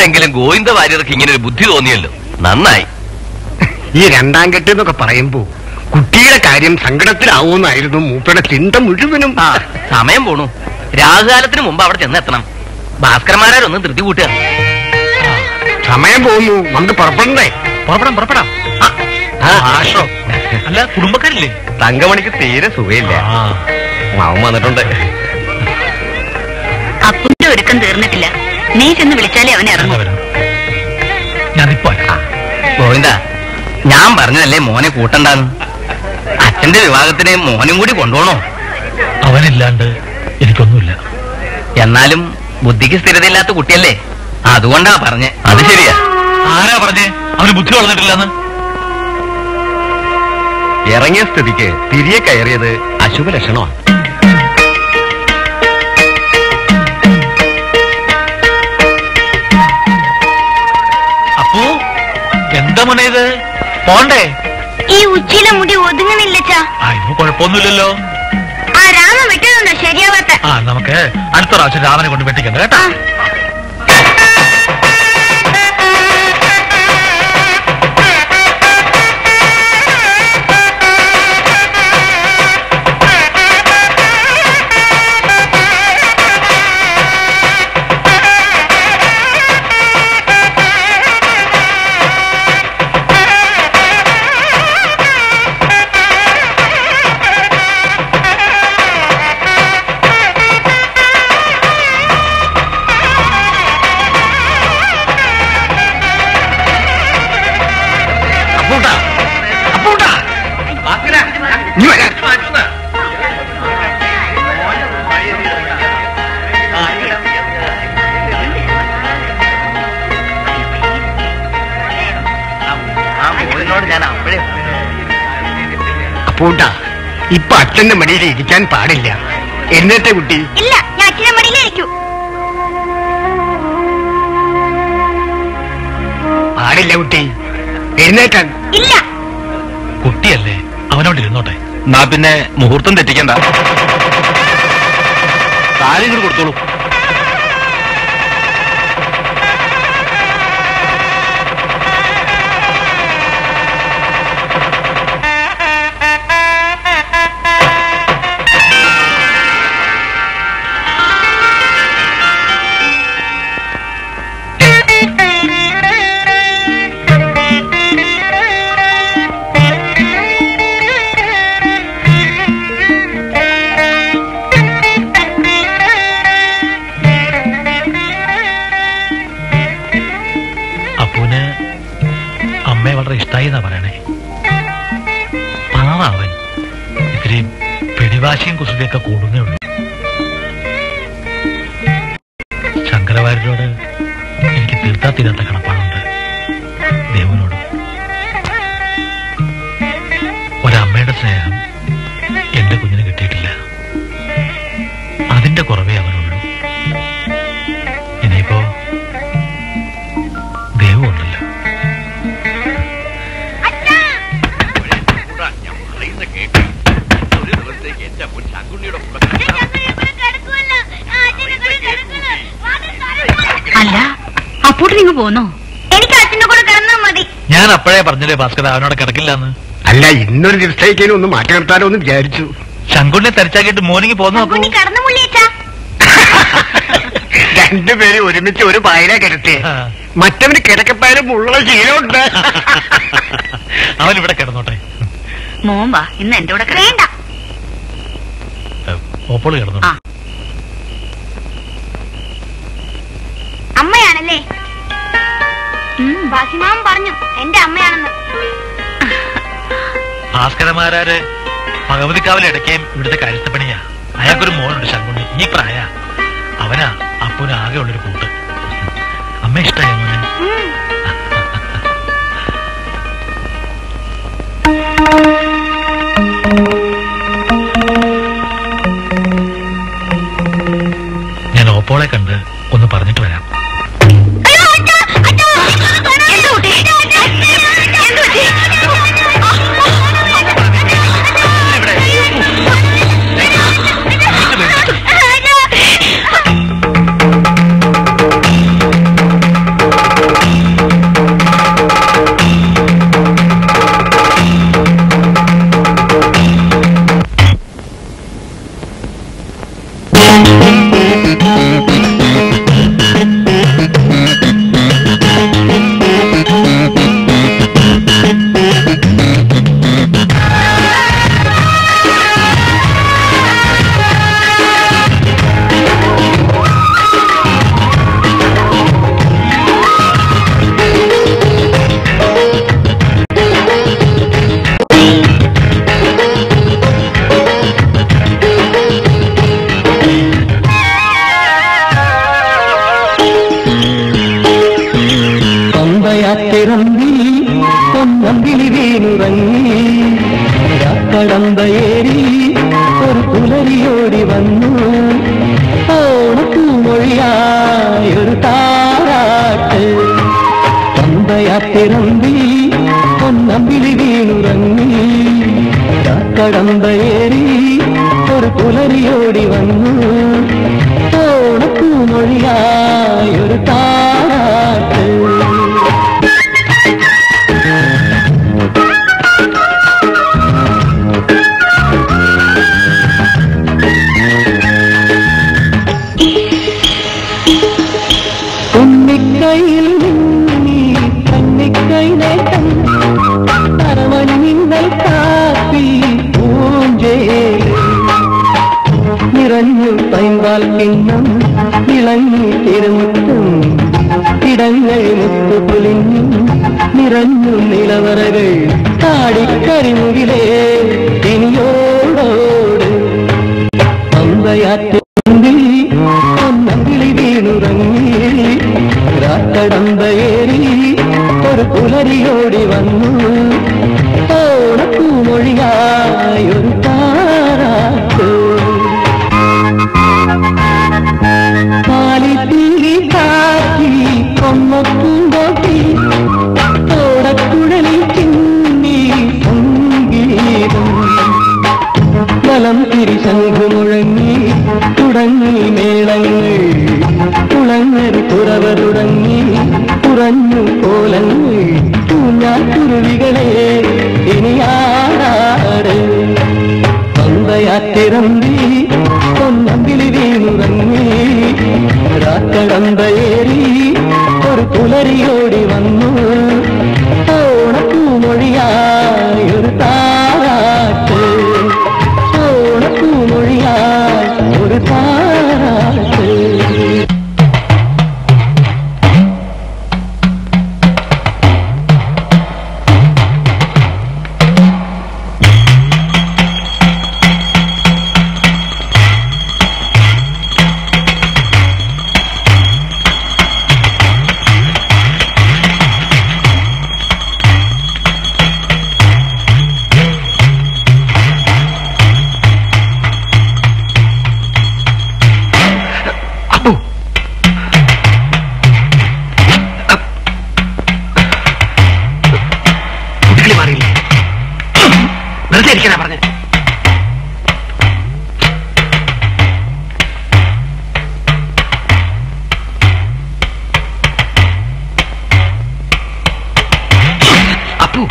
ഇപ്പോഴെങ്കിലും ഗോവിന്ദ വാര്യർക്ക് ഇങ്ങനെ ഒരു ബുദ്ധി തോന്നിയല്ലോ നന്നായി ഈ രണ്ടാം കെട്ട് എന്നൊക്കെ പറയുമ്പോ കുട്ടിയുടെ കാര്യം സങ്കടത്തിലാവുമെന്നായിരുന്നു മൂപ്പയുടെ ചിന്ത മുഴുവനും ആ സമയം പോണു രാഹുകാലത്തിന് മുമ്പ് അവിടെ ചെന്നെത്തണം ഭാസ്കരന്മാരൊന്ന് ധൃതി കൂട്ടുക സമയം പോകുന്നു നമുക്ക് പുറപ്പെടണ്ടേ പുറപ്പെടാം പുറപ്പെടാം ആ, ആഷോ അല്ല കുടുംബക്കാരില്ലേ തങ്കമണിക്ക് തീരെ സുഖയില്ല ആ മാവൻ വന്നിട്ടുണ്ട് അപ്പുന്റെ ഒരുക്കം തീർന്നിട്ടില്ല നീ ചെന്ന് വിളിച്ചാലേ അവൻ ഇറങ്ങും വരാം ഞാനിപ്പോ വരാം. ഗോവിന്ദ ഞാൻ പറഞ്ഞതല്ലേ മോനെ കൂട്ടണ്ടാന്ന് അച്ഛന്റെ വിവാഹത്തിന് മോനും കൂടി കൊണ്ടുപോകണോ അവനില്ലാണ്ട് എനിക്കൊന്നുമില്ല എന്നാലും ബുദ്ധിക്ക് സ്ഥിരതയില്ലാത്ത കുട്ടിയല്ലേ അതുകൊണ്ടാ പറഞ്ഞേ അത് ശരിയാ ആരാ പറഞ്ഞേ അവന് ബുദ്ധി വളർന്നിട്ടില്ലെന്ന് ഇറങ്ങിയ സ്ഥിതിക്ക് തിരികെ കയറിയത് അശുഭ ലക്ഷണമാണ് അപ്പോ എന്താ മോനെ ഇത് പോണ്ടേ ഈ ഉച്ചിയിലെ മുടി ഒതുങ്ങുന്നില്ലച്ചാ ആ ഇന്ന് കുഴപ്പമൊന്നുമില്ലല്ലോ ആ രാമ വിട്ടതുണ്ടോ ശരിയാവാത്ത ആ നമുക്ക് അടുത്ത പ്രാവശ്യം രാമനെ കൊണ്ട് വെട്ടിക്കണ്ട കേട്ടോ അപ്പൂട്ടാ അപ്പൂട്ടാ നീ വരാ ഞാൻ അപ്പോഴേ അപ്പൂട്ടാ ഇപ്പൊ അച്ഛന്റെ മടിയിൽ ഇരിക്കാൻ പാടില്ല എന്നിട്ട് കുട്ടി ഇല്ല ഞാൻ അച്ഛനെ മടിയിലിരിക്കൂ പാടില്ല കുട്ടി എഴുന്നേക്കാൻ ഇല്ല കുട്ടിയല്ലേ അവനോട് ഇരുന്നോട്ടെ എന്നാ പിന്നെ മുഹൂർത്തം തെറ്റിക്കണ്ട താലി ഇങ്ങോട്ട് കൊടുത്തോളൂ അപ്പൂന് അമ്മയെ വളരെ ഇഷ്ടായി എന്നാ പറയണേ പാവ അവൻ ഇത്തിരി പിടിവാശിയും കുസൃതിയൊക്കെ കൂടുന്നേ ഉള്ളൂ ശങ്കരവാര്യരോട് എനിക്ക് തീർത്താ തീരാത്ത കടപ്പാടുണ്ട് ദേവനോട് ഒരമ്മയുടെ സ്നേഹം എന്റെ കുഞ്ഞിന് കിട്ടിയിട്ടില്ല അതിന്റെ കുറവേ അവനുള്ളൂ ഇനിയിപ്പോ ദൈവമുണ്ടല്ലോ അല്ല അപ്പൂട്ട് നിങ്ങൾ പോന്നോ എനിക്ക് അച്ഛന്റെ കൂടെ കിടന്നാ മതി ഞാൻ അപ്പോഴേ പറഞ്ഞില്ലേ ഭാസ്കര അവനോട് കിടക്കില്ലെന്ന് അല്ല ഇന്നൊരു ദിവസത്തേക്കേലും ഒന്ന് മാറ്റി നിർത്താലോ എന്ന് വിചാരിച്ചു ശങ്കുണ്ണെ തരിച്ചാക്കിയിട്ട് മോർണിംഗ് പോന്നു നോക്കൂ കുഞ്ഞി കടന്നു മുള്ളിയച്ചാ രണ്ടുപേരും ഒരുമിച്ച് ഒരു പായല കിടത്തി ആ. മറ്റവന് കിടക്കപ്പായാലും ഉള്ള ശീലമുണ്ട് അവൻ ഇവിടെ കിടന്നോട്ടെ മോൻ വാ ഇന്ന് എന്റെ കൂടെ വേണ്ട ഓപ്പോള് കിടന്നോട്ടെ ആ. അമ്മയാണല്ലേ ബാസിമാമൻ പറഞ്ഞു എന്റെ അമ്മയാണെന്ന് ഭാസ്കരമാരാര് ഭഗവതിക്കാവിലെ ഇടയ്ക്കേം ഇവിടുത്തെ കാര്യസ്ഥപ്പണിയാ അയാൾക്കൊരു മോനുണ്ട് ശങ്കുണ്ണി ഈ പ്രായ അവനാ അപ്പൂന് ആകെ ഉള്ളൊരു കൂട്ട് അമ്മ ഇഷ്ടായ മോനെ ഉം. ഞാൻ ഓപ്പോളെ കണ്ട് ഒന്ന് പറഞ്ഞിട്ട് വരാം അയ്യോ, അച്ഛാ, അച്ഛാ. എന്ത് കുട്ടി? എന്ത് പറ്റി? അച്ഛാ. പമ്പയാത്തിറമ്പി പൊന്നമ്പിളി വീണുറങ്ങി കടമ്പയേറി ഒരു പുലരിയോടി വന്നു ഓണപ്പൂമൊഴിയായൊരു താരാട്ട് പമ്പയാത്തിറമ്പി പൊന്നമ്പിളി വീണുറങ്ങി കടമ്പയേറി ഒരു പുലരിയോടി വന്നു ഓണപ്പൂമൊഴിയായൊരു താരാട്ട് ഉണ്ണിക്കൈയിൽ നീ കണ്ണിക്കൈ നേട്ടം അരമണി മിന്നൽ കാപ്പി പൂഞ്ചേരി നിറഞ്ഞു പൈമ്പാൽ കിണ്ണം ഇളങ്ങി തിരുമുറ്റം ഇടങ്ങൾ മുത്തുപുലിഞ്ഞു നിറഞ്ഞു നിലവറകൾ താടിക്കരിമുകിലേ ഇനിയോടോട് പമ്പയാറ്റിൽ ഒന്നങ്കിളി വീണുറങ്ങി രാക്കടമ്പയേറി ഒരു പുലരിയോടി വന്നു ഓണപ്പൂമൊഴിയായൊരു താരാട്ട് പാലിത്തീരി കാറ്റി കൊമ്മപ്പൂങ്കോട്ടി തോടക്കുഴലിൽ ചിന്നി സംഗീതം വലം തിരിശംഖു മുഴങ്ങി തുടങ്ങി മേളങ്ങൾ കുളങ്ങരി തുറവ തുടങ്ങി കുറഞ്ഞു കോലങ്ങൾ കുരുവികളെ ഇനിയാടാട് പമ്പയാറ്റിറമ്പി പൊന്നമ്പിളി വീണുറങ്ങി രാക്കടമ്പയേറി ഒരു പുലരിയോടി വന്നു ഓണപ്പൂമൊഴിയായി ഒരു താരാട്ട് ഓണപ്പൂമൊഴിയായി ഒരു താരാട്ട് അപ്പു കുട്ടികളി മാറിയില്ലേ വെറുതെ ഇരിക്കണ പറഞ്ഞ അപ്പു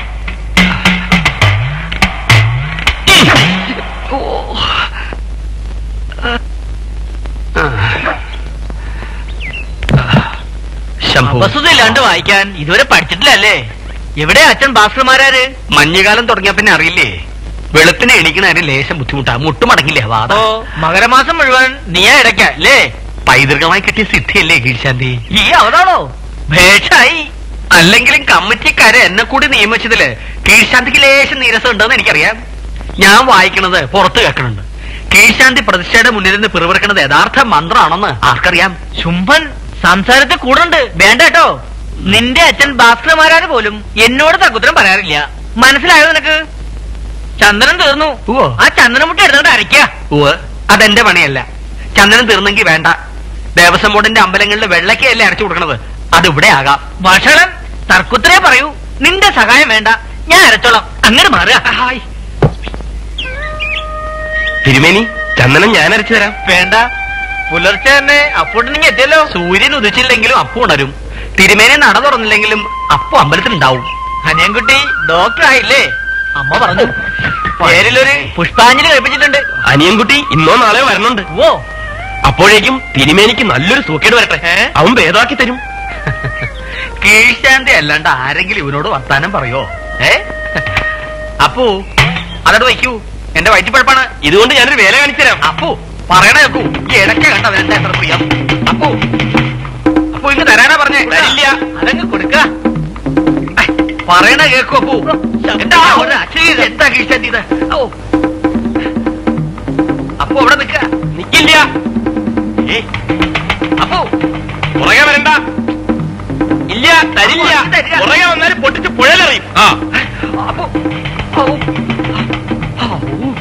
ശംഭു വസ്തുതയില്ലാണ്ട് വായിക്കാൻ ഇതുവരെ പഠിച്ചിട്ടില്ലല്ലേ എവിടെ അച്ഛൻ ഭാസ്കർമാരാര് മഞ്ഞുകാലം തുടങ്ങിയ പിന്നെ അറിയില്ലേ വെളുപ്പിനെ എണീക്കണ ലേശം ബുദ്ധിമുട്ടാ മുട്ടുമടങ്ങില്ലേ വാദ ഓ മകരമാസം മുഴുവൻ നീയാ ഇടയ്ക്ക അല്ലേ പൈതൃകമായി കിട്ടിയ സിദ്ധിയല്ലേ കീഴ്ശാന്തി ഈ അവതാണോ ഭേഷായി അല്ലെങ്കിലും കമ്മിറ്റിക്കാരെ എന്നെ കൂടി നിയമിച്ചതില് കീഴ്ശാന്തിക്ക് ലേശം നീരസം ഉണ്ടെന്ന് എനിക്കറിയാം ഞാൻ വായിക്കണത് പുറത്ത് കേൾക്കണുണ്ട് കീഴ്ശാന്തി പ്രതിഷ്ഠയുടെ മുന്നിൽ നിന്ന് പിറുവിറക്കണത് യഥാർത്ഥ മന്ത്രമാണെന്ന് ആർക്കറിയാം ശുംഭൻ സംസാരത്തിൽ കൂടുണ്ട് വേണ്ട കേട്ടോ നിന്റെ അച്ഛൻ ഭാസ്കർമാരാര് പോലും എന്നോട് തക്കുത്തരം പറയാറില്ല മനസ്സിലായോ നിനക്ക് ചന്ദനം തീർന്നു ഉവ്വോ. ആ ചന്ദനമുട്ടി എടുത്തോണ്ട് അരയ്ക്കുക ഉവ് അതെന്റെ പണിയല്ല ചന്ദനം തീർന്നെങ്കിൽ വേണ്ട ദേവസ്വം ബോർഡിന്റെ അമ്പലങ്ങളിൽ വെള്ളക്കയല്ലേ അരച്ചു കൊടുക്കണത് അത് ഇവിടെ ആകാം ഭക്ഷണം തർക്കുത്തരേ പറയൂ നിന്റെ സഹായം വേണ്ട ഞാൻ അരച്ചോളാം അങ്ങനെ മാറുക ഹായ് തിരുമേനി ചന്ദനം ഞാൻ അരച്ചു തരാം വേണ്ട പുലർച്ചെ തന്നെ അപ്പോട്ടിനിങ്ങ് എത്തിയല്ലോ സൂര്യൻ ഉദിച്ചില്ലെങ്കിലും അപ്പു ഉണരും തിരുമേനി നട തുറന്നില്ലെങ്കിലും അപ്പു അമ്പലത്തിലുണ്ടാവും ഹനിയൻകുട്ടി ഡോക്ടർ ആയില്ലേ അമ്മ പറഞ്ഞു പേരിലൊരു പുഷ്പാഞ്ജലി കഴിപ്പിച്ചിട്ടുണ്ട് അനിയൻകുട്ടി ഇന്നോ നാളെയോ വരണുണ്ട് ഓ അപ്പോഴേക്കും തിരുമേനിക്ക് നല്ലൊരു സൂക്കേട് വരട്ടെ ഏ? അവൻ ഭേദമാക്കി തരും കീഴ്ശാന്തി അല്ലാണ്ട് ആരെങ്കിലും ഇവനോട് വർത്താനം പറയോ ഏ അപ്പു അതോട് വയ്ക്കൂ എന്റെ വയറ്റിപ്പഴപ്പാണ് ഇതുകൊണ്ട് ഞാനൊരു വേല കാണിച്ചു തരാം അപ്പു പറയണ കേക്കൂ ഈ ഇടയ്ക്ക് കണ്ട അവനെന്താ എത്ര പ്രിയം അപ്പു അപ്പു ഇങ്ങ് തരാനാ പറഞ്ഞേ തരില്ല അതങ്ങ് കൊടുക്ക ഐ, പറയണ കേക്കൂ അപ്പു എന്താ ഒരു അക്ഷരം എന്താ കീഴ്ശാന്തി ഇത് ഓ അപ്പു അവിടെ നിക്ക നിക്കില്ല ഏ അപ്പു പുറകെ വരണ്ട ഇല്ല തരില്ല തരില്ല. പുറകെ വന്നാലും പൊട്ടിച്ച് പുഴലെറിയും ആ അപ്പൊ ഔ, ഔ.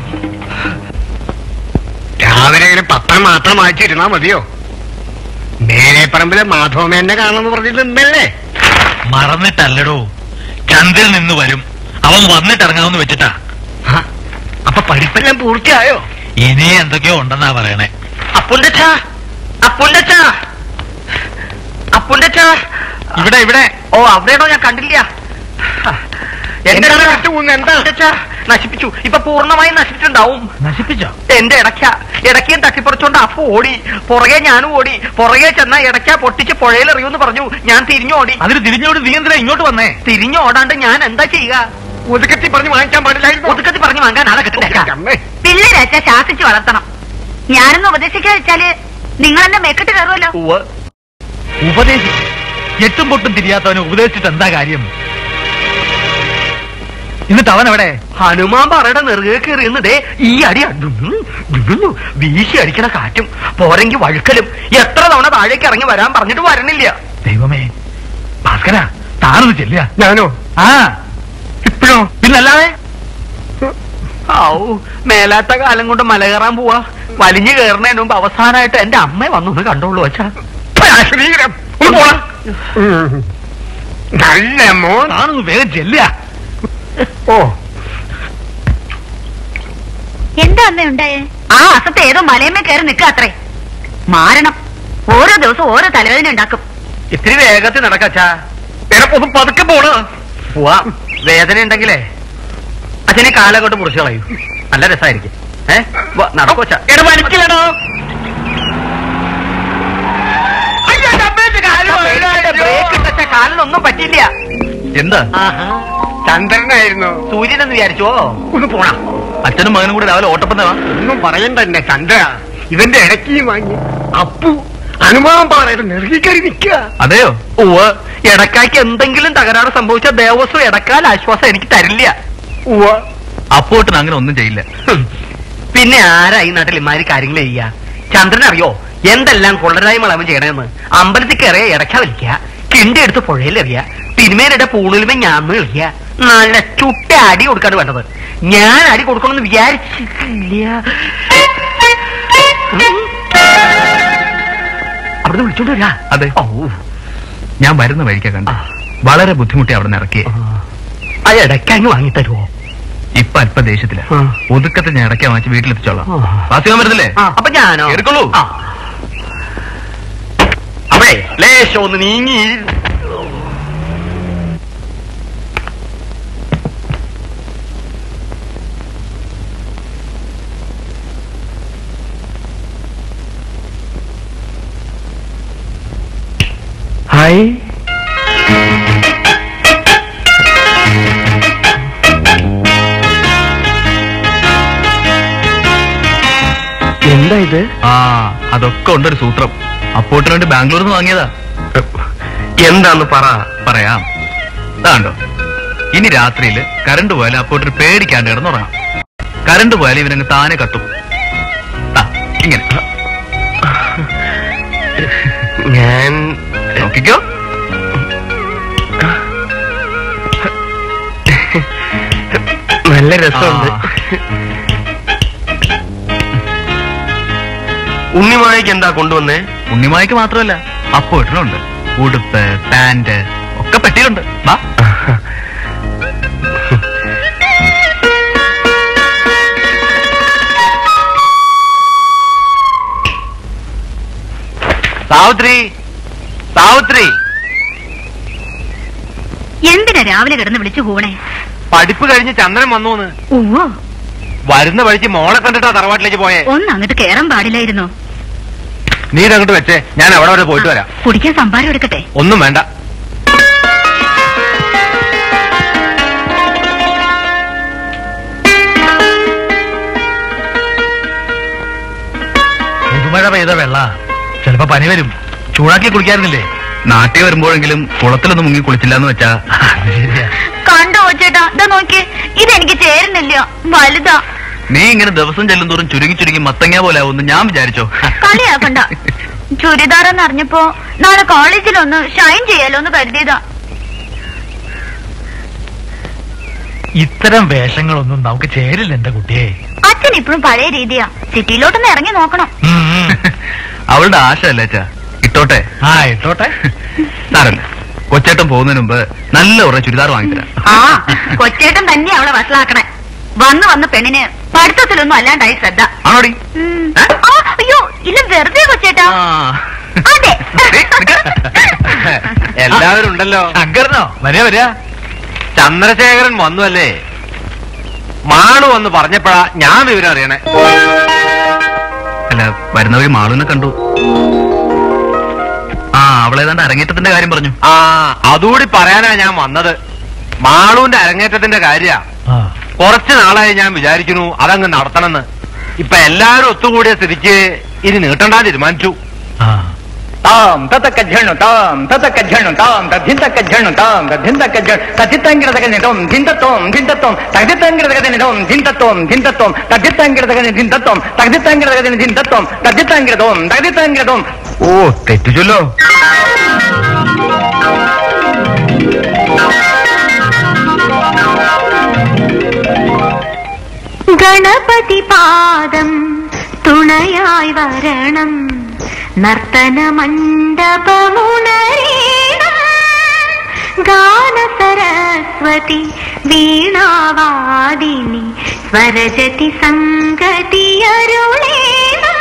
രാവിലെ ഇങ്ങനെ പത്രം മാത്രം വായിച്ചിരുന്നാ മതിയോ മേലെപ്പറമ്പിലെ മാധവമേനെ കാണുമെന്ന് പറഞ്ഞിട്ടുണ്ടല്ലേ മറന്നിട്ടല്ലടോ ചന്ദ്രൻ നിന്ന് വരും അവൻ വന്നിട്ടിറങ്ങാമെന്ന് വെച്ചിട്ടാ ആ, അപ്പൊ പഠിപ്പെല്ലാം പൂർത്തിയായോ ഇനി എന്തൊക്കെയോ ഉണ്ടെന്നാ പറയണേ അപ്പുണ്ടച്ചാ അപ്പുണ്ടച്ചാ അപ്പുണ്ടച്ചാ ഇവിടെ ഇവിടെ ഓ അവിടെയാണോ ഞാൻ കണ്ടില്ല എന്താണ് കട്ടുപോകുന്നത്? എന്താ? അപ്പുണ്ടച്ചാ, നശിപ്പിച്ചു ഇപ്പൊ പൂർണ്ണമായും നശിപ്പിച്ചിട്ടുണ്ടാവും നശിപ്പിച്ചോ എന്റെ ഇടയ്ക്ക ഇടയ്ക്കയും തട്ടിപ്പറിച്ചോണ്ട് അപ്പു ഓടി പുറകെ ഞാനും ഓടി പുറകെ ചെന്ന ഇടയ്ക്ക പൊട്ടിച്ച് പുഴയിൽ എറിയൂന്ന് പറഞ്ഞു ഞാൻ തിരിഞ്ഞോടി അതിന് തിരിഞ്ഞോട് നീ എന്തിനാ ഇങ്ങോട്ട് വന്നേ തിരിഞ്ഞോടാണ്ട് ഞാൻ എന്താ ചെയ്യുക ഒതുക്കത്തി പറഞ്ഞ് വാങ്ങിക്കാൻ പാടില്ലായിരുന്നു ഒതുക്കത്തി പറഞ്ഞു വാങ്ങാൻ ആളെ കിട്ടുന്നേക്കാം അമ്മേ. പിള്ളേരച്ച ശാസിച്ചു വളർത്തണം ഞാനൊന്ന് ഉപദേശിക്കാ വെച്ചാല് നിങ്ങൾ എന്നെ മെക്കിട്ട് കയറുമല്ലോ ഉപദേശിച്ചു എട്ടും പൊട്ടും തിരിയാത്തവനെ ഉപദേശിച്ചിട്ട് എന്താ കാര്യം എന്നിട്ട് അവൻ എവിടെ ഹനുമാൻ പറയുടെ നെറുകെ കയറിയുന്നതേ ഈ അടി അടുന്നു, ഡുന്നു, വീശി അടിക്കണ കാറ്റും പോരെങ്കി വഴുക്കലും എത്ര തവണ താഴേക്ക് ഇറങ്ങി വരാൻ പറഞ്ഞിട്ട് വരണില്ല ദൈവമേ ഭാസ്കര താനൊന്ന് ചെല്ലുക ഞാനോ ആ ഇപ്പോഴോ പിന്നല്ലാതെ ഔ മേലാത്ത കാലം കൊണ്ട് മല കയറാൻ പോവാ വലിഞ്ഞു കയറുന്നതിന് മുമ്പ് അവസാനമായിട്ട് എന്റെ അമ്മ വന്നൊന്ന് കണ്ടോളൂ അച്ഛാ ശ്രീരം ഒന്ന് പോടാ. ഉം. നല്ല മോൻ താനൊന്ന് വേഗം ചെല്ലുക ഓ എന്താ അമ്മ ഉണ്ടായേ ആ അസത്ത് ഏതോ മലയമ്മ കയറി നിൽക്കുക അത്രേ മാരണം ഓരോ ദിവസം ഓരോ തലവേദന ഉണ്ടാക്കും ഇത്തിരി വേഗത്തിൽ നടക്കച്ചാ എനക്കൊന്ന് പതുക്കെ പോണ പോവാ വേദന ഉണ്ടെങ്കിലേ അച്ഛനെ കാലങ്ങോട്ട് മുറിച്ച് കളയൂ നല്ല രസമായിരിക്കും ഏ നടക്കോച്ചാ വലിക്കില്ലടോ ബ്രേക്ക് ഇട്ടച്ച കാലിനൊന്നും പറ്റില്ല എന്താ ചന്ദ്രനായിരുന്നു സൂര്യനെന്ന് വിചാരിച്ചോ ഒന്ന് പോണ അച്ഛനും മകനും കൂടെ രാവിലെ ഓട്ടപ്പന്തവാ ഒന്നും പറയണ്ട എന്നെ ചന്ദ്ര ഇവന്റെ ഇടയ്ക്ക് വാങ്ങി അപ്പു ഹനുമാൻ പാറയുടെ നെറുകിക്കറി നിൽക്കുക അതെയോ ഉവ്വ് ഇടക്കായ്ക്ക് എന്തെങ്കിലും തകരാറ് സംഭവിച്ച ദേവസ്വം ഇടക്കാൽ ആശ്വാസം എനിക്ക് തരില്ല ഉവ്വ അപ്പോട്ടിന് അങ്ങനെ ഒന്നും ചെയ്യില്ല ഹും. പിന്നെ ആരാ ഈ നാട്ടിൽ ഇമാതിരി കാര്യങ്ങൾ ചെയ്യാ ചന്ദ്രൻ അറിയോ എന്തെല്ലാം കൊള്ളരായ്മ അവൻ ചെയ്യണമെന്ന് അമ്പലത്തിൽ കയറിയ ഇടയ്ക്ക വലിക്കുക കിണ്ടി എടുത്ത് പുഴയിൽ എറിയ തിരുമേനയുടെ പൂണിലുമേ ഞാൻ കളിക്കുക നല്ല ചുട്ട അടി കൊടുക്കാണ് വേണ്ടത് ഞാൻ അടി കൊടുക്കണമെന്ന് വിചാരിച്ചിട്ടില്ല ഉം. അവിടുന്ന് വിളിച്ചോണ്ട് വരാ അതെ ഓ ഞാൻ വരുന്ന വഴിക്കാ കണ്ട വളരെ ബുദ്ധിമുട്ടി അവിടെ നിന്ന് ഇറക്കിയേ ആ ഇടയ്ക്കങ്ങ് വാങ്ങി തരുമോ ഇപ്പൊ അല്പ ദേഷ്യത്തില ആ. ഒതുക്കത്തെ ഞാൻ ഇടയ്ക്കാ വാങ്ങിച്ച് വീട്ടിലെത്തിച്ചോളാം ആ. വാസിക്കാൻ വരുന്നില്ലേ അപ്പൊ ഞാനോ എടുക്കുള്ളൂ. ആ. അപ്പഴേ ലേശം ഒന്ന് നീങ്ങി ഹായ് എന്താ ഇത് ആ അതൊക്കെ ഉണ്ടൊരു സൂത്രം അപ്പോട്ടിന് വേണ്ടി ബാംഗ്ലൂരിൽ നിന്ന് വാങ്ങിയതാ എന്താന്ന് പറ പറയാം ഇതാണ്ടോ ഇനി രാത്രിയില് കറണ്ട് പോയാൽ അപ്പോട്ടിന് പേടിക്കാണ്ട് കിടന്നുറങ്ങാം കറണ്ട് പോയാൽ ഇവനങ്ങ് താനെ കത്തും ദാ, ഇങ്ങനെ ഞാൻ നോക്കിക്കോ നല്ല ആ. ഉണ്ണിമായക്ക് എന്താ കൊണ്ടുവന്നേ ഉണ്ണിമായ്ക്ക് മാത്രമല്ല അപ്പോട്ടിനുണ്ട് ഉടുപ്പ് പാന്റ് ഒക്കെ പെട്ടിയിലുണ്ട് വാ സാവിത്രി സാവിത്രി എന്തിനാ രാവിലെ കിടന്ന് വിളിച്ചു പോണേ പഠിപ്പ് കഴിഞ്ഞ് ചന്ദ്രൻ വന്നൂന്ന് ഓ വരുന്ന വഴിക്ക് മോളെ കണ്ടിട്ടാ തറവാട്ടിലേക്ക് പോയേ ഒന്ന് അങ്ങോട്ട് കേറാൻ പാടില്ലായിരുന്നോ നീ ഇതങ്ങോട്ട് വെച്ചേ ഞാൻ അവിടെ വരെ പോയിട്ട് വരാം കുടിക്കാൻ സംഭാരം എടുക്കട്ടെ ഒന്നും വേണ്ട പുതുമഴ പെയ്ത വെള്ള ചിലപ്പോ പനി വരും ചൂടാക്കി കുളിക്കാറുന്നില്ലേ നാട്ടിൽ വരുമ്പോഴെങ്കിലും കുളത്തിലൊന്നും മുങ്ങി കുളിച്ചില്ല എന്ന് വെച്ചാ ശരിയാ കണ്ടോ ചേട്ടാ ഇതാ നോക്കിയേ ഇതെനിക്ക് ചേരുന്നില്ല വലുതാ നീ ഇങ്ങനെ ദിവസം ചെല്ലും തോറും ചുരുങ്ങി ചുരുങ്ങി മത്തങ്ങ പോലെ ആവുമെന്ന് ഞാൻ വിചാരിച്ചോ കളിയാക്കണ്ട ചുരിദാർ എന്ന് അറിഞ്ഞപ്പോ നാളെ കോളേജിലൊന്ന് ഷൈൻ ചെയ്യാലോ എന്ന് കരുതിയതാ ഇത്തരം വേഷങ്ങളൊന്നും നമുക്ക് ചേരില്ല എന്റെ കുട്ടിയെ അച്ഛൻ ഇപ്പോഴും പഴയ രീതിയാ സിറ്റിയിലോട്ടൊന്ന് ഇറങ്ങി നോക്കണം ഉം, ഉം. അവളുടെ ആശ അല്ലേ അച്ഛാ ഇട്ടോട്ടെ ആ ഇട്ടോട്ടെ സാരല്ല കൊച്ചേട്ടൻ പോകുന്നതിന് മുമ്പ് നല്ല ഉറ ചുരിദാർ വാങ്ങിത്തരാം ആ കൊച്ചേട്ടൻ തന്നെ അവളെ വഷളാക്കണേ വന്ന് വന്ന് പെണ്ണിന് പഠിത്തത്തിലൊന്നും അല്ലാണ്ടായി ശ്രദ്ധ ആണോടി ഉം. ഏ? ആ, അയ്യോ ഇല്ല വെറുതെ കൊച്ചേട്ടാ അതെ എല്ലാവരും ഉണ്ടല്ലോ ശങ്കരനോ വരിക വരിക ചന്ദ്രശേഖരൻ വന്നു അല്ലേ മാളു വന്ന് പറഞ്ഞപ്പോഴാ ഞാൻ വിവരം അറിയണേ അല്ല വരുന്നവര് മാളുവിനെ കണ്ടു ആ അവളേതാണ്ട് അരങ്ങേറ്റത്തിന്റെ കാര്യം പറഞ്ഞു ആ അതുകൂടി പറയാനാ ഞാൻ വന്നത് മാളുവിന്റെ അരങ്ങേറ്റത്തിന്റെ കാര്യ ആ കുറച്ച് നാളായി ഞാൻ വിചാരിക്കുന്നു അതങ്ങ് നടത്തണമെന്ന് ഇപ്പൊ എല്ലാരും ഒത്തുകൂടിയ സ്ഥിതിക്ക് ഇനി നീട്ടണ്ടാ തീരുമാനിച്ചു ആ ತಾಂ ತತಕ ಝಣ್ಣು ತಾಂ ತತಕ ಝಣ್ಣು ತಾಂ ತದ್ದಿಂತಕ ಝಣ್ಣು ತಾಂ ತದ್ದಿಂತಕ ಝಣ್ಣು ತದ್ದಿತ್ತಂಗಿರದಗ ನಿಧೋಂ ಧಿಂತತೋಂ ಧಿಂತತೋಂ ತಗ್ದಿತ್ತಂಗಿರದಗ ನಿಧೋಂ ಧಿಂತತೋಂ ಧಿಂತತೋಂ ತದ್ದಿತ್ತಂಗಿರದಗ ಧಿಂತತೋಂ ತಗ್ದಿತ್ತಂಗಿರದಗ ಧಿಂತತೋಂ ತದ್ದಿತ್ತಂಗಿರದೋಂ ತಗ್ದಿತ್ತಂಗಿರದೋಂ ഓ തെറ്റിച്ചല്ലോ ഗണപതി പാദം തുണയായി വരണം നർത്തന മണ്ഡപമുണരീണം ഗാന സരസ്വതി വീണാവാദിനി സ്വരജതി സംഗതി അരുളേണം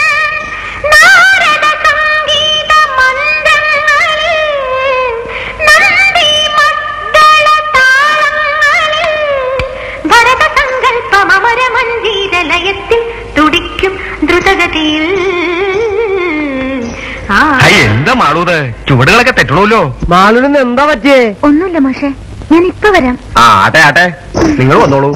നാരദ സംഗീത മന്ദങ്ങളിൽ നന്ദി മദ്ദള താളങ്ങളിൽ ഭരത സങ്കല്പമര മഞ്ജീരലയത്തിൽ തുടിക്കും ദ്രുതഗതിയിൽ ആ. എന്താ മാളൂത് ചുവടുകളൊക്കെ തെറ്റണമല്ലോ മാളുവിന് എന്താ പറ്റിയേ ഒന്നുമില്ല മോശെ ഞാൻ ഇപ്പൊ വരാം ആ ആട്ടെ ആട്ടെ നിങ്ങൾ വന്നോളൂ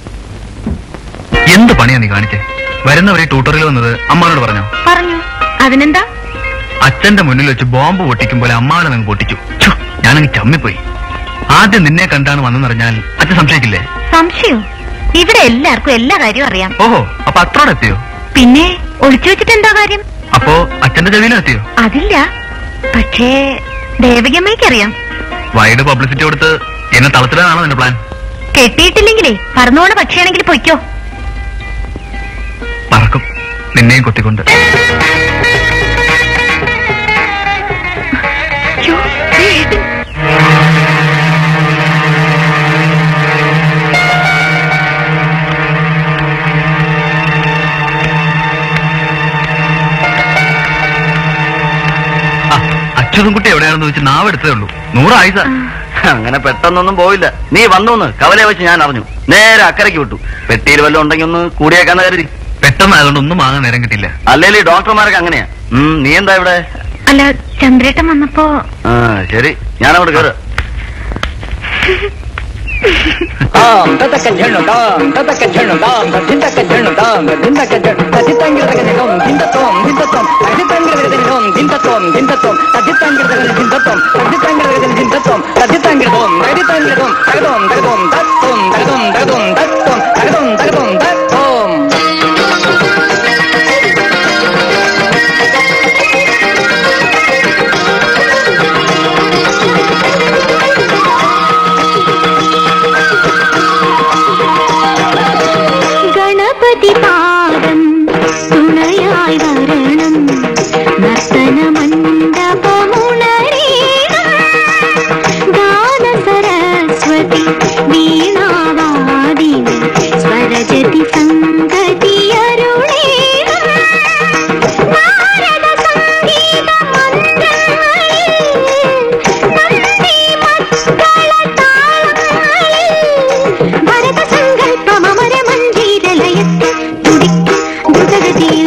എന്ത് പണിയാ നീ കാണിച്ചേ വരുന്നവരെ ട്യൂട്ടറിൽ വന്നത് അമ്മാനോട് പറഞ്ഞോ പറഞ്ഞു അതിനെന്താ അച്ഛന്റെ മുന്നിൽ വെച്ച് ബോംബ് പൊട്ടിക്കും പോലെ അമ്മാവനെ നിങ്ങൾ പൊട്ടിച്ചു ഛു, ഞാനങ്ങ് ചമ്മിപ്പോയി ആദ്യം നിന്നെ കണ്ടാണ് വന്നെന്നറിഞ്ഞാൽ അച്ഛൻ സംശയിക്കില്ലേ സംശയോ ഇവിടെ എല്ലാവർക്കും എല്ലാ കാര്യവും അറിയാം ഓഹോ അപ്പൊ അത്രോടെ എത്തിയോ പിന്നെ ഒളിച്ചു വെച്ചിട്ട് എന്താ കാര്യം അപ്പോ അച്ഛന്റെ ചെവിയിലും എത്തിയോ അതില്ല പക്ഷേ ദേവകിയമ്മയ്ക്കറിയാം വൈഡ് പബ്ലിസിറ്റി കൊടുത്ത് എന്നെ തളച്ചിടാനാണോ നിന്റെ പ്ലാൻ കെട്ടിയിട്ടില്ലെങ്കിലേ പറന്നോണ പക്ഷിയാണെങ്കിൽ പൊയ്ക്കോ പറക്കും നിന്നെയും കൊത്തിക്കൊണ്ട് ഛോ, ദേ ഏട്ടൻ. ആ, അച്യുതൻ കുട്ടി എവിടെയാണെന്ന് വെച്ച് നാവ് എടുത്തതേ ഉള്ളൂ നൂറായുസ അങ്ങനെ പെട്ടെന്നൊന്നും പോയില്ല നീ വന്നോന്ന് കവലയെ വെച്ച് ഞാൻ അറിഞ്ഞു നേരെ അക്കരയ്ക്ക് വിട്ടു പെട്ടിയിൽ വല്ലതും ഉണ്ടെങ്കിൽ ഒന്ന് കൂടിയേക്കാന്ന് കരുതി പെട്ടെന്നായതുകൊണ്ട് ഒന്നും വാങ്ങാൻ നേരം കിട്ടില്ല അല്ലെങ്കിൽ ഈ ഡോക്ടർമാരൊക്കെ അങ്ങനെയാ ഉം, നീ എന്താ ഇവിടെ അല്ല ചന്ദ്രേട്ടൻ വന്നപ്പോ ആ ശരി ഞാനവിടെ കയറുക ತಾಂ ತತಕ ಝಣ್ಣು ತಾಂ ತತಕ ಝಣ್ಣು ತಾಂ ತದ್ದಿಂತಕ ಝಣ್ಣು ತಾಂ ತದ್ದಿಂತಕ ಝಣ್ಣು ತದ್ದಿತ್ತಂಗಿರದಗ ನಿಧೋಂ ಧಿಂತತೋಂ ಧಿಂತತೋಂ ತಗ್ದಿತ್ತಂಗಿರದಗ ನಿಧೋಂ ಧಿಂತತೋಂ ಧಿಂತತೋಂ ತದ್ದಿತ್ತಂಗಿರದಗ ಧಿಂತತೋಂ ತಗ್ದಿತ್ತಂಗಿರದಗ ಧಿಂತತೋಂ ತದ್ದಿತ್ತಂಗಿರದೋಂ ತಗ್ದಿತ್ತಂಗಿರದೋಂ ತಗದೋಂ ತಗದೋಂ ತತ್ತೋಂ ತಗದೋಂ ತಗದೋಂ ತತ್ತೋಂ ತಗದೋಂ ತಗದೋಂ ತತ್ತೋಂ ഗണപതി പാദം തുണയായി വരണം നർത്തന മണ്ഡപമുണരീണം ഗാന സരസ്വതി വീണാവാദിനി സ്വരജതി സംഗതി അരുളേണം നാരദ സംഗീത മന്ത്രങ്ങളിൽ നന്ദി മദ്ദള താളങ്ങളിൽ ഭരത സങ്കല്പമര മഞ്ജീരലയത്തിൽ തുടിക്കും ദ്രുതഗതിയിൽ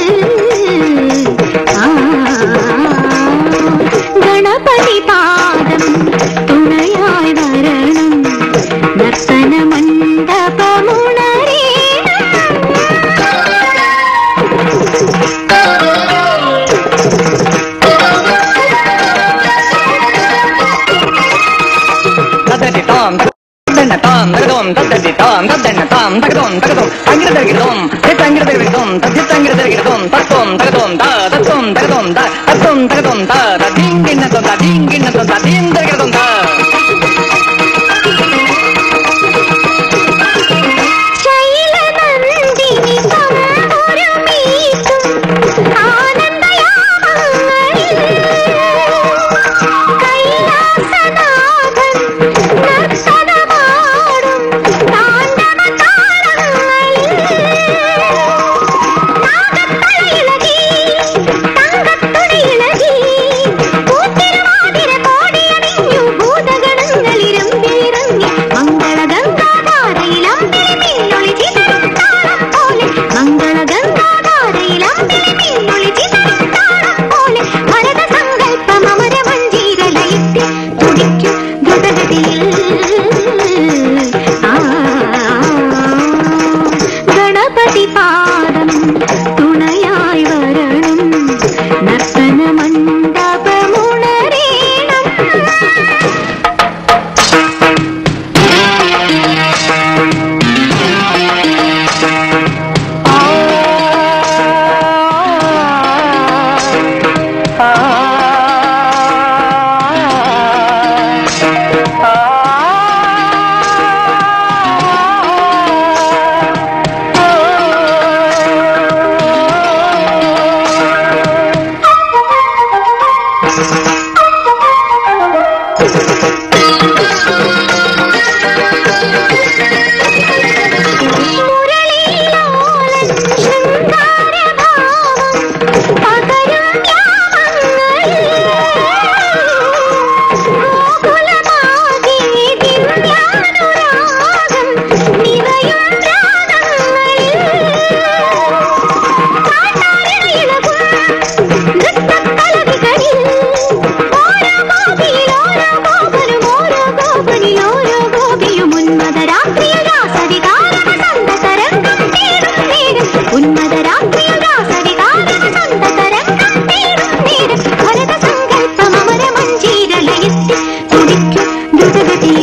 ആ, ഗണപതി പാദം തുണയായി വരണം നർത്തന ತದಡಿ ತಾಂ ತದಣ್ಣ ತಾಂ ತಗದೋಂ ತದ್ದಡಿ ತಾಂ ತದ್ದಣ್ಣ ತಾಂ ತಗದೋಂ ತಗದೋಂ ತಂಗಿರದಗಿರದೋಂ ತಂಗಿರದಗಿರದೋಂ ತದ್ದಿತ್ತಂಗಿರದಗಿರದೋಂ ತತ್ತೋಂ ತಗದೋಂ ತಾ ತತ್ತೋಂ ತಗದೋಂ ತಾ ತತ್ತೋಂ ತಗದೋಂ ತಾ ತದಿಂಗಿಣ್ಣತೋಂ ತಾ ದಿಂಗಿಣ್ಣತೋಂ ತಾ ದಿಂದಗಿರದೋಂ ತಾ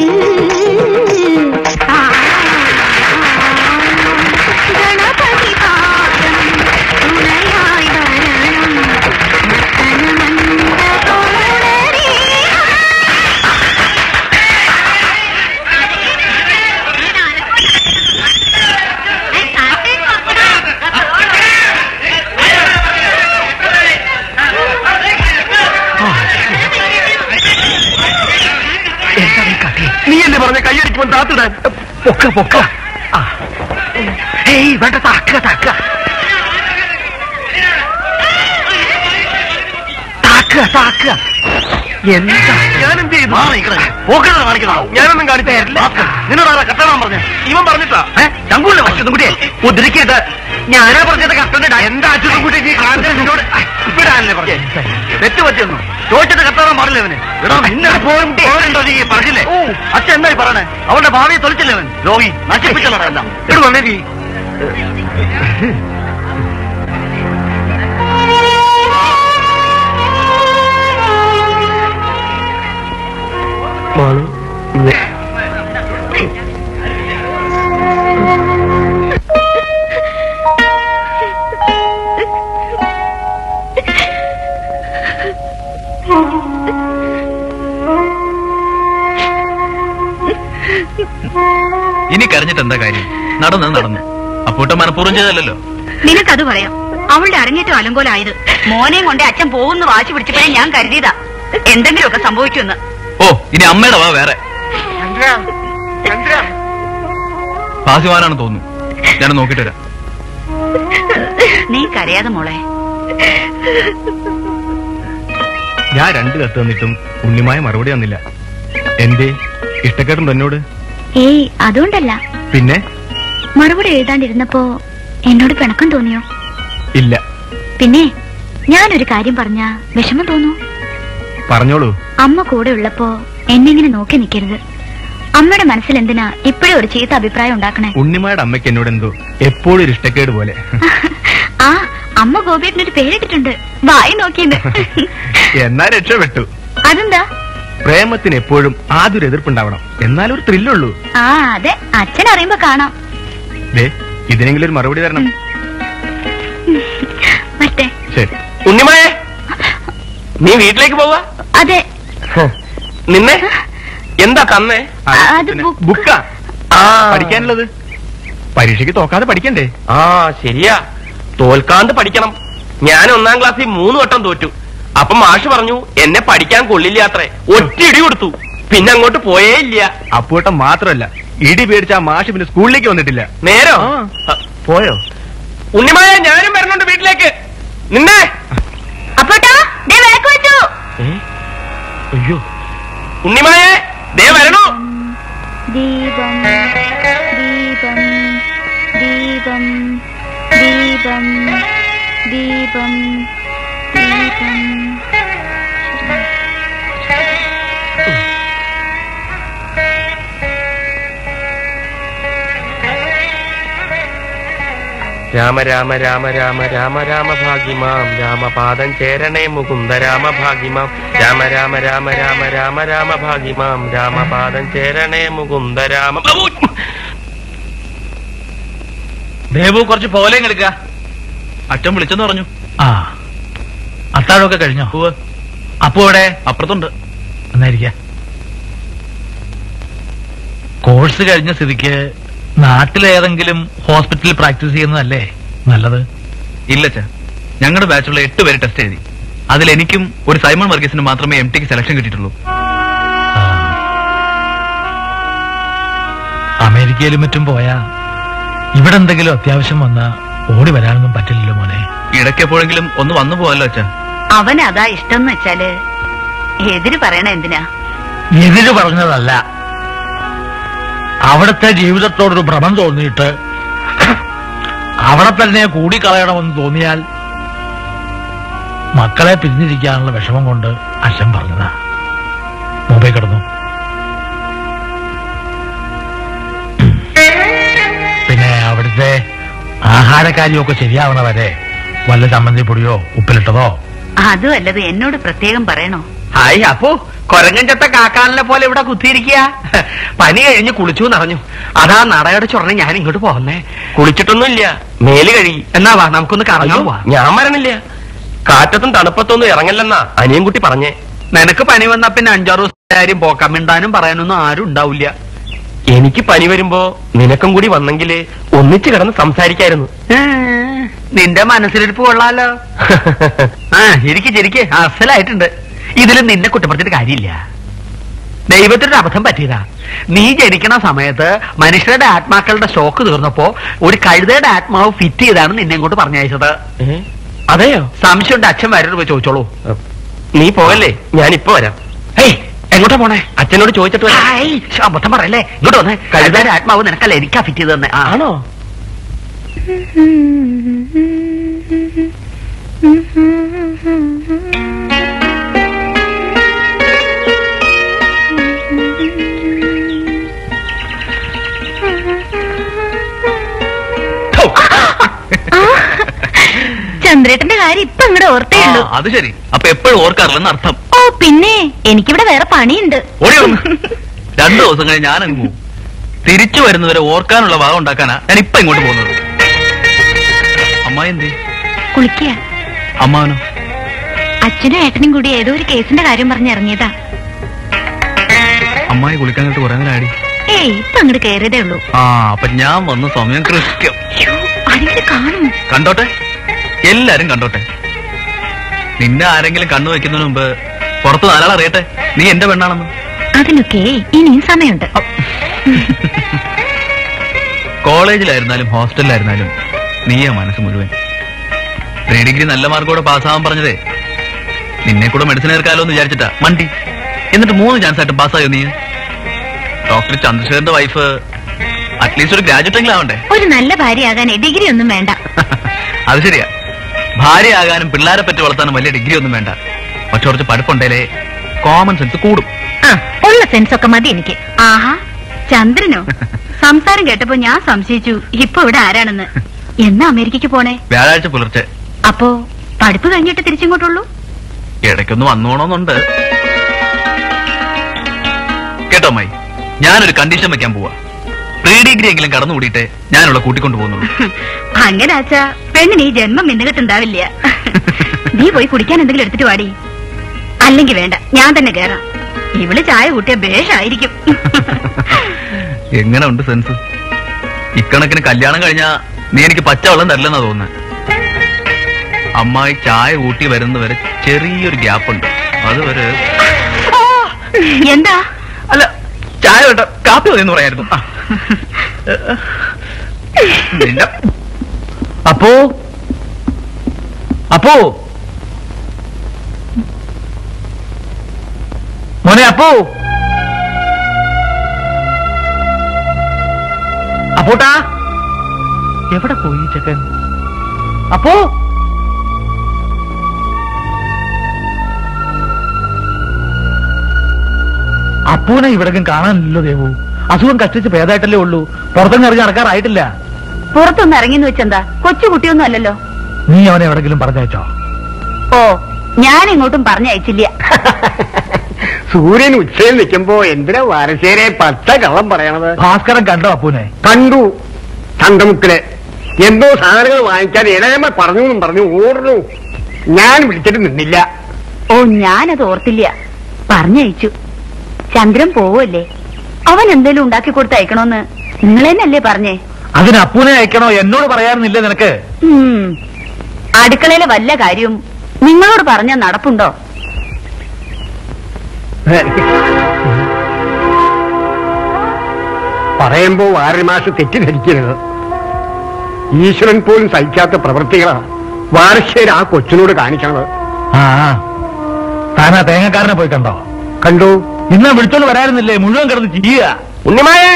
ആ, ഗണപതി പാദം തുണയായി വരണം നർത്തനമണ്ഡപമുണരീ. എന്താ നീ കാട്ടി നീ എന്നെ പറഞ്ഞ കൈയടിക്കുമ്പോൾ താത്തിടാൻ പൊക്ക പൊക്ക ആ. ഏയ് വേണ്ട താക്കുക താക്കുക താക്കുക താക്കുക എന്താ ഞാൻ എന്ത് ചെയ്തു ഞാനൊന്നും കാണിച്ചില്ല നിന്നോടാ കട്ടണം പറഞ്ഞു ഇവൻ പറഞ്ഞിട്ടാ ചങ്കൂല്ലേ അച്യുതം കുട്ടിയെ ഉദ്ധരിക്കരുത് ഞാനാ പറഞ്ഞത് കട്ടണ്ട എന്താ അച്യുതം കുട്ടി നീ കാണിച്ചത് നിന്നോട് ഇവിടാനല്ലേ പറഞ്ഞു തെറ്റ് പറ്റിയൊന്നു ചോദിച്ചിട്ട് കട്ടണം പാടില്ല അവന് എടാ നിന്നെ പോരണ്ടോ നീ പറഞ്ഞില്ലേ അച്ഛൻ എന്തായി പറയണേ അവളുടെ ഭാവിയെ തൊലിച്ചില്ലേ അവൻ രോഗി നശിപ്പിച്ചല്ലോടാ എല്ലാം ഇവിടെ വന്നേ നീ ഇനി കരഞ്ഞിട്ട് എന്താ കാര്യം നടന്നു നടന്നു അപ്പൂട്ട മനഃപൂർവ്വം ചെയ്തല്ലോ നിനക്കത് പറയാം അവളുടെ അരങ്ങേറ്റം അലങ്കോലായത് മോനെയും കൊണ്ട് അച്ഛൻ പോകുന്ന വാശി പിടിച്ചപ്പോഴേ ഞാൻ കരുതിയതാ എന്തെങ്കിലുമൊക്കെ സംഭവിക്കുമെന്ന് ഓ ഇനി അമ്മയുടെ വാ വേറെ ചന്ദ്ര ചന്ദ്ര ഭാഗ്യവാനാണെന്ന് തോന്നുന്നു ഞാൻ നോക്കിട്ട് വരാം നീ കരയാതെ മോളെ ഞാൻ രണ്ട് കത്ത് തന്നിട്ടും ഉണ്ണിമായ മറുപടി തന്നില്ല എന്തേ ഇഷ്ടക്കേട്ടുണ്ട് എന്നോട് ഏയ് അതുകൊണ്ടല്ല പിന്നെ മറുപടി എഴുതാണ്ടിരുന്നപ്പോ എന്നോട് പിണക്കം തോന്നിയോ ഇല്ല പിന്നെ ഞാനൊരു കാര്യം പറഞ്ഞ വിഷമം തോന്നൂ പറഞ്ഞോളൂ അമ്മ കൂടെ ഉള്ളപ്പോ എന്നെ ഇങ്ങനെ നോക്കി നിൽക്കരുത് അമ്മയുടെ മനസ്സിൽ എന്തിനാ ഇപ്പോഴും ഒരു ചീത്ത അഭിപ്രായം ഉണ്ടാക്കണേ ഉണ്ണിമായുടെ അമ്മയ്ക്ക് എന്നോട് എന്തോ എപ്പോഴും ഒരു ഇഷ്ടക്കേട് പോലെ ആ അമ്മ ഗോപിയേട്ടനൊരു പേരിട്ടിട്ടുണ്ട് വായി നോക്കിയത് എന്നാ രക്ഷപ്പെട്ടു അതെന്താ പ്രേമത്തിന് എപ്പോഴും ആദ്യം ഒരു എതിർപ്പുണ്ടാവണം എന്നാലും ഒരു ത്രില്ലുള്ളൂ ആ അതെ അച്ഛൻ അറിയുമ്പോ കാണാം ദേ ഇതിനെങ്കിലും ഒരു മറുപടി തരണം മറ്റേ ശരി ഉണ്ണിമയെ നീ വീട്ടിലേക്ക് പോവാ അതെ നിന്നെ എന്താ തന്നേ ആ, അത് പിന്നെ ബുക്ക്. ബുക്കാ ആ പഠിക്കാനുള്ളത് പരീക്ഷയ്ക്ക് തോക്കാതെ പഠിക്കണ്ടേ ആ ശരിയാ തോൽക്കാണ്ട് പഠിക്കണം ഞാൻ ഒന്നാം ക്ലാസ്സിൽ മൂന്ന് വട്ടം തോറ്റു അപ്പൊ മാഷ് പറഞ്ഞു എന്നെ പഠിക്കാൻ കൊള്ളില്ലാത്രേ ഒറ്റ ഇടി കൊടുത്തു പിന്നെ അങ്ങോട്ട് പോയേ ഇല്ല അപ്പൂട്ടം മാത്രമല്ല ഇടി പേടിച്ച ആ മാഷ് പിന്നെ സ്കൂളിലേക്ക് വന്നിട്ടില്ല നേരോ ആ. പോയോ ഉണ്ണിമായ ഞാനും വരുന്നുണ്ട് വീട്ടിലേക്ക് നിന്നെ അപ്പോട്ടാ ദേ വിളക്ക് വെച്ചു അയ്യോ ഉണ്ണിമായെ ദേ വരണു ദീപം ദീപം ദീപം ദീപം ദീപം ദീപം രാമ രാമ രാമ രാമ രാമ രാമ ഭാഗ്യമാം രാമപാദം ചേരണേ മുകുന്ദ രാമ ഭാഗ്യമാം രാമ രാമ രാമ രാമ രാമ രാമ ഭാഗ്യമാം രാമപാദം ചേരണേ മുകുന്ദ രാമ ദേവു കുറച്ച് പോലെയും എടുക്ക അച്ഛൻ വിളിച്ചെന്ന് പറഞ്ഞു ആ അത്താഴമൊക്കെ കഴിഞ്ഞോ അപ്പോ ഇവിടെ അപ്പുറത്തുണ്ട് എന്നായിരിക്ക കോഴ്സ് കഴിഞ്ഞ സ്ഥിതിക്ക് നാട്ടിലേതെങ്കിലും ഹോസ്പിറ്റലിൽ പ്രാക്ടീസ് ചെയ്യുന്നതല്ലേ നല്ലത് ഇല്ല ചാ ഞങ്ങളുടെ ബാച്ചുള്ള എട്ട് പേര് ടെസ്റ്റ് എഴുതി അതിൽ എനിക്കും ഒരു സൈമൺ വർഗീസിന് മാത്രമേ എം ടിക്ക് സെലക്ഷൻ കിട്ടിയിട്ടുള്ളൂ അമേരിക്കയിലും മറ്റും പോയാ ഇവിടെ എന്തെങ്കിലും അത്യാവശ്യം വന്നാ ഓടി വരാനൊന്നും പറ്റില്ലല്ലോ മോനെ ഇടയ്ക്കെപ്പോഴെങ്കിലും ഒന്ന് വന്നു പോവല്ലോ അച്ഛാ അവൻ അതാ ഇഷ്ടം എന്ന് വെച്ചാല് എതിര് പറയണ എന്തിനാ എതിര് പറഞ്ഞതല്ല അവിടുത്തെ ജീവിതത്തോടൊരു ഭ്രമം തോന്നിയിട്ട് അവിടെ തന്നെ കൂടിക്കളയണമെന്ന് തോന്നിയാൽ മക്കളെ പിരിഞ്ഞിരിക്കാനുള്ള വിഷമം കൊണ്ട് അച്ഛൻ പറഞ്ഞതാ മുമ്പേ കിടന്നു പിന്നെ അവിടുത്തെ ആഹാരക്കാരിയൊക്കെ ശരിയാവണ വരെ വല്ല ചമ്മന്തി പൊടിയോ ഉപ്പിലിട്ടതോ അതും അല്ലത് എന്നോട് പ്രത്യേകം പറയണോ ഹായ് അപ്പോ കൊരങ്ങഞ്ചത്ത കാക്കാലിനെ പോലെ ഇവിടെ കുത്തിയിരിക്കുക പനി കഴിഞ്ഞ് കുളിച്ചു എന്നറിഞ്ഞു അതാ നടയുടെ ചുറന്ന് ഞാൻ ഇങ്ങോട്ട് പോന്നേ കുളിച്ചിട്ടൊന്നുമില്ല മേല് കഴുകി എന്നാ വാ നമുക്കൊന്ന് കറങ്ങാൻ പോവാ ഞാൻ വരണില്ല കാറ്റത്തും തണുപ്പത്തൊന്നും ഇറങ്ങല്ലെന്നാ അനിയൻകുട്ടി പറഞ്ഞേ നിനക്ക് പനി വന്നാ പിന്നെ അഞ്ചാറ് ദിവസത്തെ കാര്യം പോക്കാം മിണ്ടാനും പറയാനൊന്നും ആരും ഉണ്ടാവില്ല എനിക്ക് പനി വരുമ്പോ നിനക്കും കൂടി വന്നെങ്കില് ഒന്നിച്ച് കിടന്ന് സംസാരിക്കായിരുന്നു ഏ, നിന്റെ മനസ്സിലിരിപ്പ് കൊള്ളാലോ ആ ഇരിക്ക് ചിരിക്ക് അസലായിട്ടുണ്ട് ഇതിൽ നിന്നെ കുറ്റപ്പെടുത്തിയിട്ട് കാര്യമില്ല ദൈവത്തിന്റെ അബദ്ധം പറ്റിയതാ നീ ജനിക്കണ സമയത്ത് മനുഷ്യരുടെ ആത്മാക്കളുടെ സ്റ്റോക്ക് തീർന്നപ്പോ ഒരു കഴുതയുടെ ആത്മാവ് ഫിറ്റ് ചെയ്താണ് നിന്നെ ഇങ്ങോട്ട് പറഞ്ഞയച്ചത് ഏ? അതെയോ സംശയമുണ്ട് അച്ഛൻ വരരുത് പോയി ചോദിച്ചോളൂ നീ പോകല്ലേ ഞാൻ ഇപ്പൊ വരാം ഏയ് എങ്ങോട്ടാ പോണേ അച്ഛനോട് ചോദിച്ചിട്ട് വരാം ആയ്, ശ്ശെ, അബദ്ധം പറയല്ലേ ഇങ്ങോട്ട് വന്നേ കഴുതയുടെ ആത്മാവ് നിനക്കല്ല എനിക്കാ ഫിറ്റ് ചെയ്ത് തന്നെ ആണോ ചന്ദ്രേട്ടന്റെ കാര്യം ഇപ്പൊ ഇങ്ങടെ ഓർത്തേ ഉള്ളൂ ആ, അത് ശരി അപ്പൊ എപ്പോഴും ഓർക്കാറില്ലെന്ന് അർത്ഥം ഓ പിന്നെ എനിക്കിവിടെ വേറെ പണിയുണ്ട് ഓടി വന്ന് രണ്ടു ദിവസം കഴിഞ്ഞ് ഞാൻ അങ്ങ് പോകും തിരിച്ചു വരുന്നവരെ ഓർക്കാനുള്ള ഭാഗം ഉണ്ടാക്കാനാ ഞാൻ ഇപ്പൊ ഇങ്ങോട്ട് പോകുന്നത് അമ്മായി എന്തേ കുളിക്കുക അമ്മാവനോ അച്ഛനും ഏട്ടനും കൂടി ഏതോ ഒരു കേസിന്റെ കാര്യം പറഞ്ഞിറങ്ങിയതാ അമ്മായി കുളിക്കാൻ കിട്ട് കുറെ നേരം ആടി ഏയ് ഇപ്പൊ അങ്ങോട്ട് കയറിയതേ ഉള്ളൂ ആ അപ്പൊ ഞാൻ വന്ന സമയം കൃത്യം അയ്യോ, ആരെങ്കിലും കാണും കണ്ടോട്ടെ എല്ലാരും കണ്ടോട്ടെ നിന്നെ ആരെങ്കിലും കണ്ണു വെക്കുന്നതിന് മുമ്പ് പുറത്ത് നാലാൾ അറിയട്ടെ നീ എന്റെ പെണ്ണാണെന്ന് അതിനൊക്കെ ഇനിയും സമയമുണ്ട് കോളേജിലായിരുന്നാലും ഹോസ്റ്റലിലായിരുന്നാലും നീയാ മനസ്സ് മുഴുവൻ പ്രീ ഡിഗ്രി നല്ല മാർക്കോടെ പാസ്സാവാൻ പറഞ്ഞതേ നിന്നെ കൂടെ മെഡിസിൻ ചേർക്കാലോ എന്ന് വിചാരിച്ചിട്ടാ മണ്ടി എന്നിട്ട് മൂന്ന് ചാൻസ് ആയിട്ട് പാസ്സായോ നീ ഡോക്ടർ ചന്ദ്രശേഖരന്റെ വൈഫ് അറ്റ്ലീസ്റ്റ് ഒരു ഗ്രാജുവേറ്റ് എങ്കിലും ആവണ്ടേ ഒരു നല്ല ഭാര്യയാകാൻ ഡിഗ്രി ഒന്നും വേണ്ട അത് ശരിയാ ഭാര്യയാകാനും പിള്ളേരെ പറ്റി വളർത്താനും വലിയ ഡിഗ്രി ഒന്നും വേണ്ട പക്ഷെ കുറച്ച് പഠിപ്പുണ്ടേലേ കോമൺ സെൻസ് കൂടും ആ ഉള്ള സെൻസ് ഒക്കെ മതി എനിക്ക് ആഹാ ചന്ദ്രനോ സംസാരം കേട്ടപ്പോ ഞാൻ സംശയിച്ചു ഇപ്പൊ ഇവിടെ ആരാണെന്ന് എന്നാ അമേരിക്കക്ക് പോണേ വ്യാഴാഴ്ച പുലർച്ചെ അപ്പോ പഠിപ്പ് കഴിഞ്ഞിട്ട് തിരിച്ചിങ്ങോട്ടുള്ളൂ ഇടയ്ക്കൊന്ന് വന്നോണമെന്നുണ്ട് കേട്ടോ അമ്മായി ഞാനൊരു കണ്ടീഷൻ വെക്കാൻ പോവാ പ്രീ ഡിഗ്രി എങ്കിലും കടന്നുകൂടിയിട്ടേ ഞാനുള്ള കൂട്ടിക്കൊണ്ടു പോകുന്നുള്ളൂ അങ്ങനെ ആച്ചാ പെണ്ണിന് ഈ ജന്മം നിന്നുകിട്ടുണ്ടാവില്ല നീ പോയി കുടിക്കാൻ എന്തെങ്കിലും എടുത്തിട്ട് വാടി അല്ലെങ്കിൽ വേണ്ട ഞാൻ തന്നെ കേറാം ഇവള് ചായ കൂട്ടിയ ബേഷായിരിക്കും എങ്ങനെ ഉണ്ട് സെൻസ് ഇക്കണക്കിന് കല്യാണം കഴിഞ്ഞാ നീ എനിക്ക് പച്ചവെള്ളം തരില്ലെന്നാ തോന്നുന്നത് അമ്മായി ചായ കൂട്ടി വരുന്നവരെ ചെറിയൊരു ഗ്യാപ്പ് ഉണ്ട് അതുവരെ എന്താ അല്ല ചായ വേണ്ട കാപ്പി മതി എന്ന് പറയായിരുന്നു ആ. നിന്നെ അപ്പോ അപ്പോ മോനെ അപ്പോ അപ്പോട്ടാ എവിടെ പോയി ഈ ചെക്കൻ അപ്പോ അപ്പൂനെ ഇവിടേക്കും കാണാനില്ലല്ലോ ദേവു അസുഖം കഷ്ടിച്ച് ഭേദമായിട്ടല്ലേ ഉള്ളൂ പുറത്തൊന്നും ഇറങ്ങി നടക്കാറായിട്ടില്ല പുറത്തൊന്ന് ഇറങ്ങിന്ന് വെച്ചെന്താ കൊച്ചു കുട്ടിയൊന്നും അല്ലല്ലോ നീ അവനെ എവിടെങ്കിലും പറഞ്ഞയച്ചോ ഓ ഞാൻ ഇങ്ങോട്ടും പറഞ്ഞയച്ചില്ല സൂര്യൻ ഉച്ചയിൽ നിൽക്കുമ്പോ എന്തിനാ വാരശ്ശേരെ പച്ച കള്ളം പറയണത് ഭാസ്കരൻ കണ്ടോ അപ്പൂനെ കണ്ടു ചന്തമുക്കില് എന്തോ സാധനങ്ങൾ വാങ്ങിക്കാൻ ഇളയമ്മ പറഞ്ഞു എന്നും പറഞ്ഞു ഓടുന്നു ഞാൻ വിളിച്ചിട്ട് നിന്നില്ല ഓ ഞാനത് ഓർത്തില്ല പറഞ്ഞയച്ചു ചന്ദ്രൻ പോവല്ലേ അവൻ എന്തേലും ഉണ്ടാക്കി കൊടുത്ത് അയക്കണോന്ന് നിങ്ങൾ തന്നെയല്ലേ പറഞ്ഞേ അതിന് അപ്പൂനെ അയക്കണോ എന്നോട് പറയാറുന്നില്ല നിനക്ക് ഉം. അടുക്കളയിലെ വല്ല കാര്യവും നിങ്ങളോട് പറഞ്ഞ നടപ്പുണ്ടോ പറയുമ്പോ വാരമാസ് തെറ്റിദ്ധരിക്കരുത് ഈശ്വരൻ പോലും സഹിക്കാത്ത പ്രവൃത്തികളാ വാരശ്ശേരി ആ കൊച്ചിനോട് കാണിക്കണത് ആ ആ. താനാ തേങ്ങക്കാരനെ പോയി കണ്ടോ കണ്ടു ഇന്ന് വിളിച്ചോണ്ട് വരാറുന്നില്ലേ മുഴുവൻ കിടന്ന് ചെയ്യുക ഉണ്ണിമായേ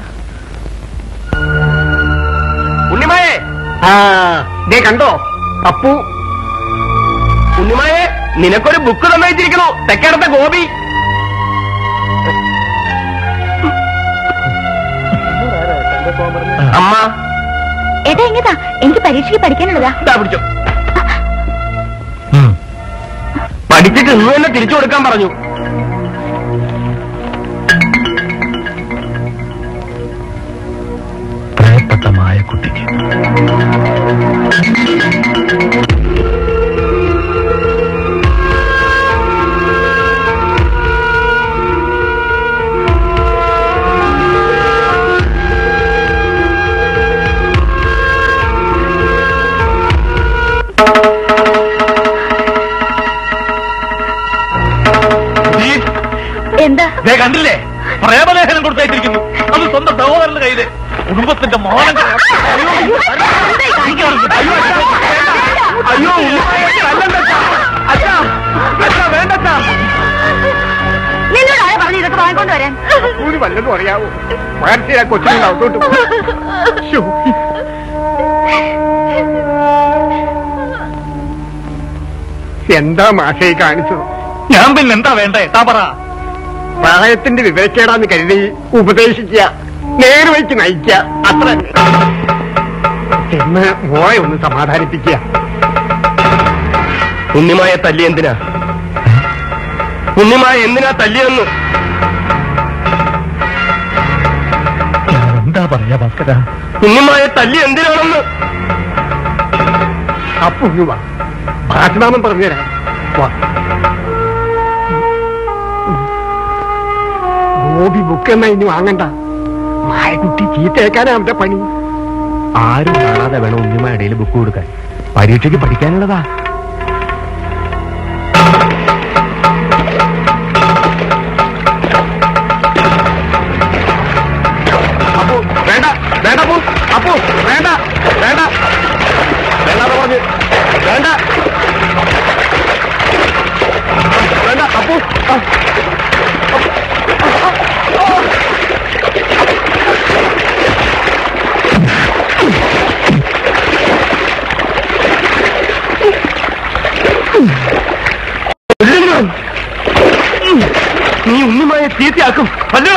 ഉണ്ണിമായേ ആ ദേ കണ്ടോ അപ്പു ഉണ്ണിമായേ നിനക്കൊരു ബുക്ക് തന്നയച്ചിരിക്കണോ തെക്കേടത്തെ ഗോപി അമ്മ ഏട്ടാ എങ്ങതാ എനിക്ക് പരീക്ഷയ്ക്ക് പഠിക്കാനുള്ളതാ ഇതാ പിടിച്ചോ പഠിച്ചിട്ട് ഇന്ന് തന്നെ തിരിച്ചു കൊടുക്കാൻ പറഞ്ഞു കുട്ടിക്ക് എന്താ ദേ കണ്ടില്ലേ പ്രേമലേഖനം കൊടുത്തയച്ചിരിക്കുന്നു അത് സ്വന്തം സഹോദരന്റെ കയ്യില് കുടുംബത്തിന്റെ മോഹനം അയ്യോ അച്ഛാ അച്ഛാ വേണ്ടച്ചാ നിന്നോട് ആരാ പറഞ്ഞു ഇതൊക്കെ വാങ്ങിക്കൊണ്ട് വരാൻ കൂടി വല്ലതും അറിയാവോ പകർച്ചയാ കൊച്ചിനെ അകത്തോട്ട് പോ. ശ്ശോ. എന്താ മാഷേ കാണിച്ചത് ഞാൻ പിന്നെ എന്താ വേണ്ടേ താ പറ പ്രായത്തിന്റെ വിവേക്കേടാന്ന് കരുതി ഉപദേശിക്കുക നേർവഴിക്ക് നയിക്കുക അത്ര തന്നെ. എന്ന് മോളെ ഒന്ന് സമാധാനിപ്പിക്കുക ഉണ്ണിമായ തല്ലി എന്തിനാ ഉണ്ണിമായ എന്തിനാ തല്ലിയെന്ന് ഞാൻ എന്താ പറയാ ഭാസ്കര ഉണ്ണിമായ തല്ലി എന്തിനാണെന്ന് അപ്പൊ ഒന്ന് വാ ഭാഷനാമം പറഞ്ഞുതരാം വാ ഗോപി ബുക്ക് എന്നാ ഇനി വാങ്ങണ്ട മായക്കുട്ടി ചീത്തയേക്കാനാ അവന്റെ പണി ആരും കാണാതെ വേണം ഉണ്ണിമായ ഇടയിൽ ബുക്ക് കൊടുക്കാൻ പരീക്ഷയ്ക്ക് പഠിക്കാനുള്ളതാ അപ്പോ വേണ്ട വേണ്ട അപ്പോ അപ്പോ വേണ്ട വേണ്ട വേണ്ടാന്ന് പറഞ്ഞ് വേണ്ട വേണ്ട അപ്പോ ആ. നീ ഉണ്ണിമായ ചീത്തയാക്കും അല്ലോ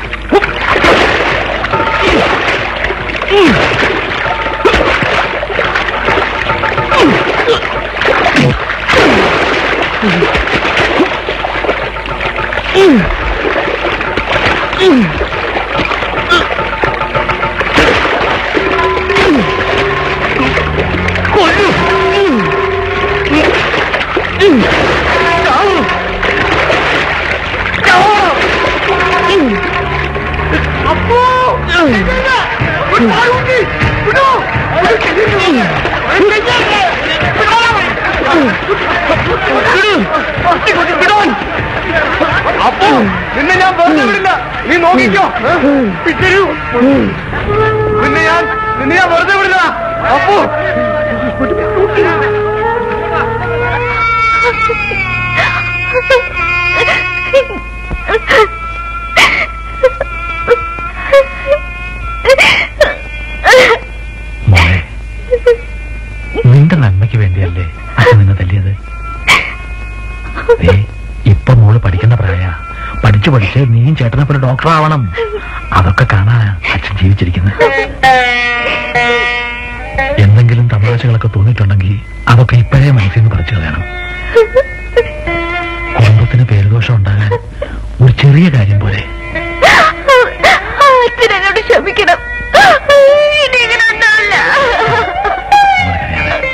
അപ്പോ നിന്നെ ഞാൻ വെറുതെ വിടില്ല നീ നോക്കിക്കോ പിറ്റരു നിന്നെ ഞാൻ നിന്നെ ഞാൻ വെറുതെ വിടില്ല അപ്പോ മോളെ നിന്റെ നന്മയ്ക്ക് വേണ്ടിയല്ലേ അച്ഛൻ നിന്നെ തല്ലിയത് ദേ, ഇപ്പൊ മോള് പഠിക്കുന്ന പ്രായ പഠിച്ചു പഠിച്ച് നീയും ചേട്ടനെ പോലെ ഡോക്ടർ ആവണം അതൊക്കെ കാണാൻ അച്ഛൻ ജീവിച്ചിരിക്കുന്നത് എന്തെങ്കിലും തമാശകളൊക്കെ തോന്നിയിട്ടുണ്ടെങ്കിൽ അതൊക്കെ ഇപ്പോഴേ മനസ്സിൽ നിന്ന് പറിച്ചു കളയണം കുടുംബത്തിന് പേരുദോഷം ഉണ്ടാകാൻ ഒരു ചെറിയ കാര്യം പോലെ അച്ഛനോട് ക്ഷമിക്കണം ഇനി ഇങ്ങനെ ഉണ്ടാവില്ല മോള് കരയാതെ.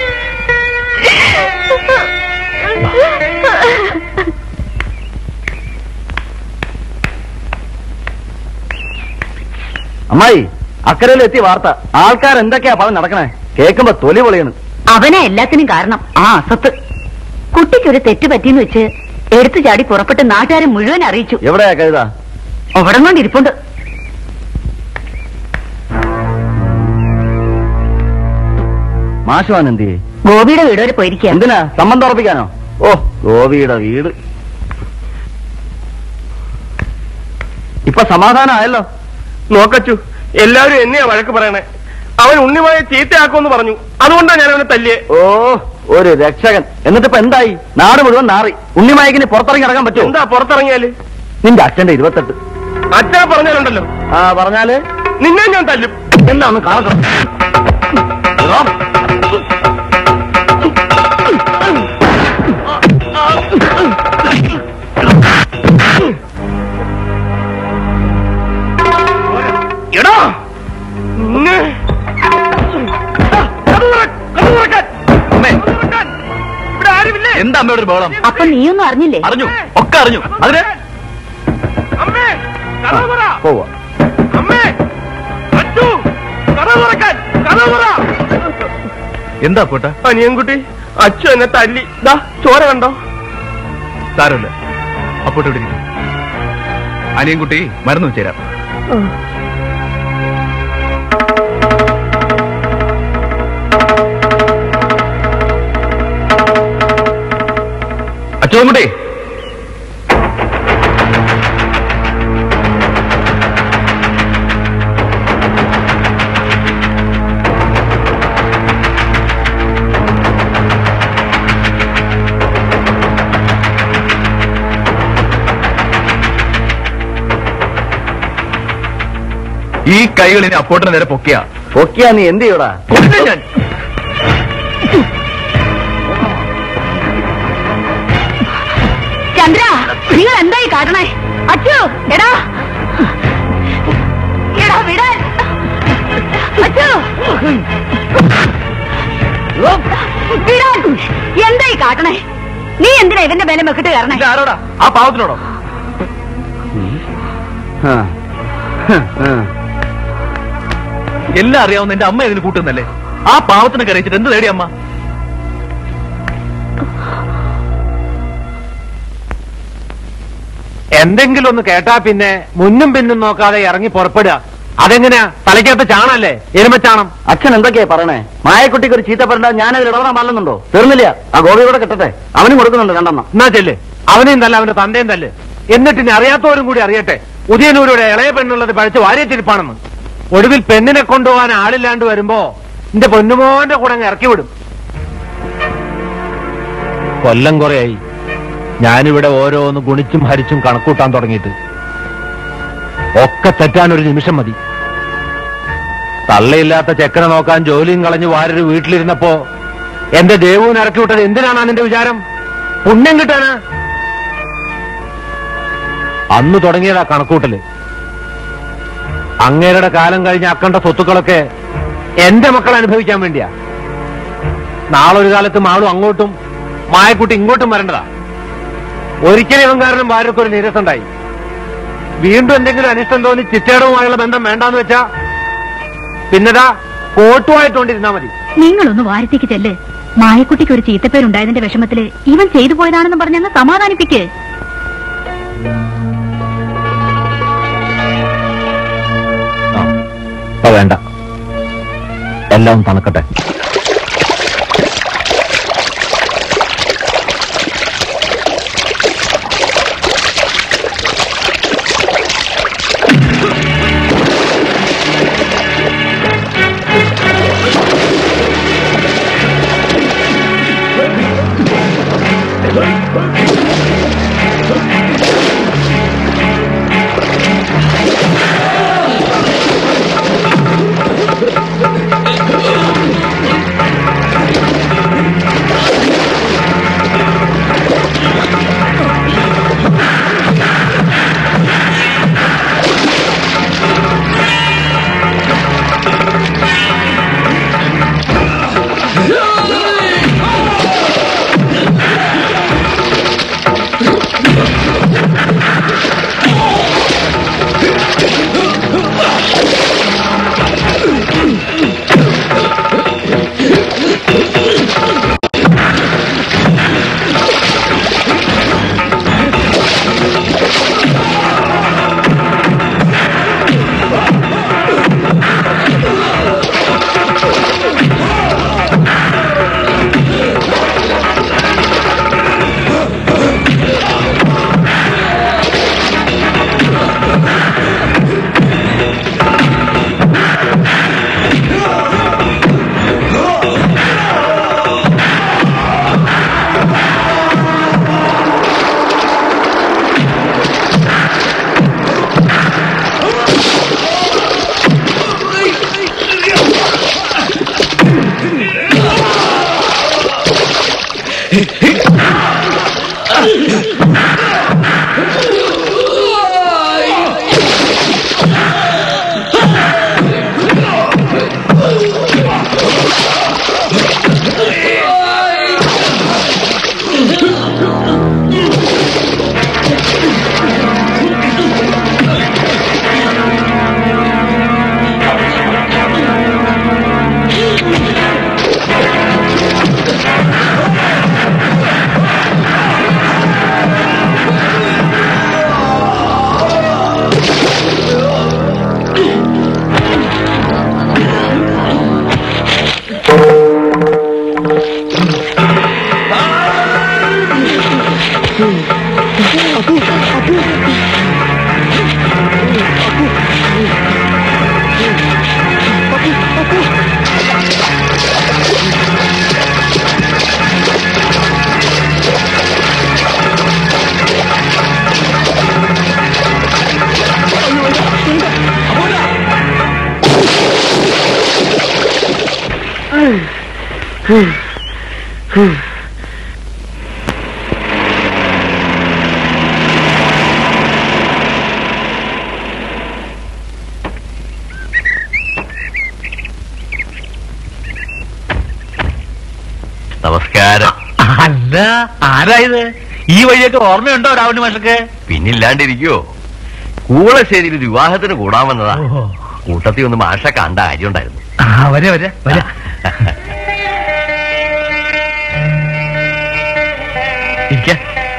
അമ്മായി അക്കരയിൽ എത്തി വാർത്ത ആൾക്കാർ എന്തൊക്കെയാ പറഞ്ഞ് നടക്കണേ കേൾക്കുമ്പോ തൊലി പൊളിയാണ് അവനെ എല്ലാത്തിനും കാരണം ആ അസത്ത് കുട്ടിക്കൊരു തെറ്റ് പറ്റിയെന്ന് വെച്ച് എടുത്തു ചാടി പുറപ്പെട്ട് നാട്ടുകാരെ മുഴുവൻ അറിയിച്ചു എവിടെയാ കഴുത അവിടെ കൊണ്ട് ഇരിപ്പുണ്ട് മാഷുവാൻ എന്തിയെ ഗോപിയുടെ വീട് വരെ പോയിരിക്കുക എന്തിനാ സംബന്ധം ഉറപ്പിക്കാനോ ഓ ഗോപിയുടെ വീട് ഇപ്പൊ സമാധാനമായല്ലോ നോക്കച്ചു എല്ലാവരും എന്നെയാ വഴക്ക് പറയണേ അവൻ ഉണ്ണിമായ ചീത്തയാക്കുമെന്ന് പറഞ്ഞു അതുകൊണ്ടാ ഞാൻ അവനെ തല്ലിയേ ഓ ഒരു രക്ഷകൻ എന്നിട്ട് ഇപ്പൊ എന്തായി നാട് മുഴുവൻ നാറി ഉണ്ണിമായക്കിന് പുറത്തിറങ്ങി ഇറങ്ങാൻ പറ്റുമോ എന്താ പുറത്തിറങ്ങിയാല് നിന്റെ അച്ഛന്റെ ഇരുപത്തെട്ട് അച്ഛാ പറഞ്ഞാലുണ്ടല്ലോ ആ പറഞ്ഞാല് നിന്നെ ഞാൻ തല്ലും എന്താണ് കാണണം എടാ നിന്നെ എന്താ അമ്മയുടെ ഒരു ബഹളം അപ്പൊ നീയൊന്നും അറിഞ്ഞില്ലേ അറിഞ്ഞു ഒക്കെ അറിഞ്ഞു അതിന് അമ്മേ കഥ പറ പോവാ അമ്മേ അച്ചു കഥ തുറക്കാൻ കഥ പറ എന്താ പോട്ട അനിയൻകുട്ടി അച്ചു എന്നെ തല്ലി ദാ ചോര കണ്ടോ സാരമില്ല അപ്പോട്ട് ഇവിടെ ഇരിക്ക്. അനിയൻകുട്ടി മരുന്ന് വെച്ചേരാം അച്ചോൻകുട്ടി ഈ കൈകൾ ഇനി അപ്പോട്ടിന് നേരെ പൊക്കിയാ പൊക്കിയാ നീ എന്ത് ചെയ്യൂടാ പൊക്കില്ല ഞാൻ ചന്ദ്ര നിങ്ങൾ എന്തായി കാട്ടണേ അച്ചു എടാ എടാ വിടാൻ അച്ചു വിടാൻ എന്തായി കാട്ടണേ നീ എന്തിനാ ഇവന്റെ മേലെ മെക്കിട്ട് കയറണേ ഇത് ആരോടാ ആ പാവത്തിനോടോ ആ. ഹ്, ആ. എല്ലാം അറിയാവുന്ന എന്റെ അമ്മ ഇതിന് കൂട്ടുന്നല്ലേ ആ പാവത്തിനെ കരയിച്ചിട്ട് എന്ത് നേടി അമ്മ എന്തെങ്കിലും ഒന്ന് കേട്ടാ പിന്നെ മുന്നും പിന്നും നോക്കാതെ ഇറങ്ങി പുറപ്പെടുക അതെങ്ങനെയാ തലയ്ക്കകത്ത് ചാണല്ലേ എരുമച്ചാണം അച്ഛൻ എന്തൊക്കെയാ പറയണേ മായക്കുട്ടിക്ക് ഒരു ചീത്ത പറഞ്ഞാൽ ഞാനതിൽ ഇടപെടാൻ പാടുന്നുണ്ടോ തീർന്നില്ല ആ ഗോപിയോടെ കിട്ടട്ടെ അവനും കൊടുക്കുന്നുണ്ട് രണ്ടെണ്ണം എന്നാ ചെല്ല് അവനെയും തല്ല അവന്റെ തന്റെയും തല്ല് എന്നിട്ട് ഇനി അറിയാത്തവരും കൂടി അറിയട്ടെ ഉദയനൂരുടെ ഇളയ പെണ്ണുള്ളത് പഴിച്ച് വാര്യത്തിരിപ്പാണെന്ന് ഒടുവിൽ പെണ്ണിനെ കൊണ്ടുപോകാൻ ആളില്ലാണ്ട് വരുമ്പോ എന്റെ പൊന്നുമോന്റെ കൂടെ അങ്ങ് ഇറക്കി വിടും കൊല്ലം കുറയായി ഞാനിവിടെ ഓരോന്ന് ഗുണിച്ചും ഹരിച്ചും കണക്കൂട്ടാൻ തുടങ്ങിയിട്ട് ഒക്കെ തെറ്റാൻ ഒരു നിമിഷം മതി തള്ളയില്ലാത്ത ചെക്കനെ നോക്കാൻ ജോലിയും കളഞ്ഞ് വാരൊരു വീട്ടിലിരുന്നപ്പോ എന്റെ ദേവുവിന് ഇറക്കി വിട്ടത് എന്തിനാണ് നിന്റെ വിചാരം പുണ്യം കിട്ടാനാ അന്ന് തുടങ്ങിയതാ കണക്കൂട്ടല് അങ്ങേരുടെ കാലം കഴിഞ്ഞ അക്കണ്ട സ്വത്തുക്കളൊക്കെ എന്റെ മക്കൾ അനുഭവിക്കാൻ വേണ്ടിയാ നാളൊരു കാലത്ത് മാളും അങ്ങോട്ടും മായക്കുട്ടി ഇങ്ങോട്ടും വരേണ്ടതാ ഒരിക്കലും ഇവൻ കാരണം ഭാര്യക്ക് ഒരു നീരസുണ്ടായി വീണ്ടും എന്തെങ്കിലും അനിഷ്ടം തോന്നി ചിറ്റേടവുമായുള്ള ബന്ധം വേണ്ടാന്ന് വെച്ചാ പിന്നെതാ കോട്ടുമായിട്ടോണ്ടിരുന്നാ മതി നിങ്ങളൊന്ന് വാരത്തേക്ക് ചെല്ല് മായക്കുട്ടിക്ക് ഒരു ചീത്തപ്പേരുണ്ടായതിന്റെ വിഷമത്തില് ഇവൻ ചെയ്തു പോയതാണെന്ന് പറഞ്ഞങ്ങ് സമാധാനിപ്പിക്ക് ഇപ്പൊ വേണ്ട എല്ലാം തണുക്കട്ടെ ആ നമസ്കാരം അല്ല ആരായത് ഈ വഴിയൊക്കെ ഓർമ്മയുണ്ടോ രാവണി മാഷക്ക് പിന്നില്ലാണ്ടിരിക്കോ കൂളശ്ശേരിയിൽ ഒരു വിവാഹത്തിന് കൂടാമെന്നതാ ഓഹോ കൂട്ടത്തിൽ ഒന്ന് മാഷ കണ്ട കാര്യമുണ്ടായിരുന്നു ആ വരെ വരെ വരെ ഇരിക്ക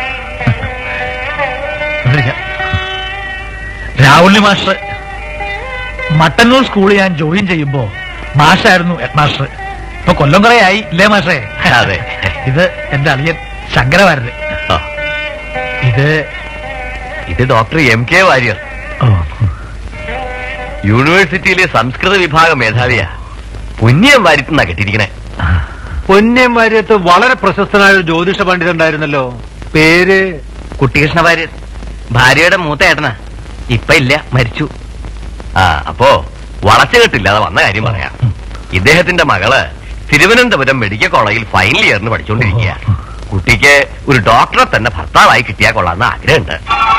വന്നിരിക്ക. രാവുണ്ണി മാസ്റ്റർ മട്ടന്നൂർ സ്കൂളിൽ ഞാൻ ജോയിൻ ചെയ്യുമ്പോ മാഷായിരുന്നു ഹെഡ് മാസ്റ്റർ ഇപ്പൊ കൊല്ലം കുറേ ആയി ഇല്ലേ മാഷേ അതെ. ഇത് എന്റെ അളിയൻ ശങ്കരവാരര് ആ, ഇത് ഇത് ഡോക്ടർ എം കെ വാര്യർ ഓ യൂണിവേഴ്സിറ്റിയിലെ സംസ്കൃത വിഭാഗം മേധാവിയാ പുണ്യം വാര്യത്തുനിന്നാ കെട്ടിയിരിക്കണേ പൊന്നേം വാര്യത്ത് വളരെ പ്രശസ്തനായ ഒരു ജ്യോതിഷ പണ്ഡിതൻ ഉണ്ടായിരുന്നല്ലോ പേര് കുട്ടികൃഷ്ണ വാര്യർ ഭാര്യയുടെ മൂത്ത ഏട്ടനാ ഇപ്പൊ ഇല്ല മരിച്ചു ആ അപ്പോ വളച്ചുകെട്ടില്ലാതെ വന്ന കാര്യം പറയാം ഇദ്ദേഹത്തിന്റെ മകള് തിരുവനന്തപുരം മെഡിക്കൽ കോളേജിൽ ഫൈനൽ ഇയറിന് പഠിച്ചുകൊണ്ടിരിക്കുക കുട്ടിക്ക് ഒരു ഡോക്ടറെ തന്നെ ഭർത്താവായി കിട്ടിയാൽ കൊള്ളാന്ന് ആഗ്രഹമുണ്ട്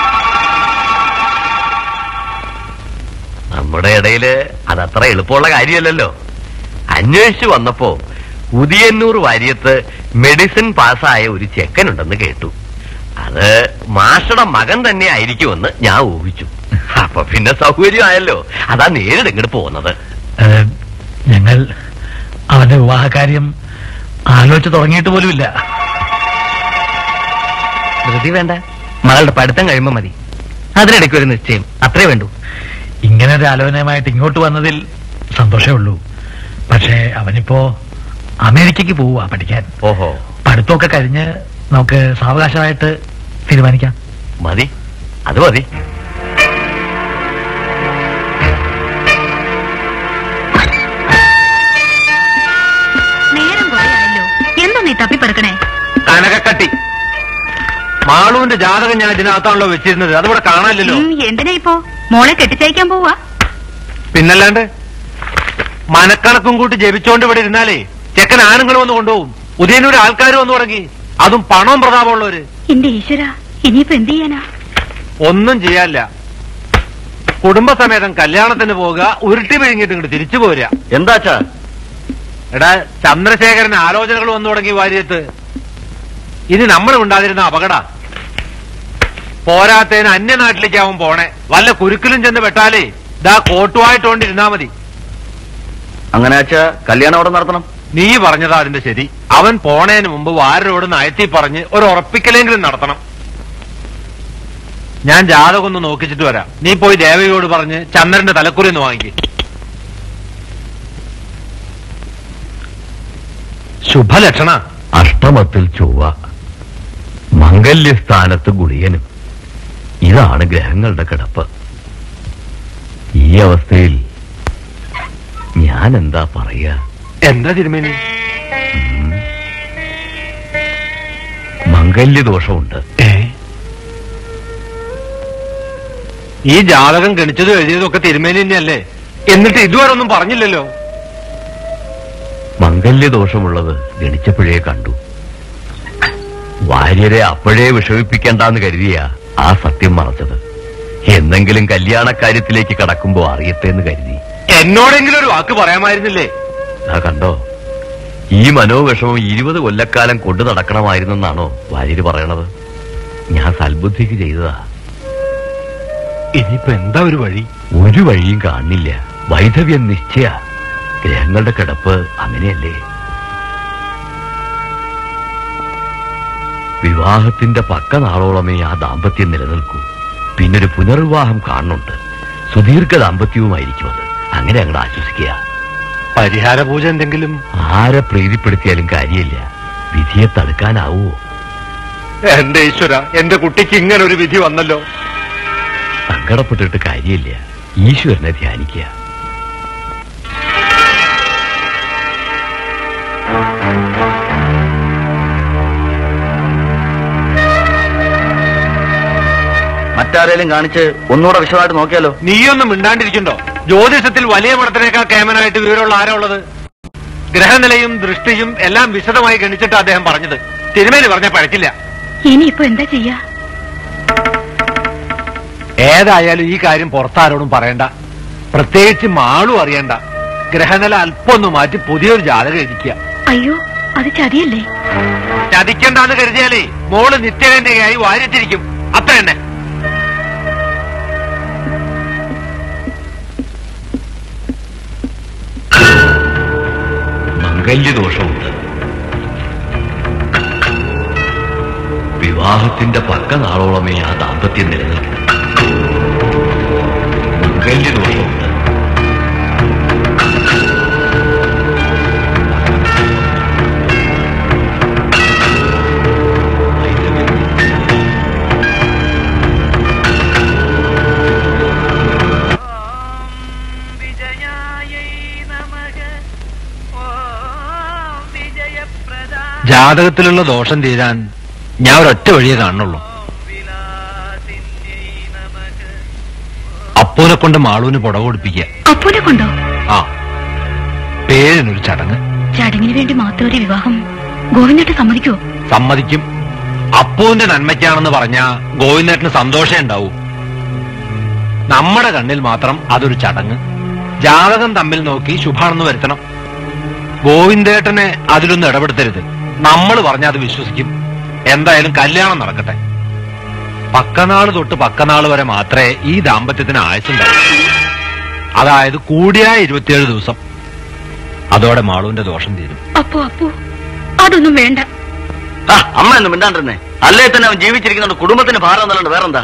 നമ്മുടെ ഇടയില് അതത്ര എളുപ്പമുള്ള കാര്യമല്ലല്ലോ അന്വേഷിച്ചു വന്നപ്പോ ഉദിയന്നൂർ വാര്യത്ത് മെഡിസിൻ പാസ്സായ ഒരു ചെക്കനുണ്ടെന്ന് കേട്ടു അത് മാഷയുടെ മകൻ തന്നെ ആയിരിക്കുമെന്ന് ഞാൻ ഊഹിച്ചു അപ്പൊ പിന്നെ സൗകര്യമായല്ലോ അതാ നേരിട്ട് ഇങ്ങോട്ട് പോകുന്നത് ഏ, ഞങ്ങൾ അവന്റെ വിവാഹകാര്യം ആലോചിച്ച് തുടങ്ങിയിട്ട് പോലുമില്ല ധൃതി വേണ്ട മകളുടെ പഠിത്തം കഴിയുമ്പോ മതി അതിനിടയ്ക്ക് ഒരു നിശ്ചയം അത്രേ വേണ്ടൂ ഇങ്ങനെ ഒരു ആലോചനയുമായിട്ട് ഇങ്ങോട്ട് വന്നതിൽ സന്തോഷമേ ഉള്ളൂ പക്ഷേ അവനിപ്പോ അമേരിക്കയ്ക്ക് പോവുക പഠിക്കാൻ ഓഹോ പഠിത്തമൊക്കെ കഴിഞ്ഞ് നമുക്ക് സാവകാശമായിട്ട് തീരുമാനിക്കാം മതി അത് മതി നേരം കുറേ ആയല്ലോ എന്താ നീ തപ്പിപ്പെറുക്കണേ കനകക്കട്ടി മാളുവിന്റെ ജാതകം ഞാൻ ഇതിനകത്താണല്ലോ വെച്ചിരുന്നത് അതിവിടെ കാണാനില്ലല്ലോ ഉം, എന്തിനാ ഇപ്പോ മോളെ കെട്ടിച്ചയക്കാൻ പോവാ പിന്നല്ലാണ്ട് മനക്കണക്കും കൂട്ടി ജപിച്ചോണ്ട് ഇവിടെ ഇരുന്നാലേ ചെക്കൻ ആണുങ്ങൾ വന്ന് കൊണ്ടുപോകും ഉദയനൂർ ആൾക്കാർ വന്നു തുടങ്ങി അതും പണവും പ്രതാപമുള്ളവര് എന്റെ ഈശ്വര ഇനിയിപ്പോ എന്ത് ചെയ്യാനാ ഒന്നും ചെയ്യാനില്ല കുടുംബസമേതം കല്യാണത്തിന് പോവുക ഉരുട്ടി പിഴുങ്ങിട്ട് ഇങ്ങോട്ട് തിരിച്ചു പോരുക എന്താച്ചാ എടാ ചന്ദ്രശേഖരൻ ആലോചനകൾ വന്നു തുടങ്ങി വാര്യത്ത് ഇനി നമ്മൾ ഉണ്ടാതിരുന്ന അപകട പോരാത്തതിന് അന്യനാട്ടിലേക്കാവും പോണേ വല്ല കുരുക്കിലും ചെന്ന് വെട്ടാലേ ഇതാ കോട്ടുവായിട്ടോണ്ടിരുന്നാ മതി അങ്ങനെ അച്ഛാ കല്യാണം അവിടെ നടത്തണം നീ പറഞ്ഞതാ അതിന്റെ ശരി അവൻ പോണേന് മുമ്പ് വാരോട് നയത്തി പറഞ്ഞ് ഒരു ഉറപ്പിക്കലെങ്കിലും നടത്തണം ഞാൻ ജാതകം ഒന്ന് നോക്കിച്ചിട്ട് വരാം നീ പോയി ദേവയോട് പറഞ്ഞ് ചന്ദ്രന്റെ തലക്കുറി ഒന്ന് വാങ്ങിക്ക് ശുഭലക്ഷണ അഷ്ടമത്തിൽ ചൊവ്വ മംഗല്യസ്ഥാനത്ത് ഗുളിയനും ഇതാണ് ഗ്രഹങ്ങളുടെ കിടപ്പ് ഈ അവസ്ഥയിൽ ഞാൻ എന്താ പറയുക എന്താ തിരുമേനി ഉം. മംഗല്യദോഷമുണ്ട് ഏ ഈ ജാതകം ഗണിച്ചതും എഴുതിയതും ഒക്കെ തിരുമേനി തന്നെയല്ലേ എന്നിട്ട് ഇതുവരെ ഒന്നും പറഞ്ഞില്ലല്ലോ മംഗല്യദോഷമുള്ളത് ഗണിച്ചപ്പോഴേ കണ്ടു വാര്യരെ അപ്പോഴേ വിഷമിപ്പിക്കേണ്ടെന്ന് കരുതിയ ആ സത്യം മറച്ചത് എന്നെങ്കിലും കല്യാണക്കാര്യത്തിലേക്ക് കടക്കുമ്പോ അറിയട്ടെ എന്ന് കരുതി എന്നോടെങ്കിലും ഒരു വാക്ക് പറയാമായിരുന്നില്ലേ ആ കണ്ടോ ഈ മനോവിഷമം ഇരുപത് കൊല്ലക്കാലം കൊണ്ടു നടക്കണമായിരുന്നെന്നാണോ വാര്യര് പറയണത് ഞാൻ സൽബുദ്ധിക്ക് ചെയ്തതാ ഇനിയിപ്പോ എന്താ ഒരു വഴി ഒരു വഴിയും കാണില്ല വൈധവ്യം നിശ്ചയ ഗ്രഹങ്ങളുടെ കിടപ്പ് അങ്ങനെയല്ലേ വിവാഹത്തിന്റെ പക്ക നാളോളമേ ആ ദാമ്പത്യം നിലനിൽക്കൂ പിന്നൊരു പുനർവിവാഹം കാണുന്നുണ്ട് സുദീർഘ ദാമ്പത്യവുമായിരിക്കും അത് അങ്ങനെ അങ്ങോട്ട് ആശ്വസിക്കുക പരിഹാര പൂജ എന്തെങ്കിലും ആരെ പ്രീതിപ്പെടുത്തിയാലും കാര്യമില്ല വിധിയെ തടുക്കാനാവോ എന്റെ ഈശ്വര എന്റെ കുട്ടിക്ക് ഇങ്ങനെ ഒരു വിധി വന്നല്ലോ സങ്കടപ്പെട്ടിട്ട് കാര്യമില്ല ഈശ്വരനെ ധ്യാനിക്കുക മറ്റാരേലും കാണിച്ച് ഒന്നുകൂടെ വിശദമായിട്ട് നോക്കിയാലോ നീയൊന്നും മിണ്ടാണ്ടിരിക്കണ്ടോ ജ്യോതിഷത്തിൽ വലിയ മഠത്തിനേക്കാൾ കേമനായിട്ട് വിവരമുള്ള ആരാ ഉള്ളത് ഗ്രഹനിലയും ദൃഷ്ടിയും എല്ലാം വിശദമായി ഗണിച്ചിട്ട് അദ്ദേഹം പറഞ്ഞത് തിരുമേനി പറഞ്ഞ പഴക്കില്ല ഇനിയിപ്പോ എന്താ ചെയ്യാ ഏതായാലും ഈ കാര്യം പുറത്താരോടും പറയണ്ട പ്രത്യേകിച്ച് മാളും അറിയണ്ട ഗ്രഹനില അല്പം ഒന്ന് മാറ്റി പുതിയൊരു ജാതകം ഇരിക്കുക അയ്യോ അത് ചതിയല്ലേ ചതിക്കണ്ടെന്ന് കരുതിയാലേ മോള് നിത്യകന്യകയായി വാരിച്ചിരിക്കും അത്ര തന്നെ മംഗല്യദോഷമുണ്ട് വിവാഹത്തിന്റെ പക്ക നാളോളമേ ആ ദാമ്പത്യം നിലനിൽക്കും മംഗല്യദോഷമുണ്ട് ജാതകത്തിലുള്ള ദോഷം തീരാൻ ഞാൻ ഒരൊറ്റ വഴിയേ കാണുള്ളൂ അപ്പൂനെ കൊണ്ട് മാളൂന് പുടവ കൊടുപ്പിക്കുക അപ്പൂനെ കൊണ്ടോ ആ പേരിനൊരു ചടങ്ങ് ചടങ്ങിന് വേണ്ടി മാത്രം ഒരു വിവാഹം ഗോവിന്ദേട്ട് സമ്മതിക്കോ സമ്മതിക്കും അപ്പൂന്റെ നന്മയ്ക്കാണെന്ന് പറഞ്ഞ ഗോവിന്ദേട്ടന് സന്തോഷം ഉണ്ടാവും നമ്മുടെ കണ്ണിൽ മാത്രം അതൊരു ചടങ്ങ് ജാതകം തമ്മിൽ നോക്കി ശുഭാണെന്ന് വരുത്തണം ഗോവിന്ദേട്ടനെ അതിലൊന്നും ഇടപെടുത്തരുത് നമ്മൾ പറഞ്ഞ അത് വിശ്വസിക്കും എന്തായാലും കല്യാണം നടക്കട്ടെ പക്കനാള് തൊട്ട് പക്കനാള് വരെ മാത്രമേ ഈ ദാമ്പത്യത്തിന് ആയുസുണ്ടാവൂ അതായത് കൂടിയായ ഇരുപത്തിയേഴ് ദിവസം അതോടെ മാളുവിന്റെ ദോഷം തീരും അപ്പോ അപ്പു അതൊന്നും വേണ്ട ആ അമ്മ എന്ന് മിണ്ടാണ്ടിരുന്നേ അല്ലേ തന്നെ അവൻ ജീവിച്ചിരിക്കുന്നുണ്ട് കുടുംബത്തിന് ഭാരം എന്നല്ലാണ്ട് വേറെന്താ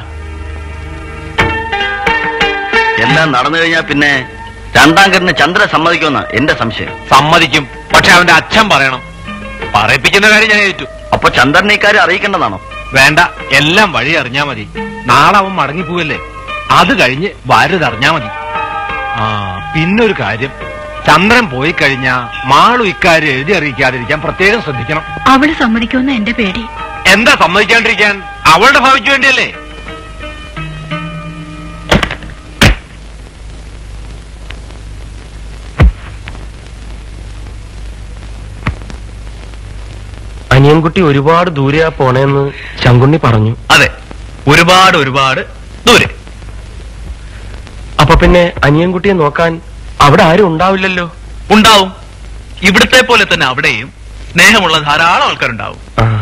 എല്ലാം നടന്നു കഴിഞ്ഞാൽ പിന്നെ രണ്ടാംകരന് ചന്ദ്ര സമ്മതിക്കുമെന്ന എന്റെ സംശയം സമ്മതിക്കും പക്ഷെ അവന്റെ അച്ഛൻ പറയണം പറയിപ്പിക്കുന്ന കാര്യം ഞാൻ ഏറ്റു അപ്പൊ ചന്ദ്രനെ ഇക്കാര്യം അറിയിക്കേണ്ടതാണോ വേണ്ട എല്ലാം വഴി അറിഞ്ഞാ മതി നാളെ അവൻ മടങ്ങിപ്പോവല്ലേ അത് കഴിഞ്ഞ് ഭാര്യത് അറിഞ്ഞാ മതി ആ പിന്നൊരു കാര്യം ചന്ദ്രൻ പോയി കഴിഞ്ഞാ മാളു ഇക്കാര്യം എഴുതി അറിയിക്കാതിരിക്കാൻ പ്രത്യേകം ശ്രദ്ധിക്കണം അവള് സമ്മതിക്കുമെന്ന എന്റെ പേടി എന്താ സമ്മതിക്കാണ്ടിരിക്കാൻ അവളുടെ ഭാവിക്ക് വേണ്ടിയല്ലേ അനിയൻകുട്ടി ഒരുപാട് ദൂരെയാ പോണേന്ന് ശങ്കുണ്ണി പറഞ്ഞു അതെ ഒരുപാട് ഒരുപാട് ദൂരെ അപ്പൊ പിന്നെ അനിയൻകുട്ടിയെ നോക്കാൻ അവിടെ ആരും ഉണ്ടാവില്ലല്ലോ ഉണ്ടാവും ഇവിടുത്തെ പോലെ തന്നെ അവിടെയും സ്നേഹമുള്ള ധാരാളം ആൾക്കാരുണ്ടാവും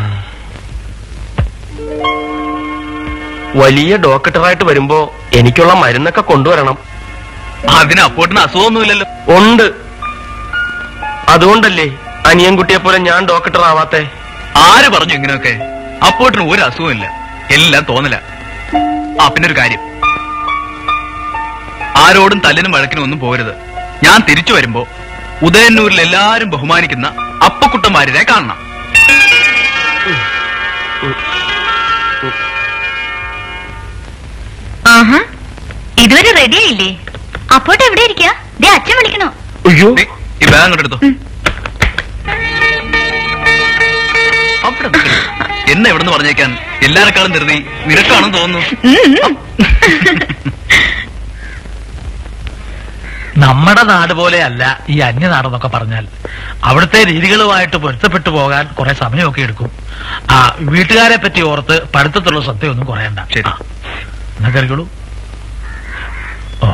വലിയ ഡോക്ടറായിട്ട് വരുമ്പോ എനിക്കുള്ള മരുന്നൊക്കെ കൊണ്ടുവരണം അതിന് അപ്പോട്ടിന് അസുഖമൊന്നുമില്ലല്ലോ ഉണ്ട് അതുകൊണ്ടല്ലേ അനിയൻകുട്ടിയെ പോലെ ഞാൻ ഡോക്ടർ ആവാത്തെ ആര് പറഞ്ഞു ഇങ്ങനെയൊക്കെ അപ്പോട്ടിന് ഒരു അസുഖമില്ല എല്ലാം തോന്നല ആ പിന്നെ ഒരു കാര്യം ആരോടും തല്ലിനും വഴക്കിനും ഒന്നും പോരുത് ഞാൻ തിരിച്ചു വരുമ്പോ ഉദയന്നൂരിൽ എല്ലാരും ബഹുമാനിക്കുന്ന അപ്പക്കുട്ടന്മാരെ കാണണം ആഹാ ഇതുവരെ റെഡി ആയില്ലേ അപ്പോട്ട് എവിടെ ഇരിക്കാ ദേ അച്ഛൻ വിളിക്കണോ അയ്യോ ദേ, ഈ ബാഗ് അങ്ങോട്ട് എടുത്തോ അവിടെ നിൽക്കരുത്. എന്നെ എവിടെന്ന് പറഞ്ഞേക്കാൻ എല്ലാരെക്കാളും ധൃതി നിരക്കാണെന്ന് തോന്നുന്നു നമ്മുടെ നാട് പോലെയല്ല ഈ അന്യനാടെന്നൊക്കെ പറഞ്ഞാൽ അവിടുത്തെ രീതികളുമായിട്ട് പൊരുത്തപ്പെട്ടു പോകാൻ കുറെ സമയമൊക്കെ എടുക്കും ആ വീട്ടുകാരെ പറ്റി ഓർത്ത് പഠിത്തത്തിലുള്ള സത്യമൊന്നും കുറയണ്ട ശരി. ആ, എന്നാ കരുകളൂ ഓ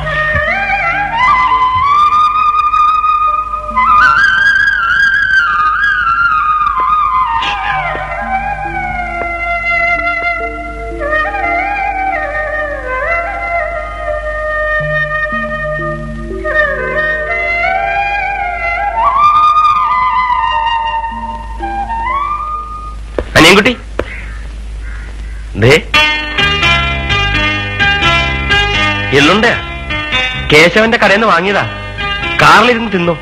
അനിയൻകുട്ടി ദേ എള്ളുണ്ട് കേശവന്റെ കടയിൽ നിന്ന് വാങ്ങിയതാ കാറിലിരുന്ന് തിന്നോ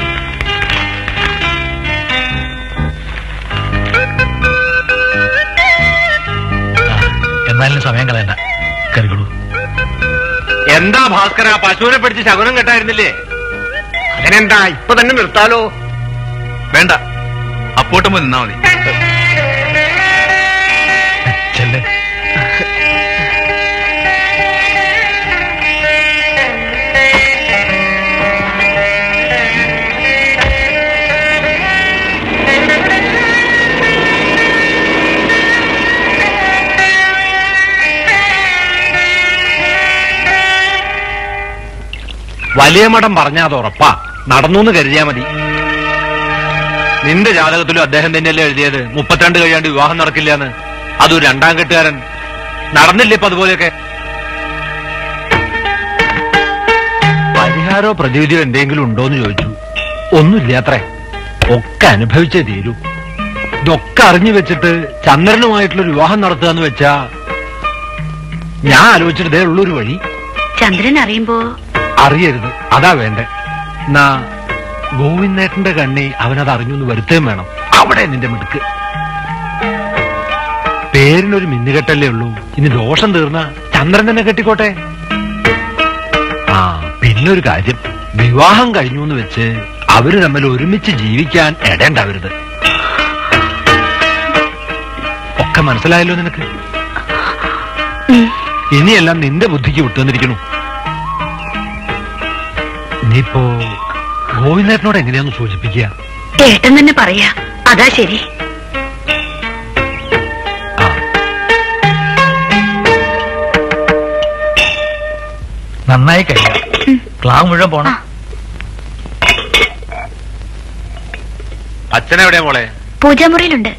എന്നാലും സമയം കളയണ്ട കരുകളൂ എന്താ ഭാസ്കര പശുവിനെ പിടിച്ച് ശകുനം കെട്ടായിരുന്നില്ലേ അതിനെന്താ ഇപ്പൊ തന്നെ നിർത്താലോ വേണ്ട അപ്പോട്ടും പോയി നിന്നാ മതി ചെല്ലേ വലിയ മഠം പറഞ്ഞാ അത് ഉറപ്പാ നടന്നു എന്ന് കരുതിയാ മതി നിന്റെ ജാതകത്തിലും അദ്ദേഹം തന്നെയല്ലേ എഴുതിയത് മുപ്പത്തിരണ്ട് കഴിയാണ്ട് വിവാഹം നടക്കില്ല എന്ന് അതൊരു രണ്ടാം കെട്ടുകാരൻ നടന്നില്ലേ ഇപ്പൊ അതുപോലെയൊക്കെ പരിഹാരോ പ്രതിവിധിയോ എന്തെങ്കിലും ഉണ്ടോന്ന് ചോദിച്ചു ഒന്നുമില്ലാത്രേ ഒക്കെ അനുഭവിച്ചേ തീരൂ ഇതൊക്കെ അറിഞ്ഞു വെച്ചിട്ട് ചന്ദ്രനുമായിട്ടുള്ള ഒരു വിവാഹം നടത്തുക എന്ന് വെച്ചാ ഞാൻ ആലോചിച്ചിട്ട് ഇതേ ഉള്ളൊരു വഴി ചന്ദ്രൻ അറിയുമ്പോ അറിയരുത് അതാ വേണ്ടേ എന്നാ ഗോവിന്ദേട്ടന്റെ കണ്ണി അവനത് അറിഞ്ഞു എന്ന് വരുത്തേം വേണം അവിടെ നിന്റെ മിടുക്ക് പേരിനൊരു മിന്നുകെട്ടല്ലേ ഉള്ളൂ ഇനി ദോഷം തീർന്ന ചന്ദ്രൻ തന്നെ കെട്ടിക്കോട്ടെ ആ പിന്നൊരു കാര്യം വിവാഹം കഴിഞ്ഞു എന്ന് വെച്ച് അവര് തമ്മിൽ ഒരുമിച്ച് ജീവിക്കാൻ ഇടേണ്ടാവരുത് ഒക്കെ മനസ്സിലായല്ലോ നിനക്ക് ഇനിയെല്ലാം നിന്റെ ബുദ്ധിക്ക് വിട്ടുവന്നിരിക്കണു ഇനിയിപ്പോ ഗോവിന്ദേട്ടനോട് എങ്ങനെയാന്ന് സൂചിപ്പിക്കുക ഏട്ടൻ തന്നെ പറയാ അതാ ശരി നന്നായി കഴിയാം ക്ലാവ് മുഴുവൻ പോണം അച്ഛനെവിടെയാ മോളെ പൂജാമുറിയിലുണ്ട്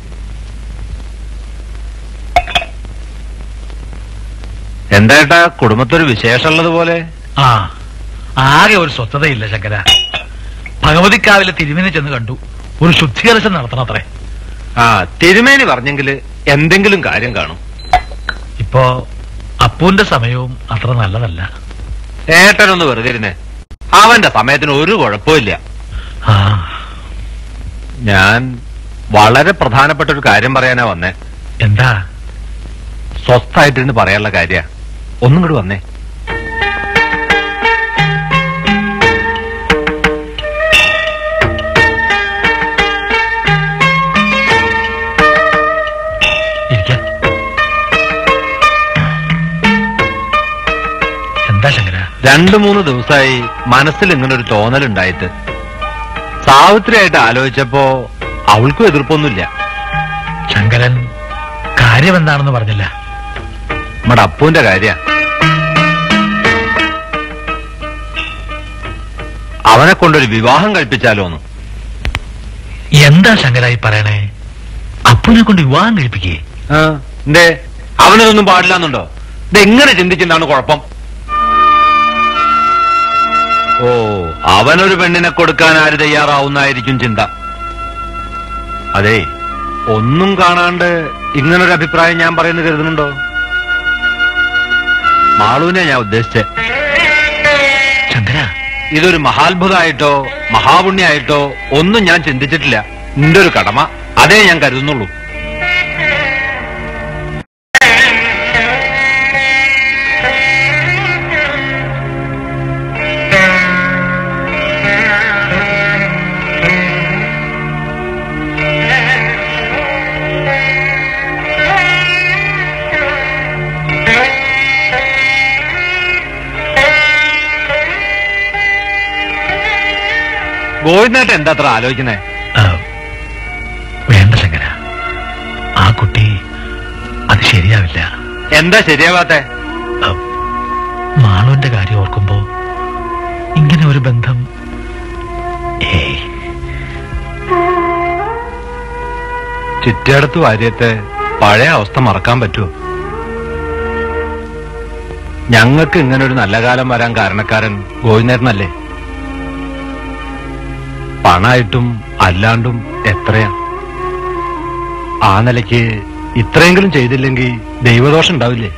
എന്തായിട്ടാ കുടുംബത്തൊരു വിശേഷമുള്ളത് പോലെ ആ ആകെ ഒരു സ്വസ്ഥതയില്ല ശങ്കര ഭഗവതിക്കാവിലെ തിരുമേനി ചെന്ന് കണ്ടു ഒരു ശുദ്ധീകരണം നടത്തണം അത്രേ ആ തിരുമേനി പറഞ്ഞെങ്കിൽ എന്തെങ്കിലും കാര്യം കാണും ഇപ്പോ അപ്പൂന്റെ സമയവും അത്ര നല്ലതല്ല ഏട്ടനൊന്ന് വെറുതെ ഇരുന്നേ അവന്റെ സമയത്തിന് ഒരു കുഴപ്പമില്ല ആ ഞാൻ വളരെ പ്രധാനപ്പെട്ട ഒരു കാര്യം പറയാനാ വന്നേ എന്താ സ്വസ്ഥായിട്ടിരുന്ന് പറയാനുള്ള കാര്യ ഒന്നും കൂടി വന്നേ ഇരിക്കാം എന്താ ശങ്കര രണ്ടു മൂന്ന് ദിവസമായി മനസ്സിൽ ഇങ്ങനെ ഒരു തോന്നലുണ്ടായിട്ട് സാവിത്രിയായിട്ട് ആലോചിച്ചപ്പോ അവൾക്കും എതിർപ്പൊന്നുമില്ല ശങ്കരൻ കാര്യം എന്താണെന്ന് പറഞ്ഞില്ല നമ്മുടെ അപ്പുവിന്റെ കാര്യ അവനെ കൊണ്ടൊരു വിവാഹം കഴിപ്പിച്ചാലോന്ന് എന്താ ശങ്കരായി പറയണേ അപ്പൂനെ കൊണ്ട് വിവാഹം കഴിപ്പിക്കേ എന്തേ അവനതൊന്നും പാടില്ലെന്നുണ്ടോ ഇതെങ്ങനെ ചിന്തിക്കുന്നതാണ് കുഴപ്പം ഓ അവനൊരു പെണ്ണിനെ കൊടുക്കാൻ ആര് തയ്യാറാവുന്നായിരിക്കും ചിന്ത അതെ ഒന്നും കാണാണ്ട് ഇങ്ങനൊരു അഭിപ്രായം ഞാൻ പറയുന്നത് കരുതുന്നുണ്ടോ മാളുവിനെ ഞാൻ ഉദ്ദേശിച്ചേ ശങ്കര ഇതൊരു മഹാത്ഭുതമായിട്ടോ മഹാപുണ്യായിട്ടോ ഒന്നും ഞാൻ ചിന്തിച്ചിട്ടില്ല നിന്റെ ഒരു കടമ അതേ ഞാൻ കരുതുന്നുള്ളൂ ഗോവിന്ദേട്ടൻ എന്താ അത്ര ആലോചിക്കുന്നേ ആ, വേണ്ട ശങ്കര ആ കുട്ടി അത് ശരിയാവില്ല എന്താ ശരിയാവാത്തെ ആ, മാളുവിന്റെ കാര്യം ഓർക്കുമ്പോ ഇങ്ങനെ ഒരു ബന്ധം ഏയ് ചുറ്റടത്ത് വാര്യത്തെ പഴയ അവസ്ഥ മറക്കാൻ പറ്റുമോ ഞങ്ങൾക്ക് ഇങ്ങനെ ഒരു നല്ല കാലം വരാൻ കാരണക്കാരൻ ഗോവിന്ദേട്ടനല്ലേ പണായിട്ടും അല്ലാണ്ടും എത്രയാ ആ നിലയ്ക്ക് ഇത്രയെങ്കിലും ചെയ്തില്ലെങ്കിൽ ദൈവദോഷം ഉണ്ടാവില്ലേ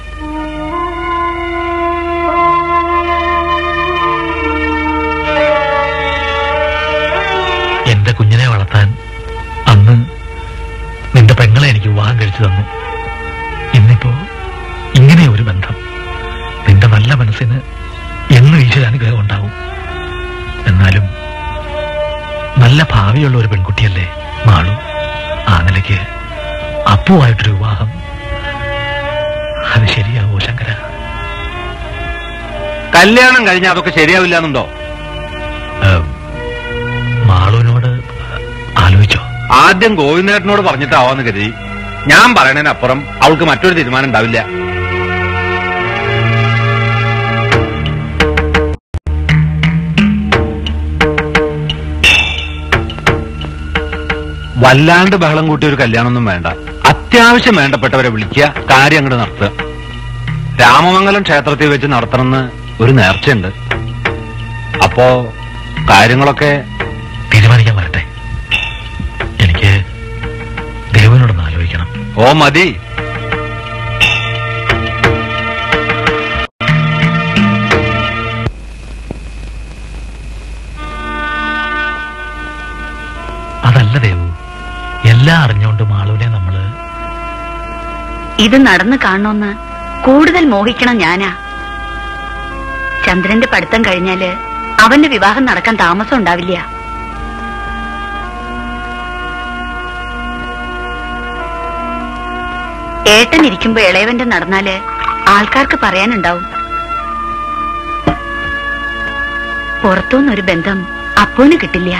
എന്റെ കുഞ്ഞിനെ വളർത്താൻ അന്ന് നിന്റെ പെങ്ങളെ എനിക്ക് വിവാഹം കഴിച്ചു തന്നു ഇന്നിപ്പോ ഇങ്ങനെ ഒരു ബന്ധം നിന്റെ നല്ല മനസ്സിന് എന്നും ഈശ്വരാനുഗ്രഹം ഉണ്ടാവും എന്നാലും നല്ല ഭാവിയുള്ള ഒരു പെൺകുട്ടിയല്ലേ മാളു ആ നിലയ്ക്ക് അപ്പുവായിട്ടൊരു വിവാഹം അത് ശരിയാവോ ശങ്കര കല്യാണം കഴിഞ്ഞാൽ അതൊക്കെ ശരിയാവില്ല എന്നുണ്ടോ ഏം, മാളുവിനോട് ആലോചിച്ചോ ആദ്യം ഗോവിന്ദേട്ടനോട് പറഞ്ഞിട്ടാവാന്ന് കരുതി ഞാൻ പറയണതിനപ്പുറം അവൾക്ക് മറ്റൊരു തീരുമാനം ഉണ്ടാവില്ല വല്ലാണ്ട് ബഹളം കൂട്ടിയ ഒരു കല്യാണമൊന്നും വേണ്ട അത്യാവശ്യം വേണ്ടപ്പെട്ടവരെ വിളിക്കുക കാര്യം അങ്ങോട്ട് നടത്തുക രാമമംഗലം ക്ഷേത്രത്തിൽ വെച്ച് നടത്തണമെന്ന് ഒരു നേർച്ചയുണ്ട് അപ്പോ കാര്യങ്ങളൊക്കെ തീരുമാനിക്കാൻ വരട്ടെ എനിക്ക് ദേവനോടൊന്ന് ആലോചിക്കണം ഓ മതി അതല്ല ദേവു എല്ലാം അറിഞ്ഞുകൊണ്ട് മാളുവിനെ നമ്മള് ഇത് നടന്നു കാണണമെന്ന് കൂടുതൽ മോഹിക്കണം ഞാനാ ചന്ദ്രന്റെ പഠിത്തം കഴിഞ്ഞാല് അവന്റെ വിവാഹം നടക്കാൻ താമസം ഉണ്ടാവില്ല ഏട്ടൻ ഇരിക്കുമ്പോ ഇളയവന്റെ നടന്നാല് ആൾക്കാർക്ക് പറയാനുണ്ടാവും പുറത്തുനിന്നൊരു ബന്ധം അപ്പോന് കിട്ടില്ല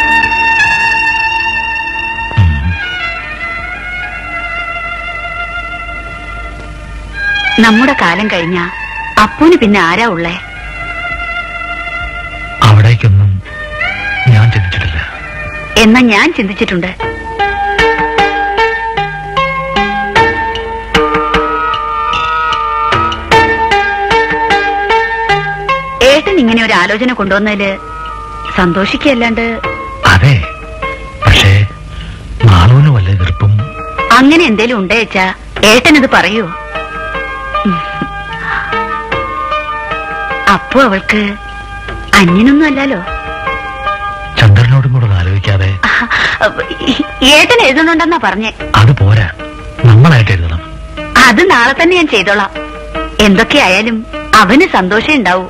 നമ്മുടെ കാലം കഴിഞ്ഞ അപ്പൂന് പിന്നെ ആരാ ഉള്ളേ അവിടേക്കൊന്നും ഞാൻ ചിന്തിച്ചിട്ടില്ല എന്നാ ഞാൻ ചിന്തിച്ചിട്ടുണ്ട് ഏട്ടൻ ഇങ്ങനെ ഒരു ആലോചന കൊണ്ടുവന്നതില് സന്തോഷിക്കല്ലാണ്ട് അതെ പക്ഷേ മാളുവിന് വല്ല എതിർപ്പും അങ്ങനെ എന്തേലും ഉണ്ടേച്ചാ ഏട്ടനത് പറയൂ അപ്പോ അവൾക്ക് അന്യനൊന്നും അല്ലല്ലോ ചന്ദ്രനോടും കൂടെ ഒന്ന് ആലോചിക്കാതെ ഏട്ടൻ എഴുതുന്നുണ്ടെന്നാ പറഞ്ഞേ അത് പോരാ നമ്മളായിട്ട് എഴുതണം അത് നാളെ തന്നെ ഞാൻ ചെയ്തോളാം എന്തൊക്കെയായാലും അവന് സന്തോഷം ഉണ്ടാവൂ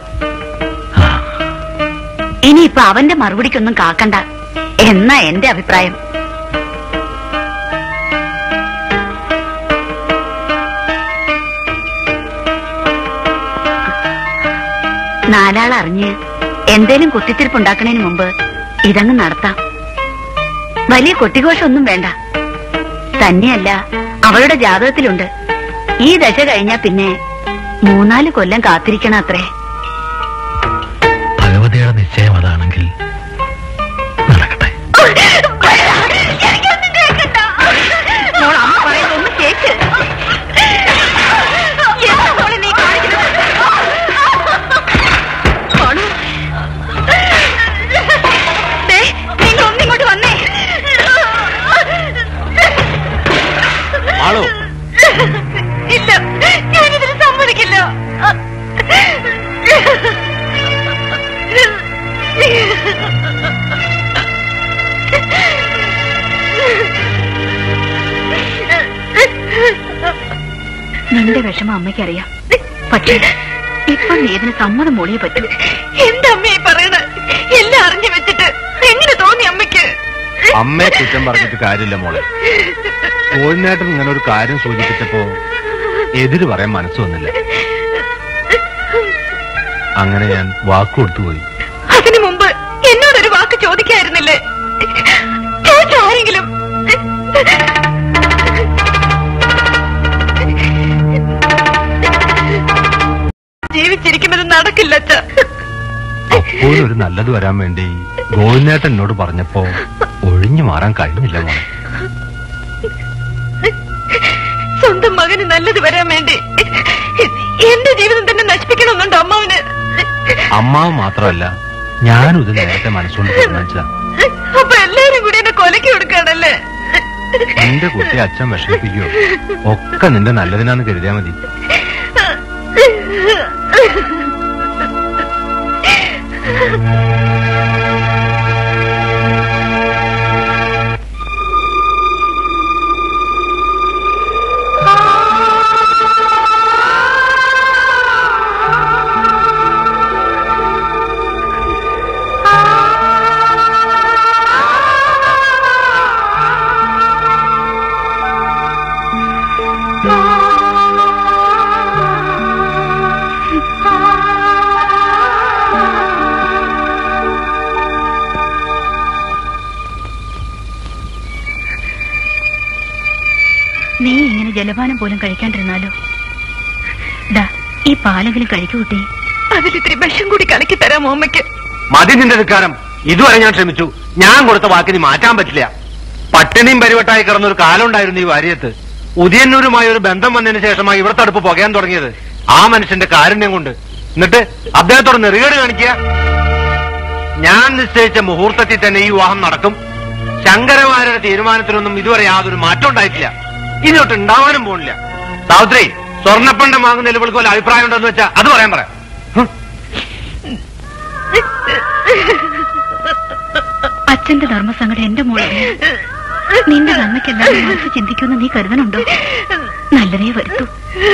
ഇനിയിപ്പൊ അവന്റെ മറുപടിക്കൊന്നും കാക്കണ്ട എന്നാ എന്റെ അഭിപ്രായം നാലാൾ അറിഞ്ഞ് എന്തേലും കുത്തിത്തിരിപ്പുണ്ടാക്കണതിന് മുമ്പ് ഇതങ്ങ് നടത്താം വലിയ കൊട്ടിഘോഷമൊന്നും വേണ്ട തന്നെയല്ല അവളുടെ ജാതകത്തിലുണ്ട് ഈ ദശ കഴിഞ്ഞാ പിന്നെ മൂന്നാല് കൊല്ലം കാത്തിരിക്കണം അത്രേ ഭഗവതിയുടെ നിശ്ചയം അതാണെങ്കിൽ നടക്കട്ടെ മോൾ അമ്മ പറയുന്നത് ഒന്ന് കേക്ക് എന്താ മോളെ നീ കാണിക്കുന്നത്? മോളു. ദേ, നിങ്ങൾ ഒന്നിങ്ങോട്ട് വന്നേ ആളോ ഇല്ല ഞാനിതിന് സമ്മതിക്കില്ല നിന്റെ വിഷമം അമ്മയ്ക്കറിയാം പക്ഷേ ഇപ്പൊ നീ ഇതിന് സമ്മതം മൂളിയേ പറ്റൂ എന്താ അമ്മയെ പറയണത് എല്ലാം അറിഞ്ഞു വെച്ചിട്ട് എങ്ങനെ തോന്നി അമ്മയ്ക്ക് അമ്മയെ കുറ്റം പറഞ്ഞിട്ട് കാര്യമില്ല മോളെ കോഴിനേട്ടൻ ഇങ്ങനെ ഒരു കാര്യം സൂചിപ്പിച്ചപ്പോ എതിര് പറയാൻ മനസ്സ് വന്നില്ല അങ്ങനെ ഞാൻ വാക്ക് കൊടുത്തുപോയി അതിനു മുമ്പ് എന്നോടൊരു വാക്ക് ചോദിക്കായിരുന്നില്ലേ ചോദിച്ചാരെങ്കിലും ജീവിച്ചിരിക്കുന്നത് നടക്കില്ല അച്ഛ അപ്പോഴൊരു നല്ലത് വരാൻ വേണ്ടി ഗോവിന്ദേട്ടൻ എന്നോട് പറഞ്ഞപ്പോ ഒഴിഞ്ഞു മാറാൻ കഴിഞ്ഞില്ല മോളെ സ്വന്തം മകന് നല്ലത് വരാൻ വേണ്ടി എന്റെ ജീവിതം തന്നെ നശിപ്പിക്കണമെന്നുണ്ടോ അമ്മാവന് അമ്മാവ് മാത്രമല്ല ഞാനും ഇത് നേരത്തെ മനസ്സുകൊണ്ട് തീരുമാനിച്ചതാ അപ്പൊ എല്ലാരും കൂടി എന്നെ കൊലക്ക് കൊടുക്കാണല്ലേ നിന്റെ കുട്ടി അച്ഛൻ വിഷമിപ്പിക്കോ ഒക്കെ നിന്റെ നല്ലതിനാന്ന് കരുതിയാ മതി നീ ഇങ്ങനെ ജലപാനം പോലും കഴിക്കാണ്ടിരുന്നാലോ ദാ ഈ പാലെങ്കിലും കഴിക്കൂ കുട്ടി അതിലിത്തിരി വിഷം കൂടി കലക്കി തരാമോ അമ്മയ്ക്ക് മതി നിന്റെ ധിക്കാരം ഇതുവരെ ഞാൻ ശ്രമിച്ചു ഞാൻ കൊടുത്ത വാക്കിന് മാറ്റാൻ പറ്റില്ല പട്ടിണിയും പരിവട്ടായി കിടന്ന ഒരു കാലം ഉണ്ടായിരുന്നു ഈ വാര്യത്ത് ഉദയന്നൂരുമായി ഒരു ബന്ധം വന്നതിന് ശേഷമായി ഇവിടുത്തെ അടുപ്പ് പുകയാൻ തുടങ്ങിയത് ആ മനുഷ്യന്റെ കാരുണ്യം കൊണ്ട് എന്നിട്ട് അദ്ദേഹത്തോട് നെറുകേട് കാണിക്കുക ഞാൻ നിശ്ചയിച്ച മുഹൂർത്തത്തിൽ തന്നെ ഈ വിവാഹം നടക്കും ശങ്കരമാരുടെ തീരുമാനത്തിനൊന്നും ഇതുവരെ യാതൊരു മാറ്റം ഉണ്ടായിട്ടില്ല ഇനിയൊട്ട് ഉണ്ടാവാനും പോണില്ല സാവിത്രി സ്വർണ്ണപ്പണ്ടം വാങ്ങുന്നതിൽ ഇവൾക്ക് വല്ല അഭിപ്രായം ഉണ്ടെന്ന് വെച്ചാ അത് പറയാൻ പറയാം അച്ഛന്റെ ധർമ്മസങ്കടം എന്റെ മോളെ നിന്റെ നന്മയ്ക്കെല്ലാം മനസ്സ് ചിന്തിക്കുമെന്ന് നീ കരുതണുണ്ടോ നല്ലതേ വരുത്തൂ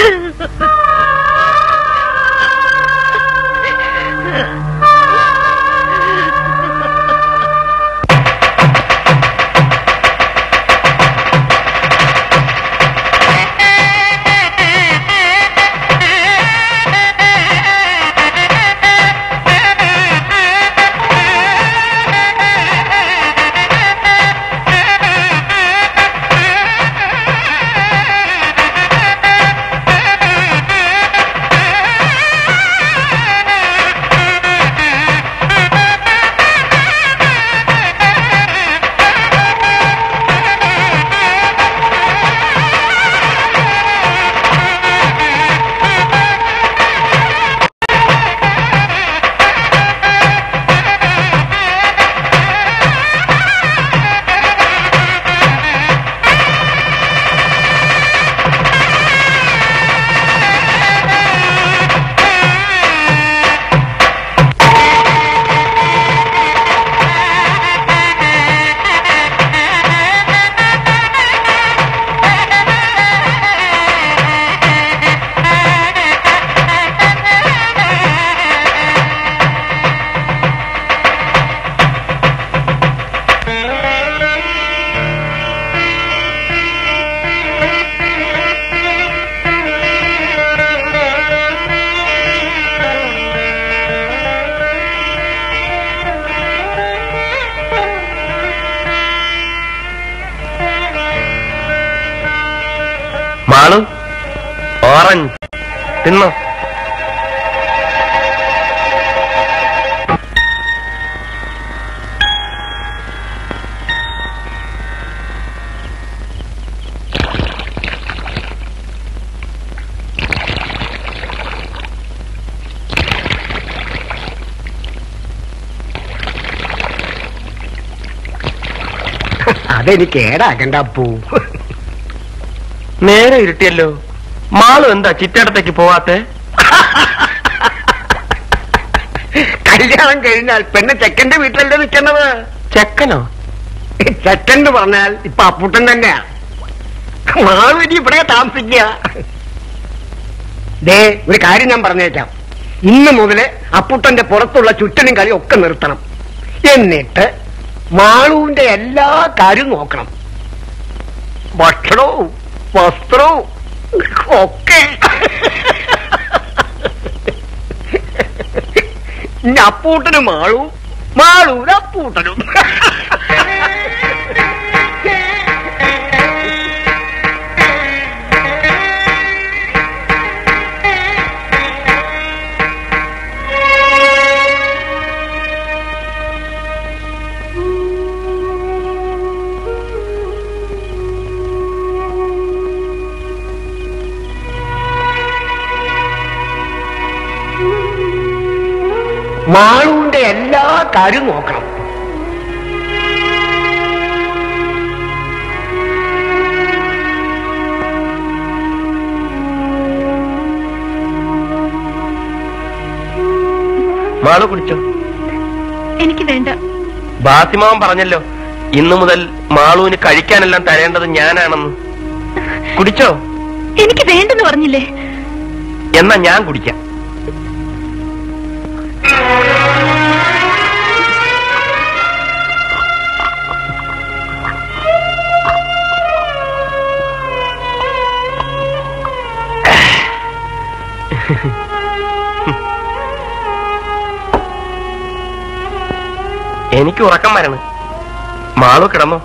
മാളു ഓറഞ്ച് തിന്നോ അതെനിക്ക് ഏടാക്കണ്ട അപ്പൂ നേരെ ഇരുട്ടിയല്ലോ മാളു എന്താ ചിറ്റടത്തേക്ക് പോവാത്തെ കല്യാണം കഴിഞ്ഞാൽ പെണ്ണ് ചെക്കന്റെ വീട്ടിലല്ലേ നിൽക്കുന്നത് ചെക്കനോ ചെക്കൻ പറഞ്ഞാൽ ഇപ്പൊ അപ്പൂട്ടൻ തന്നെയാ മാളുവിനി ഇവിടെ താമസിക്കുക ദേ ഒരു കാര്യം ഞാൻ പറഞ്ഞേക്കാം ഇന്ന് മുതല് അപ്പൂട്ടന്റെ പുറത്തുള്ള ചുറ്റനും കളി ഒക്കെ നിർത്തണം എന്നിട്ട് മാളുവിന്റെ എല്ലാ കാര്യവും നോക്കണം ഭക്ഷണവും വസ്ത്രവും ഒക്കെ ഇനി അപ്പൂട്ടനും മാളും മാളൂര് അപ്പൂട്ടനും മാളുവിന്റെ എല്ലാ കാര്യവും നോക്കണം മാളു കുടിച്ചോ എനിക്ക് വേണ്ട ബാസിമാവൻ പറഞ്ഞല്ലോ ഇന്നു മുതൽ മാളുവിന് കഴിക്കാനെല്ലാം തരേണ്ടത് ഞാനാണെന്ന് കുടിച്ചോ എനിക്ക് വേണ്ടെന്ന് പറഞ്ഞില്ലേ എന്നാ ഞാൻ കുടിക്കാം എനിക്ക് ഉറക്കം വരണം മാളു കിടന്നോ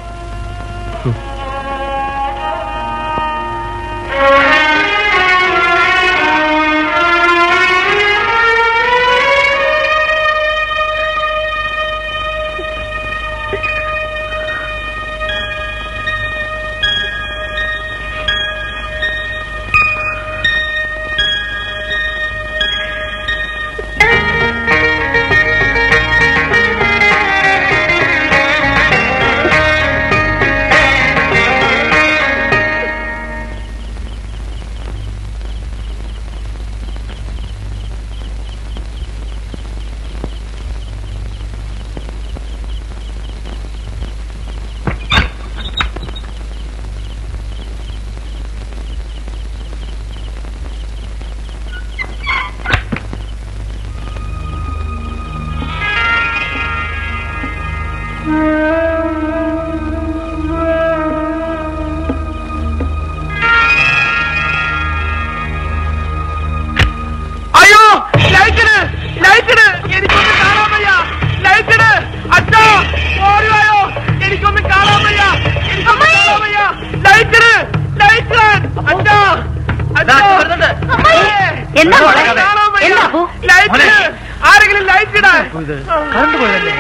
എന്താ മോളെ എന്താ അപ്പു മോനെ. ആരെങ്കിലും ലൈറ്റ് ഇടാ ഇത് കറണ്ട് പോയതല്ലേ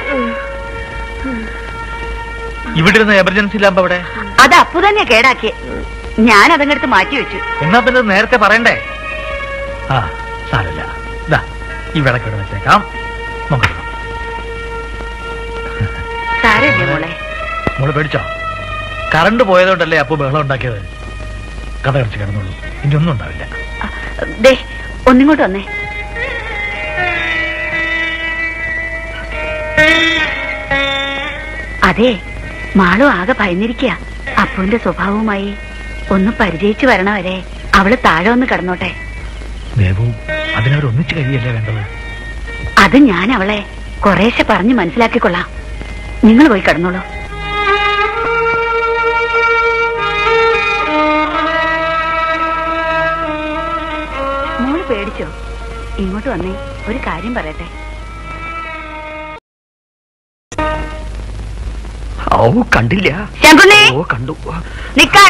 ഇവിടെ ഇരുന്ന എമർജൻസി ലാമ്പ് അവിടെ അത് അപ്പു തന്നെ കേടാക്കിയേ ഞാൻ അതങ്ങടുത്ത് മാറ്റി വെച്ചു എന്നാ പിന്നെ ഇത് നേരത്തെ പറയണ്ടേ ആ സാരമില്ല ഇതാ ഈ വിളക്ക് ഇവിടെ വെച്ചേക്കാം നോക്കാം സാരമില്ല മോളെ മോള് പേടിച്ചോ കറണ്ട് പോയതുകൊണ്ടല്ലേ അപ്പു ബഹളം ഉണ്ടാക്കിയത് കഥ കടിച്ച് കിടന്നുള്ളൂ ഇനി ഒന്നും ഉണ്ടാവില്ല ദേ ഒന്നിങ്ങോട്ട് വന്നേ അതെ മാളു ആകെ ഭയന്നിരിക്കുക അപ്പുവിന്റെ സ്വഭാവവുമായി ഒന്ന് പരിചയിച്ചു വരണവരെ അവള് താഴെ ഒന്ന് കിടന്നോട്ടെ ദേവു അതിനവർ ഒന്നിച്ചു കഴിയല്ലേ വേണ്ടത് അത് ഞാൻ അവളെ കുറേശ്ശെ പറഞ്ഞു മനസ്സിലാക്കിക്കൊള്ളാം നിങ്ങൾ പോയി കിടന്നോളൂ മോള് പേടിച്ചോ ഇങ്ങോട്ട് വന്നേ ഒരു കാര്യം പറയട്ടെ ഓ കണ്ടില്ല ശങ്കുണ്ണി ഓ കണ്ടു നിക്കാൻ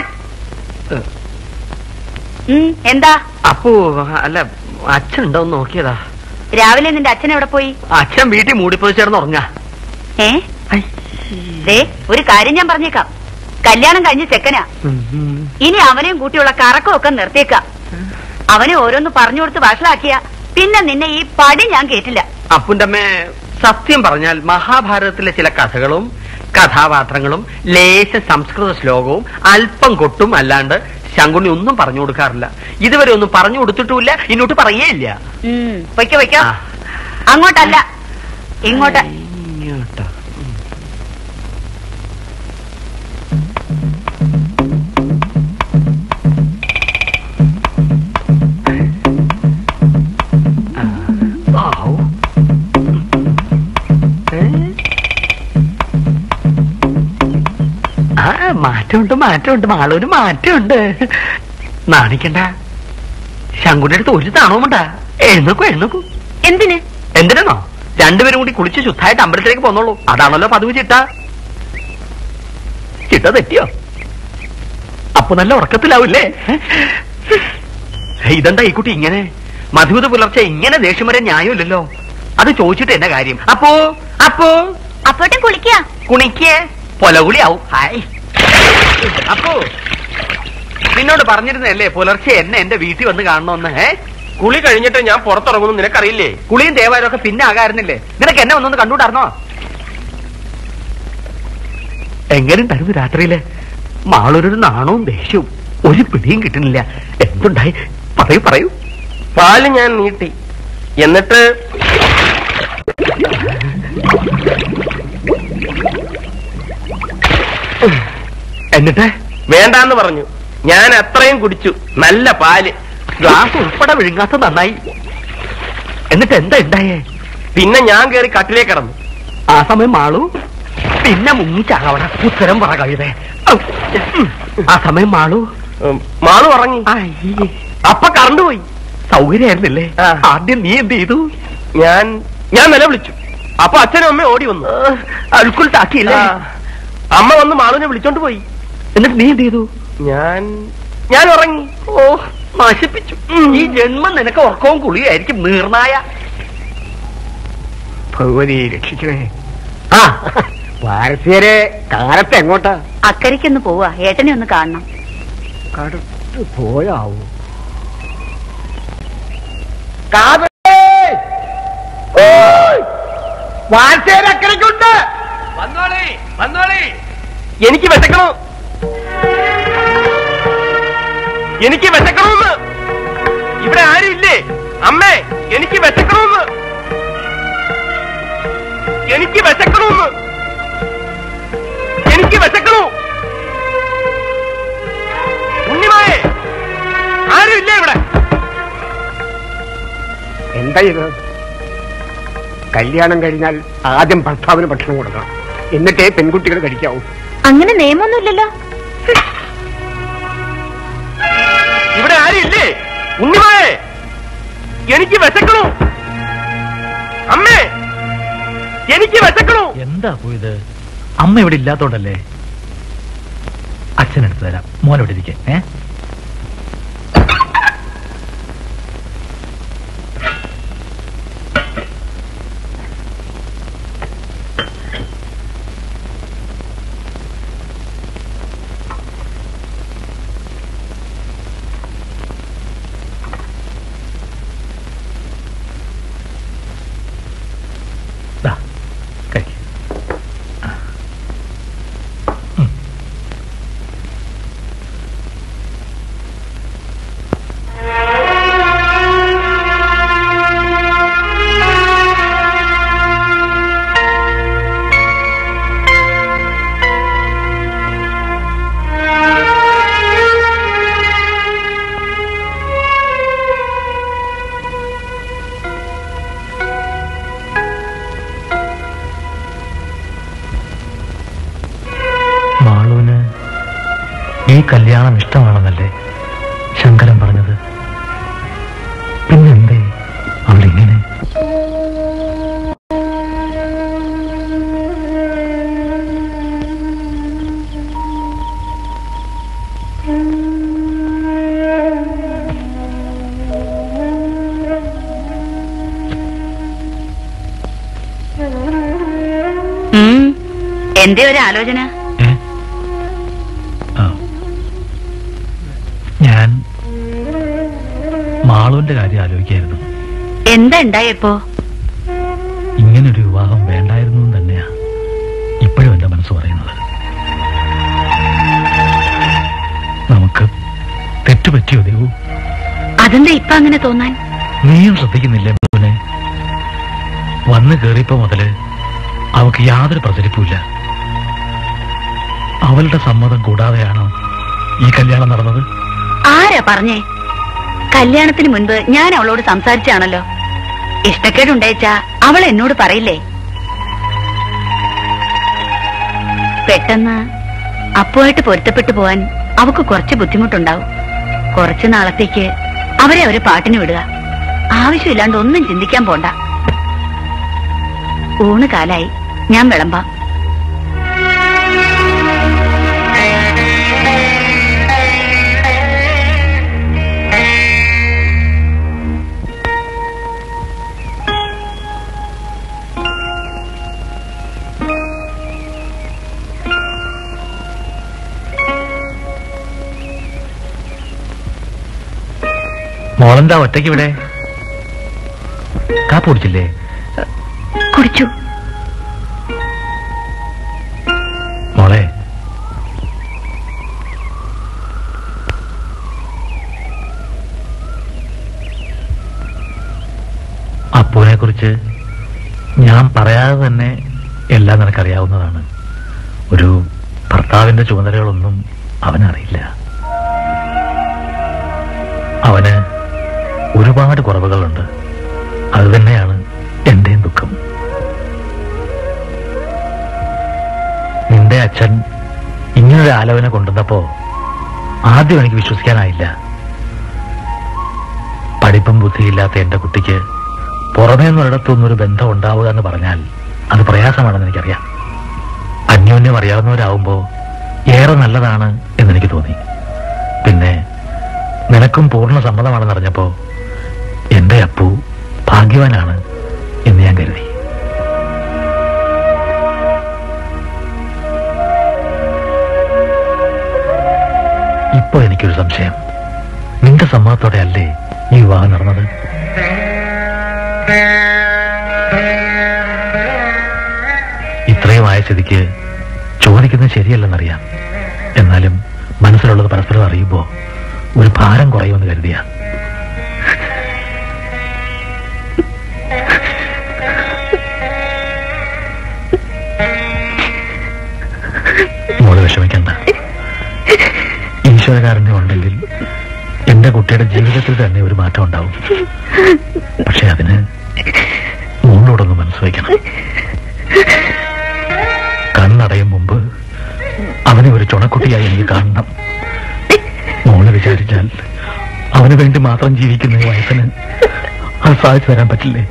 ഉം, എന്താ അപ്പോ അല്ല അച്ഛൻ ഉണ്ടോന്ന് നോക്കിയതാ രാവിലെ നിന്റെ അച്ഛൻ എവിടെ പോയി അച്ഛൻ വീട്ടിൽ മൂടിപ്പോയി ചേർന്ന് ഉറങ്ങാ ഏ ദേ ഒരു കാര്യം ഞാൻ പറഞ്ഞേക്കാം കല്യാണം കഴിഞ്ഞ ചെക്കനാ ഇനി അവനെയും കൂട്ടിയുള്ള കറക്കമൊക്കെ നിർത്തിയേക്കാം അവനെ ഓരോന്ന് പറഞ്ഞു കൊടുത്ത് വഷളാക്കിയ പിന്നെ നിന്നെ ഈ പടി ഞാൻ കേട്ടില്ല അപ്പുന്റെ അമ്മ സത്യം പറഞ്ഞാൽ മഹാഭാരതത്തിലെ ചില കഥകളും കഥാപാത്രങ്ങളും ലേശ സംസ്കൃത ശ്ലോകവും അല്പം കൊട്ടും അല്ലാണ്ട് ശങ്കുണ്ണി ഒന്നും പറഞ്ഞു കൊടുക്കാറില്ല ഇതുവരെ ഒന്നും പറഞ്ഞു കൊടുത്തിട്ടുമില്ല ഇങ്ങോട്ട് പറയേയില്ല ഉം, പൊയ്ക്കോ പൊയ്ക്കോ ആ. അങ്ങോട്ടല്ല ഇങ്ങോട്ട് ഇങ്ങോട്ടാ. ആ. ആവൂ. ഏ? ആ മാറ്റമുണ്ട് മാറ്റമുണ്ട് മാളൊരു മാറ്റമുണ്ട് നാണിക്കണ്ട ശങ്കുന്റെ അടുത്ത് ഒരു താണവുമുണ്ടാ എഴുന്നേക്കൂ എഴുന്നേക്കൂ എന്തിന് എന്തിനാണോ രണ്ടുപേരും കൂടി കുളിച്ച് ശുദ്ധമായിട്ട് അമ്പലത്തിലേക്ക് പോന്നോളൂ അതാണല്ലോ പതിവ് ചിട്ട ചിട്ട തെറ്റിയോ അപ്പൊ നല്ല ഉറക്കത്തിലാവൂല്ലേ ഇതെന്താ ഈ കുട്ടി ഇങ്ങനെ മധുവിധ പുലർച്ചെ ഇങ്ങനെ ദേഷ്യം വരെ ന്യായമില്ലല്ലോ അത് ചോദിച്ചിട്ട് എന്നെ കാര്യം അപ്പോ അപ്പോ അപ്പോട്ടും കുളിക്കാ കുണിക്കേ പൊലകുളിയാവും ഹായ് അപ്പോ നിന്നോട് പറഞ്ഞിരുന്നല്ലേ പുലർച്ചെ എന്നെ എന്റെ വീട്ടിൽ വന്ന് കാണണമെന്ന് ഏ കുളി കഴിഞ്ഞിട്ട് ഞാൻ പുറത്തിറങ്ങുന്നു നിനക്കറിയില്ലേ കുളിയും ദേവാലയം ഒക്കെ പിന്നെ ആകാറുന്നില്ലേ നിനക്ക് എന്നെ ഒന്നൊന്ന് കണ്ടുകൂടാർന്നോ എങ്ങനെയുണ്ടായിരുന്നു രാത്രിയില് മാളൊരു നാണവും ദേഷ്യവും ഒരു പിടിയും കിട്ടുന്നില്ല എന്തുണ്ടായി പറയൂ പറയൂ പാല് ഞാൻ നീട്ടി എന്നിട്ട് എന്നിട്ട് വേണ്ടാന്ന് പറഞ്ഞു ഞാൻ അത്രയും കുടിച്ചു നല്ല പാല് ഗ്ലാസ് ഉൾപ്പെടെ വിഴുങ്ങാത്ത നന്നായി എന്നിട്ട് എന്താ ഉണ്ടായേ പിന്നെ ഞാൻ കയറി കട്ടിലേ കിടന്നു ആ സമയം മാളു പിന്നെ മുങ്ങിച്ചാകവട ഉത്തരം പറ കഴുതേ ആ സമയം മാളു ഉം, മാളു ഉറങ്ങി അയ്യേ അപ്പൊ കറണ്ട് പോയി സൗകര്യായിരുന്നില്ലേ ആ. ആദ്യം നീ എന്ത് ചെയ്തു ഞാൻ ഞാൻ നിലവിളിച്ചു അപ്പൊ അച്ഛനും അമ്മയും ഓടി വന്നു അഴുക്കുൾ താക്കിയില്ലേ ആ. അമ്മ വന്ന് മാളുവിനെ വിളിച്ചോണ്ട് പോയി എന്നിട്ട് നീ എന്ത് ചെയ്തു ഞാൻ ഞാൻ ഉറങ്ങി ഓ നശിപ്പിച്ചു ഈ ജന്മം നിനക്ക് ഉറക്കവും കുളിയായിരിക്കും നീർനായ ഭഗവതി രക്ഷിക്കണേ ആ വാരസ്യരെ കാലത്ത് എങ്ങോട്ടാ അക്കരയ്ക്കൊന്ന് പോവാ ഏട്ടനെ ഒന്ന് കാണണം കടത്ത് പോയാവൂ വാരസ്യരക്കരയ്ക്കുണ്ട് വന്നോളി വന്നോളി എനിക്ക് വിശക്കണോ എനിക്ക് വിശക്കണമെന്ന് ഇവിടെ ആരും ഇല്ലേ അമ്മേ എനിക്ക് വിശക്കണമെന്ന് എനിക്ക് വിശക്കണമെന്ന് എനിക്ക് വിശക്കണോ ഉണ്ണിമായെ ആരും ഇല്ലേ ഇവിടെ എന്താ ഇത് കല്യാണം കഴിഞ്ഞാൽ ആദ്യം ഭർത്താവിന് ഭക്ഷണം കൊടുക്കണം എന്നിട്ടേ പെൺകുട്ടികൾ കഴിക്കാവൂ അങ്ങനെ നിയമമൊന്നുമില്ലല്ലോ ഇവിടെ ആരും ഇല്ലേ ഉണ്ണിമായെ എനിക്ക് വിശക്കണോ അമ്മേ എനിക്ക് വിശക്കണോ എന്താ പോയത് അമ്മ ഇവിടെ ഇല്ലാത്തോണ്ടല്ലേ അച്ഛൻ എടുത്തു തരാം മോൻ ഇവിടെ ഇരിക്കേ ഏ മാളുവിന് ഈ കല്യാണം ഇഷ്ടമാണെന്നല്ലേ ശങ്കരൻ പറഞ്ഞത് പിന്നെന്തേ അവളിങ്ങനെ ഉം. എന്തേ ഒരു ആലോചന ഏ? ആ. ഞാൻ മാളുവിന്റെ കാര്യം ആലോചിക്കായിരുന്നു എന്താ ഉണ്ടായപ്പോ ഇങ്ങനൊരു വിവാഹം വേണ്ടായിരുന്നു എന്ന് തന്നെയാ ഇപ്പോഴും എന്റെ മനസ്സ് പറയുന്നത് നമുക്ക് തെറ്റുപറ്റിയോ ദേവു അതെന്താ ഇപ്പൊ അങ്ങനെ തോന്നാൻ നീയും ശ്രദ്ധിക്കുന്നില്ലേ മധുവിനെ വന്ന് കേറിയപ്പോ മുതല് അവക്ക് യാതൊരു പ്രചരിപ്പുമില്ല അവളുടെ സമ്മതം കൂടാതെയാണോ ഈ കല്യാണം നടന്നത് ആരാ പറഞ്ഞേ കല്യാണത്തിന് മുൻപ് ഞാൻ അവളോട് സംസാരിച്ചാണല്ലോ ഇഷ്ടക്കേടുണ്ടായിച്ചാ അവൾ എന്നോട് പറയില്ലേ പെട്ടെന്ന് അപ്പുമായിട്ട് പൊരുത്തപ്പെട്ടു പോവാൻ അവക്ക് കുറച്ച് ബുദ്ധിമുട്ടുണ്ടാവും കുറച്ചു നാളത്തേക്ക് അവരെ അവരെ പാട്ടിന് വിടുക ആവശ്യമില്ലാണ്ട് ഒന്നും ചിന്തിക്കാൻ പോണ്ട ഊണ് കാലായി ഞാൻ വിളമ്പാം മോളെന്താ ഒറ്റയ്ക്ക് ഇവിടെ കാപ്പ് കുടിച്ചില്ലേ കുടിച്ചു മോളെ അപ്പുവിനെ കുറിച്ച് ഞാൻ പറയാതെ തന്നെ എല്ലാം നിനക്കറിയാവുന്നതാണ് ഒരു ഭർത്താവിന്റെ ചുമതലകളൊന്നും അവനറിയില്ല അവന് ഒരുപാട് കുറവുകളുണ്ട് അത് തന്നെയാണ് എന്റെയും ദുഃഖം നിന്റെ അച്ഛൻ ഇങ്ങനൊരു ആലോചന കൊണ്ടുവന്നപ്പോ ആദ്യം എനിക്ക് വിശ്വസിക്കാനായില്ല പഠിപ്പും ബുദ്ധിയില്ലാത്ത എന്റെ കുട്ടിക്ക് പുറമേ നിന്നൊരിടത്തുനിന്ന് ഒരു ബന്ധം ഉണ്ടാവുക എന്ന് പറഞ്ഞാൽ അത് പ്രയാസമാണെന്ന് എനിക്കറിയാം അന്യോന്യം അറിയാവുന്നവരാവുമ്പോ ഏറെ നല്ലതാണ് എന്നെനിക്ക് തോന്നി പിന്നെ നിനക്കും പൂർണ്ണ സമ്മതമാണെന്ന് അറിഞ്ഞപ്പോ എന്റെ അപ്പു ഭാഗ്യവാനാണ് എന്ന് ഞാൻ കരുതി ഇപ്പൊ എനിക്കൊരു സംശയം നിന്റെ സമ്മതത്തോടെ അല്ലേ ഈ വിവാഹം നടന്നത് ഇത്രയും ആയ സ്ഥിതിക്ക് ചോദിക്കുന്നത് ശരിയല്ലെന്നറിയാം എന്നാലും മനസ്സിലുള്ളത് പരസ്പരം അറിയുമ്പോ ഒരു ഭാരം കുറയുമെന്ന് കരുതിയ മോള് വിഷമിക്കണ്ട ഈശ്വരകാരണ്യം ഉണ്ടെങ്കിൽ എന്റെ കുട്ടിയുടെ ജീവിതത്തിൽ തന്നെ ഒരു മാറ്റം ഉണ്ടാവും പക്ഷെ അതിന് മോളോടൊന്ന് മനസ്സ് വയ്ക്കണം കണ്ണടയും മുമ്പ് അവനെ ഒരു ചുണക്കുട്ടിയായി എനിക്ക് കാണണം മോള് വിചാരിച്ചാൽ അവന് വേണ്ടി മാത്രം ജീവിക്കുന്ന ഈ വയസ്സിന് അത് സാധിച്ചു തരാൻ പറ്റില്ലേ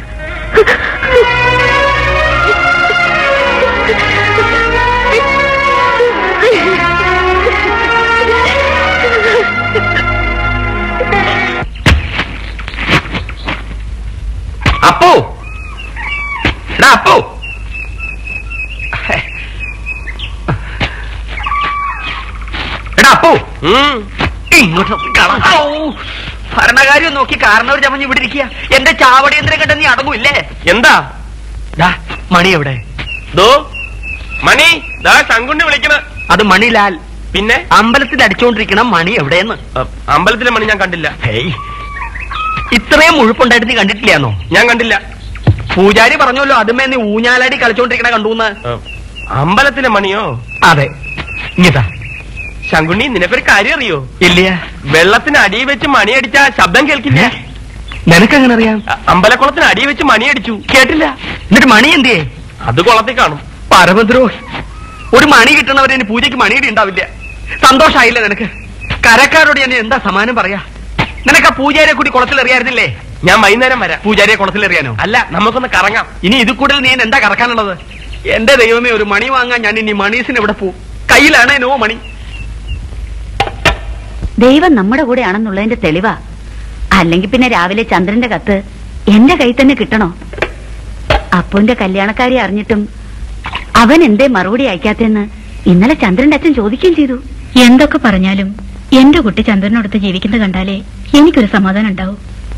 അപ്പോ എടാ അപ്പോ എടാ അപ്പോ ഇങ്ങോട്ട് കാണാം. ഔ, ഭരണകാര്യം നോക്കി കാരണവർ ചമഞ്ഞ് ഇവിടെ ഇരിക്കുക എന്റെ ചാവടിയന്ത്രം കണ്ട നീ അടങ്ങൂല്ലേ എന്താ ദാ, മണി എവിടെ ദോ മണി ദാ ശങ്കുണ്ണി വിളിക്കണ അത് മണിലാൽ പിന്നെ അമ്പലത്തിൽ അടിച്ചോണ്ടിരിക്കണ മണി എവിടെയെന്ന് അ, അമ്പലത്തിലെ മണി ഞാൻ കണ്ടില്ല ഹേയ് ഇത്രയും മുഴുപ്പുണ്ടായിട്ട് നീ കണ്ടിട്ടില്ലാന്നോ ഞാൻ കണ്ടില്ല പൂജാരി പറഞ്ഞല്ലോ അതുമേ നീ ഊഞ്ഞാലാടി കളിച്ചോണ്ടിരിക്കണ കണ്ടൂന്ന് അ, അമ്പലത്തിലെ മണിയോ അതെ ഇങ്ങിതാ ശങ്കുണ്ണി നിനക്കൊരു കാര്യം അറിയോ ഇല്ല വെള്ളത്തിന് അടിയിൽ വെച്ച് മണി അടിച്ച ശബ്ദം കേൾക്കില്ല നിനക്കെങ്ങനെ അറിയാം അ, അമ്പലക്കുളത്തിന് അടിയിൽ വെച്ച് മണി അടിച്ചു കേട്ടില്ല എന്നിട്ട് മണി എന്തിയേ അത് കുളത്തിൽ കാണും പരമദ്രോഹി ഒരു മണി കിട്ടണവരെ ഇനി പൂജയ്ക്ക് മണിയിടി ഉണ്ടാവില്ല സന്തോഷായില്ലേ നിനക്ക് കരക്കാരോട് ഞാൻ എന്താ സമാനം പറയാ നിനക്ക് ആ പൂജാരിയെ കൂടി കുളത്തിലെറിയായിരുന്നില്ലേ ഞാൻ വൈകുന്നേരം വരാം പൂജാരിയെ കുളത്തിലെറിയാനോ അല്ല നമുക്കൊന്ന് കറങ്ങാം ഇനി ഇത് കൂടുതൽ നീ എന്താ കറക്കാനുള്ളത് എന്റെ ദൈവമേ ഒരു മണി വാങ്ങാൻ ഞാൻ ഇനി മണീസിന് എവിടെ പോവും കയ്യിലാണ് നോ മണി ദൈവം നമ്മുടെ കൂടെ ആണെന്നുള്ളതിന്റെ തെളിവാ അല്ലെങ്കിൽ പിന്നെ രാവിലെ ചന്ദ്രന്റെ കത്ത് എന്റെ കയ്യിൽ തന്നെ കിട്ടണോ അപ്പുവിന്റെ കല്യാണക്കാരി അറിഞ്ഞിട്ടും അവൻ എന്തേ മറുപടി അയക്കാത്തെന്ന് ഇന്നലെ ചന്ദ്രന്റെ അച്ഛൻ ചോദിക്കുകയും ചെയ്തു എന്തൊക്കെ പറഞ്ഞാലും എന്റെ കുട്ടി ചന്ദ്രനോടൊത്ത് ജീവിക്കുന്നത് കണ്ടാലേ എനിക്കൊരു സമാധാനം ഉണ്ടാവും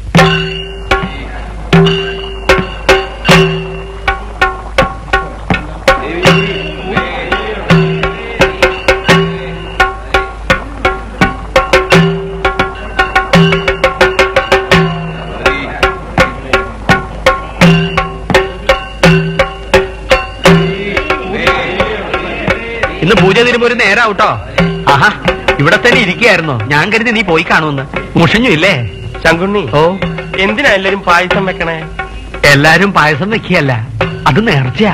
ഇന്ന് പൂജ തരുമ്പോ ഒരു നേരം കേട്ടോ ആഹാ ഇവിടെ തന്നെ ഇരിക്കുകയായിരുന്നോ ഞാൻ കരുതി നീ പോയി കാണുമെന്ന് മുഷിഞ്ഞു ഇല്ലേ ശങ്കുണ്ണി ഓ എന്തിനാ എല്ലാരും പായസം വെക്കണേ എല്ലാരും പായസം വെക്കുകയല്ല അത് നേർച്ചയാ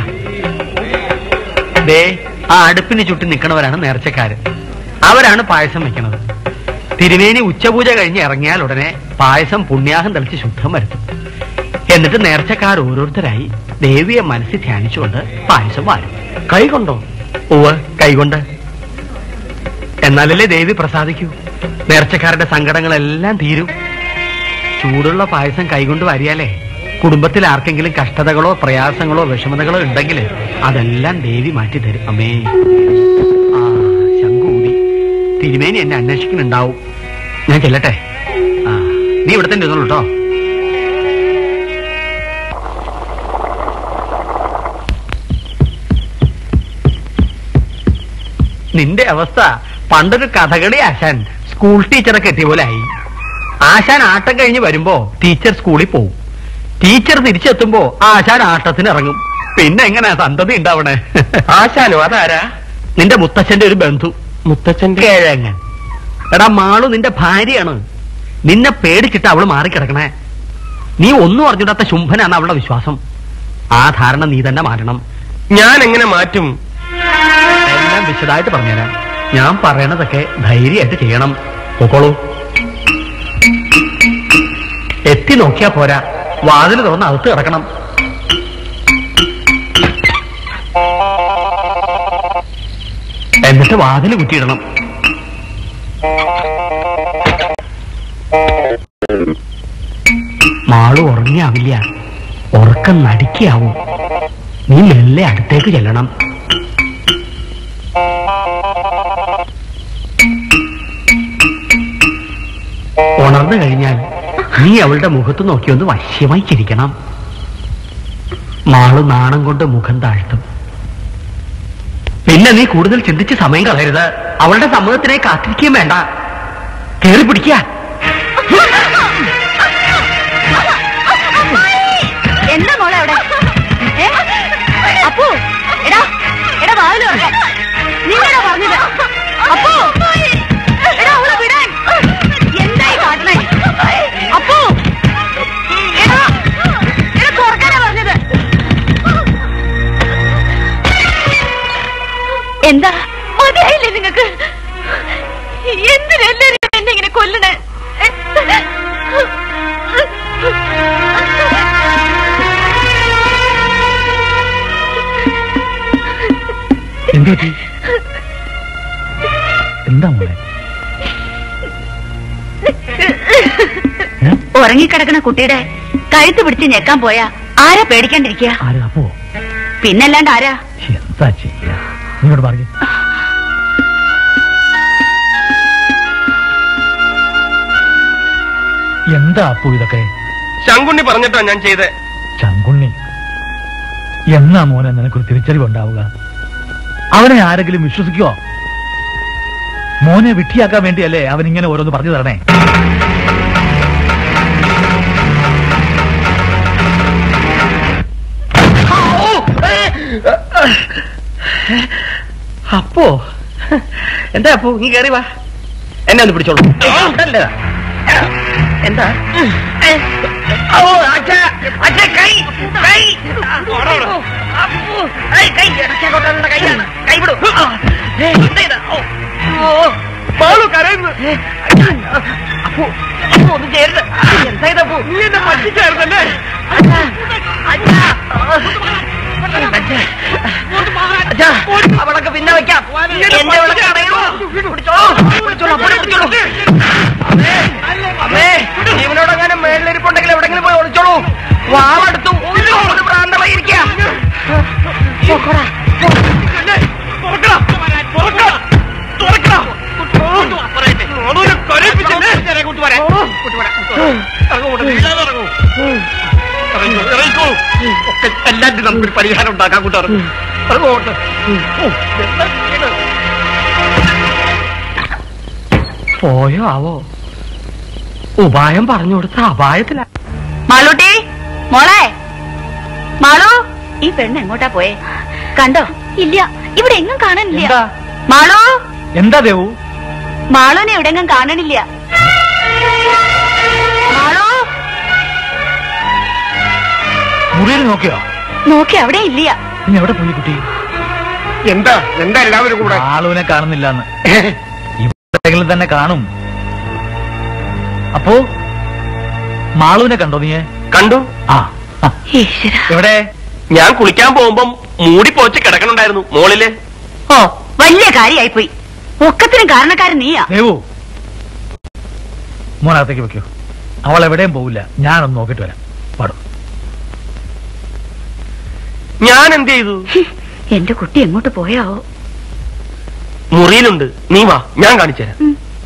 ദേ ആ അടുപ്പിന് ചുറ്റി നിൽക്കണവരാണ് നേർച്ചക്കാര് അവരാണ് പായസം വെക്കണത് തിരുമേനി ഉച്ചപൂജ കഴിഞ്ഞ് ഇറങ്ങിയാൽ ഉടനെ പായസം പുണ്യാഹം തളിച്ച് ശുദ്ധം വരുത്തും എന്നിട്ട് നേർച്ചക്കാർ ഓരോരുത്തരായി ദേവിയെ മനസ്സിൽ ധ്യാനിച്ചുകൊണ്ട് പായസം വാരും കൈ കൊണ്ടോ ഉവ്വ് കൈകൊണ്ട് എന്നാലല്ലേ ദേവി പ്രസാദിക്കൂ നേർച്ചക്കാരുടെ സങ്കടങ്ങളെല്ലാം തീരും ചൂടുള്ള പായസം കൈകൊണ്ട് വരിയാലേ കുടുംബത്തിൽ ആർക്കെങ്കിലും കഷ്ടതകളോ പ്രയാസങ്ങളോ വിഷമതകളോ ഉണ്ടെങ്കിൽ അതെല്ലാം ദേവി മാറ്റി തരും അമ്മേ ആ ശങ്കൂടി തിരുമേനി എന്നെ അന്വേഷിക്കുന്നുണ്ടാവും ഞാൻ ചെല്ലട്ടെ ആ നീ ഇവിടെ തന്നെ ഇരുന്നോളൂ കേട്ടോ നിന്റെ അവസ്ഥ പണ്ടൊരു കഥകളി ആശാൻ സ്കൂൾ ടീച്ചറെ കെട്ടിയ പോലെ ആയി ആശാൻ ആട്ടം കഴിഞ്ഞ് വരുമ്പോ ടീച്ചർ സ്കൂളിൽ പോവും ടീച്ചർ തിരിച്ചെത്തുമ്പോ ആശാൻ ആട്ടത്തിന് ഇറങ്ങും പിന്നെ എങ്ങനെയാ സന്തതി ഉണ്ടാവണേ ആശാനോ അതാരാ നിന്റെ മുത്തച്ഛന്റെ ഒരു ബന്ധു മുത്തച്ഛന്റെ കിഴങ്ങൻ എടാ മാളു നിന്റെ ഭാര്യയാണ് നിന്നെ പേടിച്ചിട്ട് അവള് മാറിക്കിടക്കണേ നീ ഒന്നും അറിഞ്ഞിടാത്ത ശുംഭനാണ് അവളുടെ വിശ്വാസം ആ ധാരണ നീ തന്നെ മാറ്റണം ഞാൻ എങ്ങനെ മാറ്റും എല്ലാം വിശദമായിട്ട് പറഞ്ഞുതരാം ഞാൻ പറയണതൊക്കെ ധൈര്യമായിട്ട് ചെയ്യണം പൊക്കോളൂ എത്തി നോക്കിയാ പോരാ വാതിൽ തുറന്ന് അകത്ത് കിടക്കണം എന്നിട്ട് വാതിൽ കുറ്റിയിടണം മാളു ഉറങ്ങിയാവില്ല ഉറക്കം നടിക്കാവും നീ മെല്ലെ അടുത്തേക്ക് ചെല്ലണം ഉണർന്നു കഴിഞ്ഞാൽ നീ അവളുടെ മുഖത്ത് നോക്കി ഒന്ന് വശ്യമായി ചിരിക്കണം മാള് നാണം കൊണ്ട് മുഖം താഴ്ത്തും പിന്നെ നീ കൂടുതൽ ചിന്തിച്ച് സമയം കളയരുത് അവളുടെ സമ്മതത്തിനെ കാത്തിരിക്കുകയും വേണ്ട കേറി പിടിക്കുക എന്താ മോളെ അവിടെ ഏ? അപ്പു എടാ എടാ വാതില് തുറക്കാൻ. നിന്നോടാ പറഞ്ഞത് അപ്പു എടാ അവളെ വിടാൻ എന്തായി കാട്ടണേ അപ്പു എടാ എടാ തുറക്കാനാ പറഞ്ഞത് എന്താ മതിയായില്ലേ നിങ്ങക്ക് എന്തിനെല്ലാരും എന്നെ ഇങ്ങനെ കൊല്ലണേ എന്ത് പറ്റി എന്താ മോളെ ഉറങ്ങിക്കിടക്കണ കുട്ടിയുടെ കഴുത്ത് പിടിച്ച് ഞെക്കാൻ പോയാ ആരാ പേടിക്കാണ്ടിരിക്കുക ആര് അപ്പോ പിന്നല്ലാണ്ട് ആരാ എന്താ ചെയ്യാ നിങ്ങോട്ട് പറഞ്ഞു എന്താ അപ്പു ഇതൊക്കെ ശങ്കുണ്ണി പറഞ്ഞിട്ടാ ഞാൻ ചെയ്തേ ചങ്കുണ്ണി എന്നാ മോനെ നിനക്കൊരു തിരിച്ചറിവ് ഉണ്ടാവുക അവനെ ആരെങ്കിലും വിശ്വസിക്കുവോ മോനെ വിട്ടിയാക്കാൻ വേണ്ടിയല്ലേ അവൻ ഇങ്ങനെ ഓരോന്ന് പറഞ്ഞു തരണേ അപ്പോ എന്താ അപ്പോ നീ കയറി വാ എന്നെ ഒന്ന് പിടിച്ചോളൂ ഉണ്ടല്ലോ. എന്താ ഓ അച്ഛാ അച്ഛാ കൈ കൈ അപ്പോ, ഐ, കൈ ഇടയ്ക്കേ കൊണ്ടുവരേണ്ട കൈയാണ് കൈ വിടൂ ഒന്നും ചെയ്യരുത് എന്താ ഇതപ്പോ നീ എന്നെ പറ്റിച്ചായിരുന്നല്ലേ അവളൊക്കെ പിന്നെ വെക്കാം എന്റെ വിളക്ക് അടയോ പിടിച്ചോളൂ പിടിച്ചോളൂ അപ്പോഴേ പിടിച്ചോളൂ അമ്മേ അമ്മേ ജീവനോടെങ്ങാനും മേളിലിരിപ്പുണ്ടെങ്കിൽ എവിടെങ്കിലും പോയി ഒളിച്ചോളൂ വാളെടുത്തു ഒന്ന് ഭ്രാന്തമായിരിക്കുക എല്ലാത്തിനും നമുക്കൊരു പരിഹാരം ഉണ്ടാക്കാൻ കൂട്ടാറ് ഇറങ്ങോട്ട് പോയോ ആവോ ഉപായം പറഞ്ഞു കൊടുത്ത അപായത്തില മാളൂട്ടി മോളെ മാളു ഈ പെണ്ണ് എങ്ങോട്ടാ പോയേ കണ്ടോ ഇല്ല ഇവിടെ എങ്ങും കാണാനില്ല എന്താ മാളു എന്താ ദേവു മാളുവിനെ എവിടെങ്ങും കാണണില്ല മാളു മുറിയിൽ നോക്കിയോ നോക്കി അവിടെ ഇല്ല നീ എവിടെ പോയി കുട്ടി എന്താ എന്താ എല്ലാവരും കൂടെ ആളുവിനെ കാണുന്നില്ലെന്ന് ഇവിടെങ്കിലും തന്നെ കാണും അപ്പോ മാളുവിനെ കണ്ടോ നീ കണ്ടു ആ ആ. ഈശ്വര എവിടെ ഞാൻ കുളിക്കാൻ പോകുമ്പം മൂടി പോച്ച് കിടക്കണുണ്ടായിരുന്നു മോളില് ഓ വലിയ കാര്യമായി പോയി ഒക്കത്തിനും കാരണക്കാരൻ നീയാ ദേവു മോനകത്തേക്ക് വെക്കൂ അവൾ എവിടെയും പോവില്ല ഞാനൊന്ന് നോക്കിട്ട് വരാം പാടും ഞാൻ എന്ത് ചെയ്തു എന്റെ കുട്ടി എങ്ങോട്ട് പോയാവോ മുറിയിലുണ്ട് നീ വാ ഞാൻ കാണിച്ചു തരാം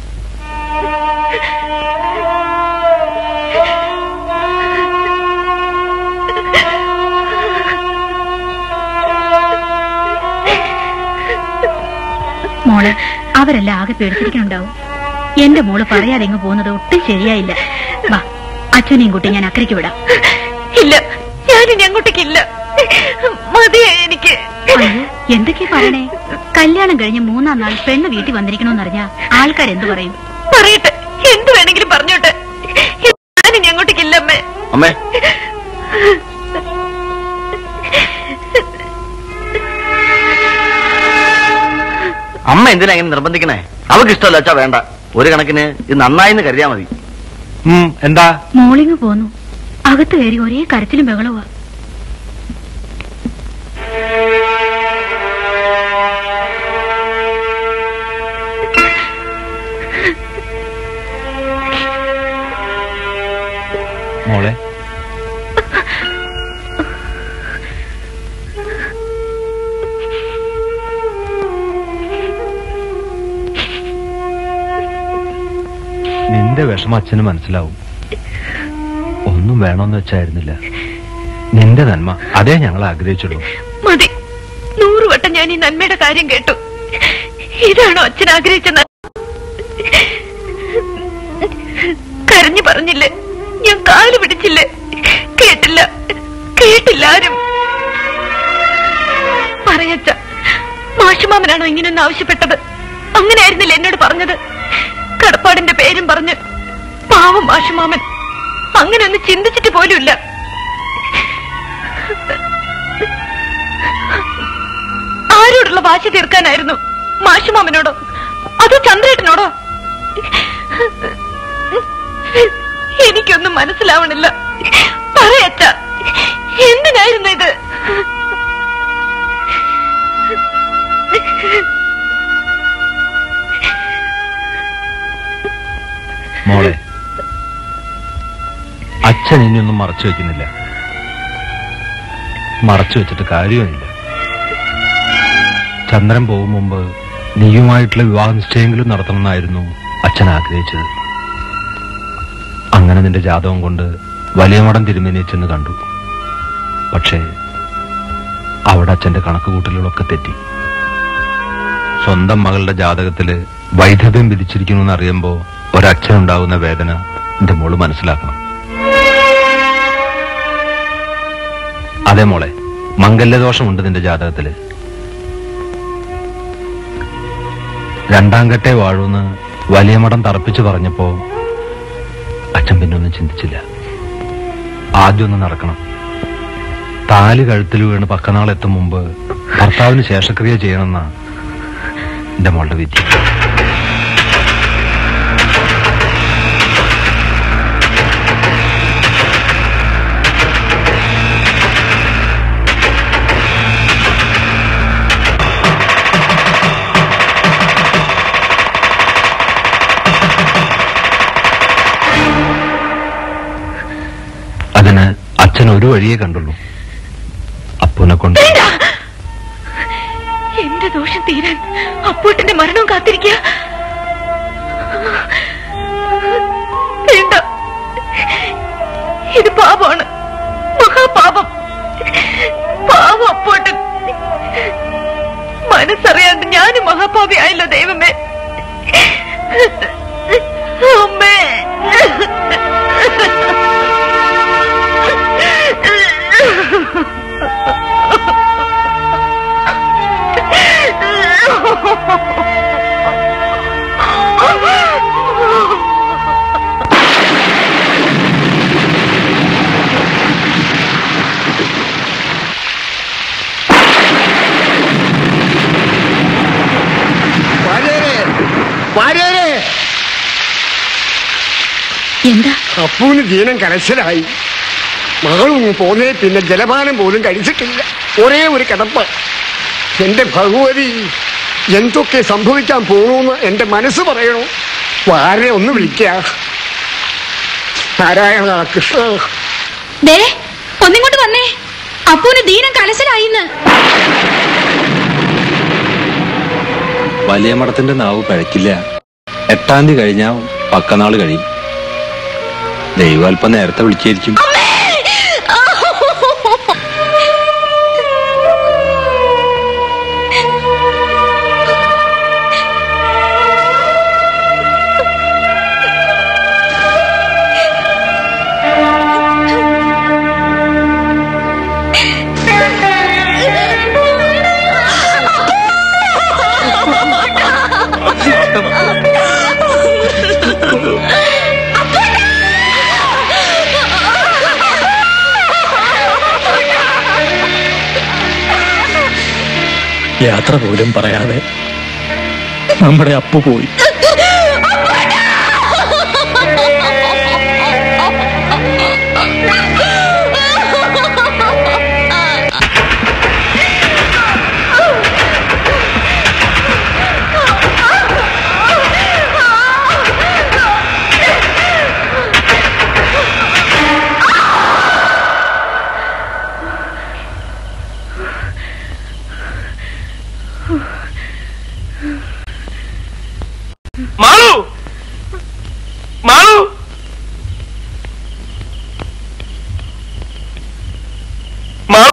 മോളെ അവരെല്ലാം ആകെ പേടിച്ചിരിക്കണുണ്ടാവും എന്റെ മോള് പറയാതെ ഇങ്ങ് പോകുന്നത് ഒട്ടും ശരിയായില്ല വാ അച്ഛനെയും കൂട്ടി ഞാൻ അക്കരയ്ക്ക് വിടാം ഇല്ല ഞാനിനി അങ്ങോട്ടേക്കില്ല മതിയായി എനിക്ക് അയ്യോ എന്തൊക്കെയാ പറയണേ കല്യാണം കഴിഞ്ഞ് മൂന്നാം നാൾ പെണ്ണ് വീട്ടിൽ വന്നിരിക്കണോന്നറിഞ്ഞാ ആൾക്കാരെന്തു പറയും പറയട്ടെ എന്ത് വേണമെങ്കിലും പറഞ്ഞോട്ടെ ഞാനിനി അങ്ങോട്ടേക്കില്ല അമ്മേ അമ്മേ അമ്മ എന്തിനാ ഇങ്ങനെ നിർബന്ധിക്കണേ അവൾക്ക് ഇഷ്ടമല്ല വെച്ചാ വേണ്ട ഒരു കണക്കിന് ഇത് നന്നായിന്ന് കരുതിയാ മതി എന്താ മോളിങ് പോന്നു അകത്ത് കയറി ഒരേ കരച്ചിലും ബഹളവുക മോളെ നിന്റെ വിഷമം അച്ഛന് മനസ്സിലാവും ഒന്നും വേണമെന്ന് വെച്ചായിരുന്നില്ല നിന്റെ നന്മ അതേ ഞങ്ങൾ ആഗ്രഹിച്ചുള്ളൂ മതി നൂറ് വട്ടം ഞാൻ ഈ നന്മയുടെ കാര്യം കേട്ടു ഇതാണോ അച്ഛൻ ആഗ്രഹിച്ച നന്മ? കരഞ്ഞു പറഞ്ഞില്ലേ ഞാൻ കാല് പിടിച്ചില്ലേ കേട്ടില്ല കേട്ടില്ല ആരും പറയച്ച മാഷുമാമനാണോ ഇങ്ങനെയൊന്ന് ആവശ്യപ്പെട്ടത് അങ്ങനെയായിരുന്നില്ല എന്നോട് പറഞ്ഞത് കടപ്പാടിന്റെ പേരും പറഞ്ഞ് പാവം മാഷുമാമൻ അങ്ങനെ ഒന്ന് ചിന്തിച്ചിട്ട് പോലുമില്ല ആരോടുള്ള വാശി തീർക്കാനായിരുന്നു മാഷുമാമനോടോ അതോ ചന്ദ്രേട്ടനോടോ എനിക്കൊന്നും മനസ്സിലാവണില്ല പറയച്ച എന്തിനായിരുന്നു ഇത് മോളെ അച്ഛൻ ഇനിയൊന്നും മറച്ചു വെക്കുന്നില്ല മറച്ചു വെച്ചിട്ട് കാര്യമില്ല ചന്ദ്രൻ പോകും മുമ്പ് നീയുമായിട്ടുള്ള വിവാഹ നിശ്ചയമെങ്കിലും നടത്തണമെന്നായിരുന്നു അച്ഛൻ ആഗ്രഹിച്ചത് അങ്ങനെ നിന്റെ ജാതകം കൊണ്ട് വലിയ മടം തിരുമേനിയെ ചെന്ന് കണ്ടു പക്ഷേ അവിടെ അച്ഛന്റെ കണക്കുകൂട്ടലുകളൊക്കെ തെറ്റി സ്വന്തം മകളുടെ ജാതകത്തില് വൈധവ്യം വിധിച്ചിരിക്കുന്നു എന്നറിയുമ്പോ ഒരച്ഛനുണ്ടാകുന്ന വേദന എന്റെ മോള് മനസ്സിലാക്കണം അതെ മോളെ മംഗല്യദോഷമുണ്ട് നിന്റെ ജാതകത്തില് രണ്ടാം കെട്ടെ വാഴൂന്ന് വലിയ മഠം തറപ്പിച്ചു പറഞ്ഞപ്പോ അച്ഛൻ പിന്നെ ഒന്നും ചിന്തിച്ചില്ല ആദ്യം ഒന്ന് നടക്കണം താലി കഴുത്തിൽ വീണ് പക്കനാളെത്തും മുമ്പ് ഭർത്താവിന് ശേഷക്രിയ ചെയ്യണമെന്ന എന്റെ മോളുടെ വിധി വഴിയേ കണ്ടുള്ളൂ അപ്പുനെ കൊണ്ട് വേണ്ട എന്റെ ദോഷം തീരാൻ അപ്പൂട്ടന്റെ മരണവും കാത്തിരിക്കുക വേണ്ട ഇത് പാപമാണ് മഹാപാപം പാവം അപ്പൂട്ടൻ മനസ്സറിയാണ്ട് ഞാനും മഹാപാപിയായല്ലോ ദൈവമേ അമ്മേ എന്താ അപ്പൂന് ജീവനം കരച്ചിലായി മകളും പോന്നേ പിന്നെ ജലപാനം പോലും കഴിച്ചിട്ടില്ല ഒരേ ഒരു കിടപ്പ് എന്റെ ഭഗവതി എന്തൊക്കെ സംഭവിക്കാൻ പോണൂന്ന് എന്റെ മനസ്സ് പറയണു വാരെ ഒന്ന് വിളിക്ക നാരായണ കൃഷ്ണ ദേ ഒന്നിങ്ങോട്ട് വന്നേ അപ്പൂന് ദീനം കലശലായിന്ന് വലിയ മഠത്തിന്റെ നാവ് പഴക്കില്ല എട്ടാം തീയതി കഴിഞ്ഞാൽ പക്കനാള് കഴിയും ദൈവം അല്പം നേരത്തെ വിളിച്ചായിരിക്കും യാത്ര പോലും പറയാതെ നമ്മുടെ അപ്പു പോയി മാളു മാളു മാളു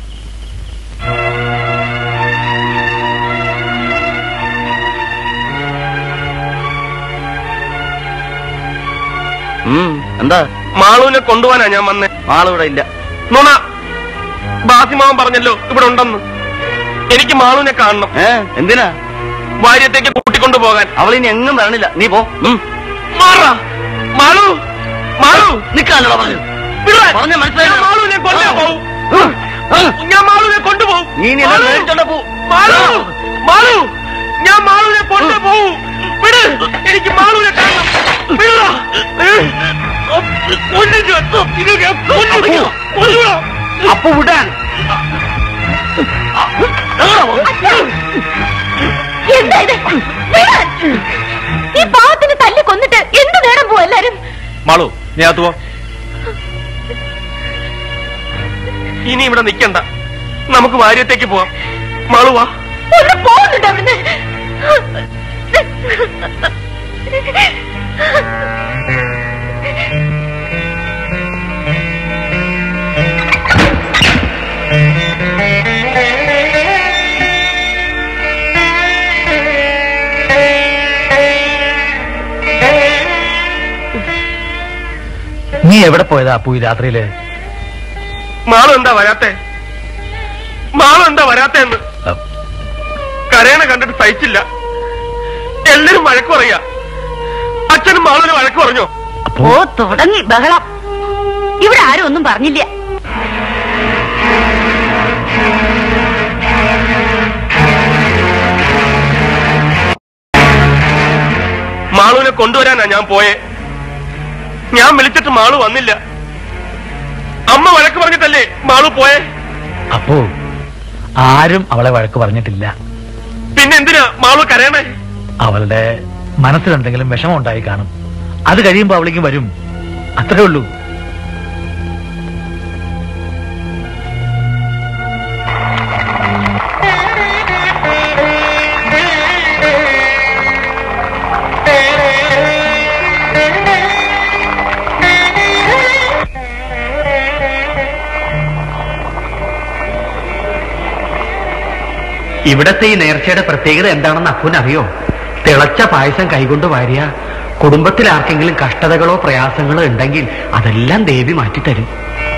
എന്താ മാളുവിനെ കൊണ്ടുപോകാനാ ഞാൻ വന്നേ ആളിവിടെ ഇല്ല നുണ ബാസിമാവൻ പറഞ്ഞല്ലോ ഇവിടെ ഉണ്ടെന്ന് എനിക്ക് മാളുവിനെ കാണണം ഏ എന്തിനാ ഭാര്യത്തേക്ക് കൂട്ടിക്കൊണ്ടു പോകാൻ അവൾ ഇനി എങ്ങും വരണില്ല നീ പോ ഉം. മാറാ മാളു മാളു നിക്കാനോടാ പറഞ്ഞു വിടാൻ. പറഞ്ഞ മനസ്സിലായി ഞാൻ മാളുവിനെ കൊണ്ടേ പോവും ഞാൻ മാളുവിനെ കൊണ്ടുപോകും നീ ഇനി എന്നെ മാളു. മേടിച്ചോണ്ട് പോ. മാളു മാളു ഞാൻ മാളുവിനെ കൊണ്ടേ പോവും വിട് എനിക്ക് മാളുവിനെ കാണണം വിടാ. ഏ? കൊല്ലിച്ചു. ഇത് ഞാൻ കൊല്ലുന്നു. കൊല്ലുക. അപ്പൊ വിടാൻ എന്താ ഇത് വിടാൻ. ഈ പാവത്തിന് തല്ലി കൊന്നിട്ട് എന്ത് നേരം പോവും എല്ലാരും മാളു നീ അകത്ത് പോ ഇനി ഇവിടെ നിൽക്കണ്ട നമുക്ക് വാര്യത്തേക്ക് പോവാം മാളു വാ ഒന്ന് പോകുന്നുണ്ട് അവിടുന്ന് നീ എവിടെ പോയതാ അപ്പു ഈ രാത്രിയില് മാളു എന്താ വരാത്തെ മാളു എന്താ വരാത്തെന്ന് കരയണ കണ്ടിട്ട് സഹിച്ചില്ല എല്ലാരും വഴക്ക് പറയാ അച്ഛനും മാളുവിന് വഴക്ക് പറഞ്ഞോ ഓ തുടങ്ങി ബഹളം ഇവിടെ ആരും ഒന്നും പറഞ്ഞില്ല മാളുവിനെ കൊണ്ടുവരാനാ ഞാൻ പോയെ ഞാൻ വിളിച്ചിട്ട് മാളു വന്നില്ല അമ്മ വഴക്ക് പറഞ്ഞിട്ടല്ലേ മാളു പോയെ അപ്പു ആരും അവളെ വഴക്ക് പറഞ്ഞിട്ടില്ല പിന്നെ എന്തിനാ മാളു കരയണേ അവളുടെ മനസ്സിലെന്തെങ്കിലും വിഷമം ഉണ്ടായി കാണും അത് കഴിയുമ്പോ അവളേക്ക് വരും അത്രേ ഉള്ളൂ ഇവിടത്തെ ഈ നേർച്ചയുടെ പ്രത്യേകത എന്താണെന്ന് അപ്പൂന് അറിയോ തിളച്ച പായസം കൈകൊണ്ട് വാരിയ കുടുംബത്തിൽ ആർക്കെങ്കിലും കഷ്ടതകളോ പ്രയാസങ്ങളോ ഉണ്ടെങ്കിൽ അതെല്ലാം ദേവി മാറ്റിത്തരും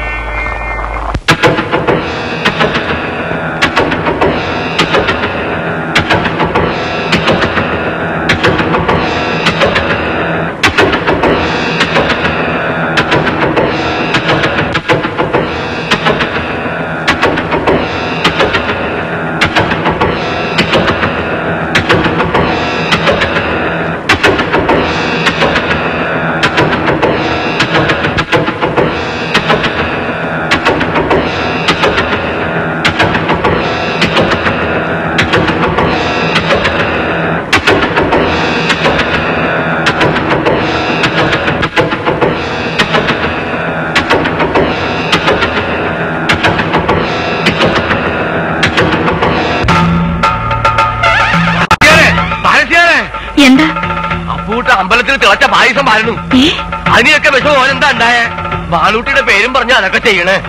എന്താ അപ്പൂട്ട അമ്പലത്തിൽ തിളച്ച പായസം പാരുന്നു ഏ അതിനൊക്കെ വിഷമം ഓനെന്താ ഉണ്ടായേ ബാലൂട്ടിയുടെ പേരും പറഞ്ഞ് അതൊക്കെ ചെയ്യണേ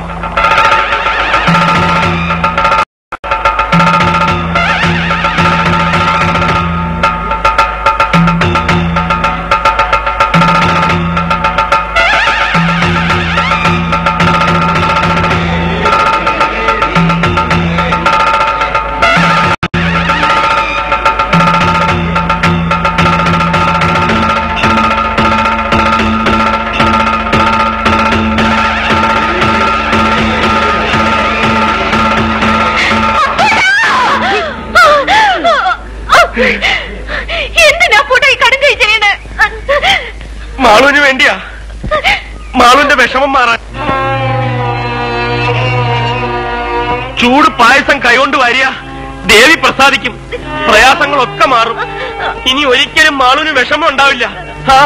എന്തിനാ പൂട്ടാ ഈ കടും കൈ ചെയ്യണേ മാളുവിന് വേണ്ടിയാ മാളുവിന്റെ വിഷമം മാറാൻ ചൂട് പായസം കൈകൊണ്ട് വാരിയ ദേവി പ്രസാദിക്കും പ്രയാസങ്ങളൊക്കെ മാറും ഇനി ഒരിക്കലും മാളുവിന് വിഷമം ഉണ്ടാവില്ല ആ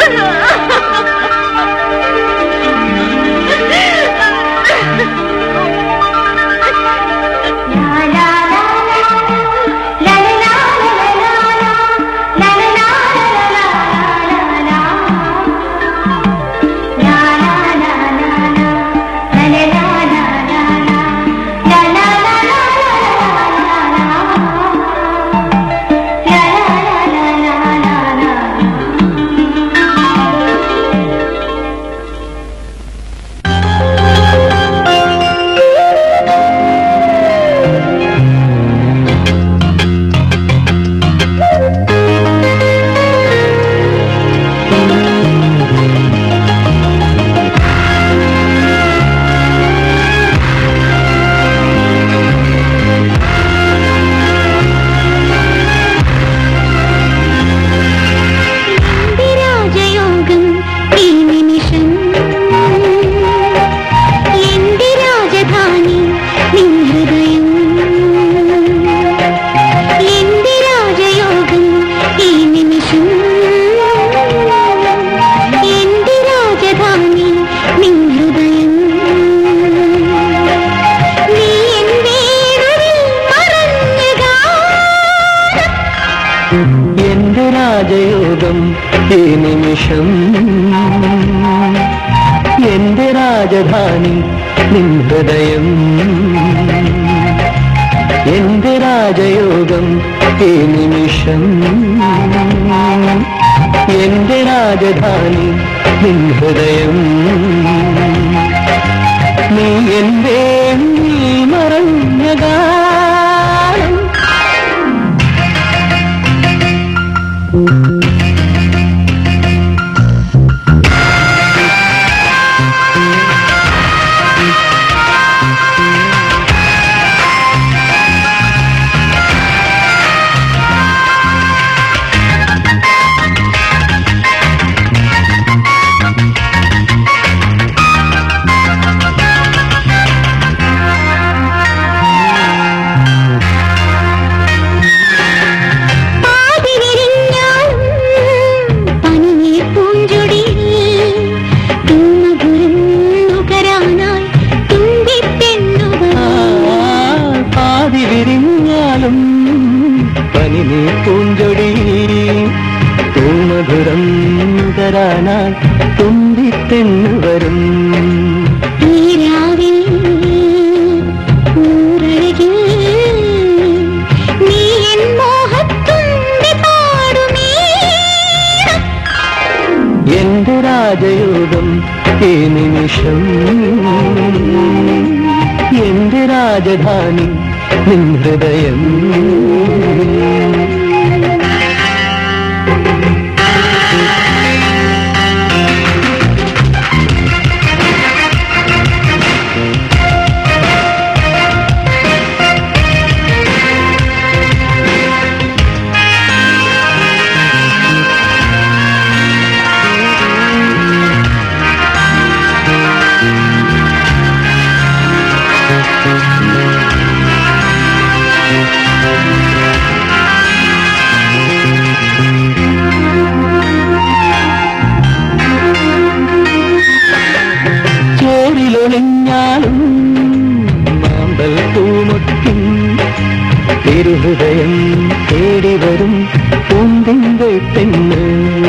രാജയോഗം ഈ നിമിഷം എന്റെ രാജധാനി നിൻ ഹൃദയം എന്റെ രാജയോഗം ഈ നിമിഷം എന്റെ രാജധാനി നിൻ ഹൃദയം നീ എന്റെ മറഞ്ഞുകാ എന്റെ രാജയോഗം ഈ നിമിഷം എന്റെ രാജധാനി നിൻ ഹൃദയം എന്റെ രാജയോഗം ഈ നിമിഷം എന്റെ രാജധാനി നിൻ ഹൃദയം നീ എന്റെ നീ മറഞ്ഞ ഗാനം പാതിരിഞ്ഞാലും പനിനീർ പൂഞ്ചൊടിയിൽ തുമ്മകുരം നുകരാനായി തുമ്പിപ്പെണ്ണുകൾ പാതി വിരിഞ്ഞാലും പനിനീ പൂഞ്ചൊടി തൂമധുരം തരാനായി തുമ്പിത്തെണ്ണു വരും ഈ രാവിൽ ഊരഴകിൽ രാജയോഗം ഈ നിമിഷം എന്റെ രാജധാനി നിൻ ഹൃദയം ചോറിലൊളിഞ്ഞാലും മാമ്പൽ പൂമൊട്ടും തിരുഹൃദയം തേടി വരും പൂന്തിങ്കൾ പെണ്ണ്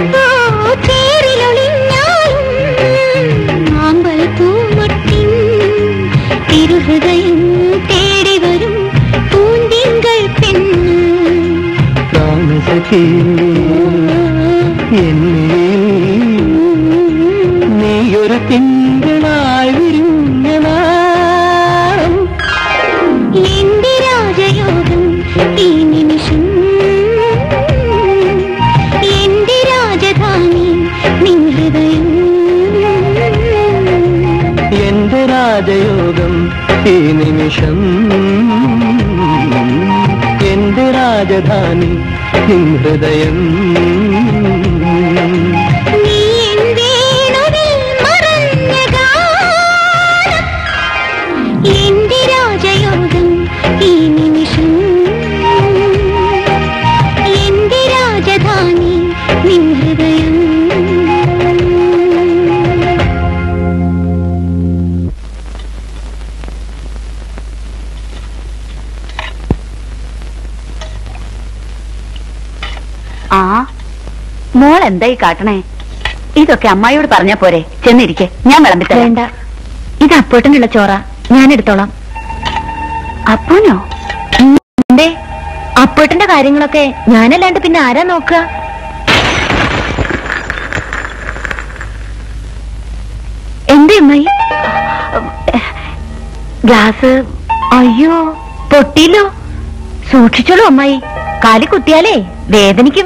മാമ്പൽ പൂമൊട്ടിൻ തിരുഹൃദയം തേടി വരും പൂന്തിങ്കൾ പെണ്ണ് പ്രാണസഖി എന്നിൽ നീയൊരു തിങ്കളായി വിരുന്നനാം എന്റെ രാജയോഗം ഈ നിമിഷം എന്റെ രാജധാനി നിൻ ഹൃദയം എന്റെ രാജയോഗം ഈ നിമിഷം എന്റെ രാജധാനി നിൻ ഹൃദയം നീ എൻ വേണുവിൽ മറഞ്ഞ ഗാനം എന്റെ രാജയോഗം ഈ നിമിഷം എന്റെ രാജധാനി നിൻ ഹൃദയം ആ മോൾ എന്തായി കാട്ടണേ ഇതൊക്കെ അമ്മായിയോട് പറഞ്ഞാ പോരെ ചെന്നിരിക്കെ ഞാൻ വിളമ്പിത്തരാം വേണ്ട ഇത് അപ്പോട്ടിനുള്ള ചോറ ഞാൻ എടുത്തോളാം അപ്പൂനോ എന്തേ അപ്പോട്ടിന്റെ കാര്യങ്ങളൊക്കെ ഞാനല്ലാണ്ട് പിന്നെ ആരാ നോക്കുക എന്തേ അമ്മായി ഗ്ലാസ് അയ്യോ പൊട്ടിയില്ലോ സൂക്ഷിച്ചോളൂ അമ്മായി കാലി കുത്തിയാലേ വേദനിക്കും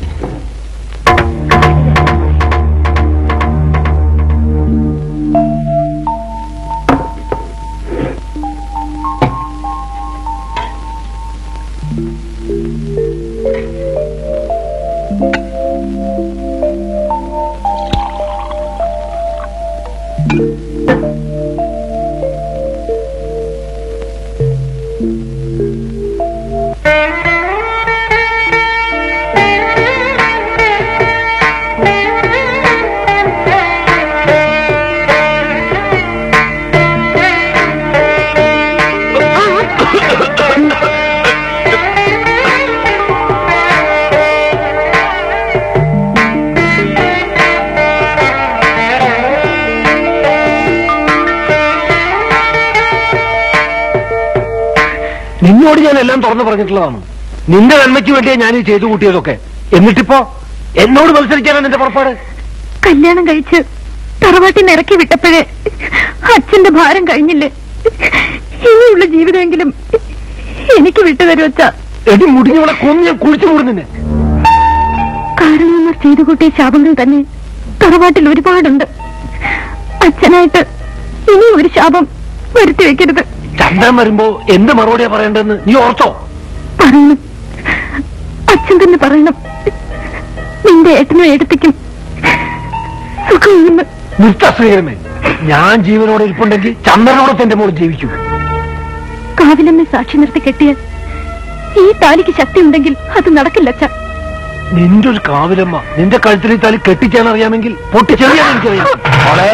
നിന്നോട് ഞാൻ എല്ലാം തുറന്നു പറഞ്ഞിട്ടുള്ളതാണ് നിന്റെ നന്മയ്ക്ക് വേണ്ടിയാ ഞാൻ ഈ ചെയ്തു കൂട്ടിയതൊക്കെ എന്നിട്ടിപ്പോ എന്നോട് മത്സരിക്കാനാണ് നിന്റെ പുറപ്പാട് കല്യാണം കഴിച്ച് തറവാട്ടിൽ നിന്ന് ഇറക്കി വിട്ടപ്പോഴേ അച്ഛന്റെ ഭാരം കഴിഞ്ഞില്ലേ ഇനിയുള്ള ജീവിതമെങ്കിലും എനിക്ക് വിട്ടുതരുവച്ച എടി മുടിഞ്ഞവളെ കൊന്ന് ഞാൻ കുഴിച്ചു മൂടുന്നിന്നെ കാരണവന്മാർ ചെയ്തു കൂട്ടിയ ശാപങ്ങൾ തന്നെ തറവാട്ടിൽ ഒരുപാടുണ്ട് അച്ഛനായിട്ട് ഇനി ഒരു ശാപം വരുത്തി വെക്കരുത് ചന്ദ്രൻ വരുമ്പോ എന്ത് മറുപടിയാ പറയേണ്ടതെന്ന് നീ ഓർത്തോ പറയണം അച്ഛൻ തന്നെ പറയണം നിന്റെ ഏട്ടനും ഏട്ടത്തിക്കും സുഖമെന്ന് നിർത്ത ശ്രീകരമേ ഞാൻ ജീവനോടെ ഇരിപ്പുണ്ടെങ്കിൽ ചന്ദ്രനോടൊപ്പം എന്റെ മോൾ ജീവിക്കും കാവിലെന്നെ സാക്ഷി നിർത്തി കെട്ടിയാൽ ഈ താലിക്ക് ശക്തി ഉണ്ടെങ്കിൽ അത് നടക്കില്ല അച്ഛ നിന്റെ ഒരു കാവിലമ്മ നിന്റെ കഴുത്തിൽ ഈ തലി കെട്ടിച്ചാൻ അറിയാമെങ്കിൽ പൊട്ടിച്ചെറിയാൻ എനിക്കറിയാം മോളെ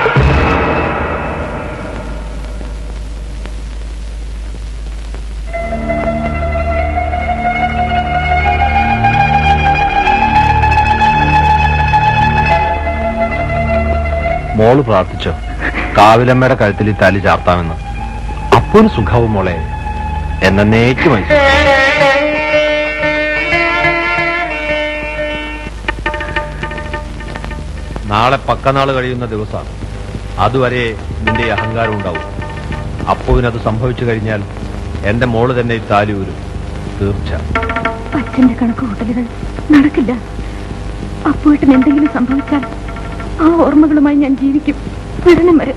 മോള് പ്രാർത്ഥിച്ചോ കാവിലമ്മയുടെ കഴുത്തിൽ ഈ താലി ചാർത്താമെന്ന് അപ്പൊരു സുഖാവും മോളെ എന്നേക്കുമായി നാളെ പക്കനാള് കഴിയുന്ന ദിവസമാണ് അതുവരെ നിന്റെ ഈ അഹങ്കാരം ഉണ്ടാവും അപ്പുവിനത് സംഭവിച്ചു കഴിഞ്ഞാൽ എന്റെ മോള് തന്നെ ഈ താലി ഊരും തീർച്ച അച്ഛന്റെ കണക്ക് കൂട്ടലുകൾ നടക്കില്ല അപ്പോയിട്ടിന് എന്തെങ്കിലും സംഭവിച്ചാൽ ആ ഓർമ്മകളുമായി ഞാൻ ജീവിക്കും മരണം വരെ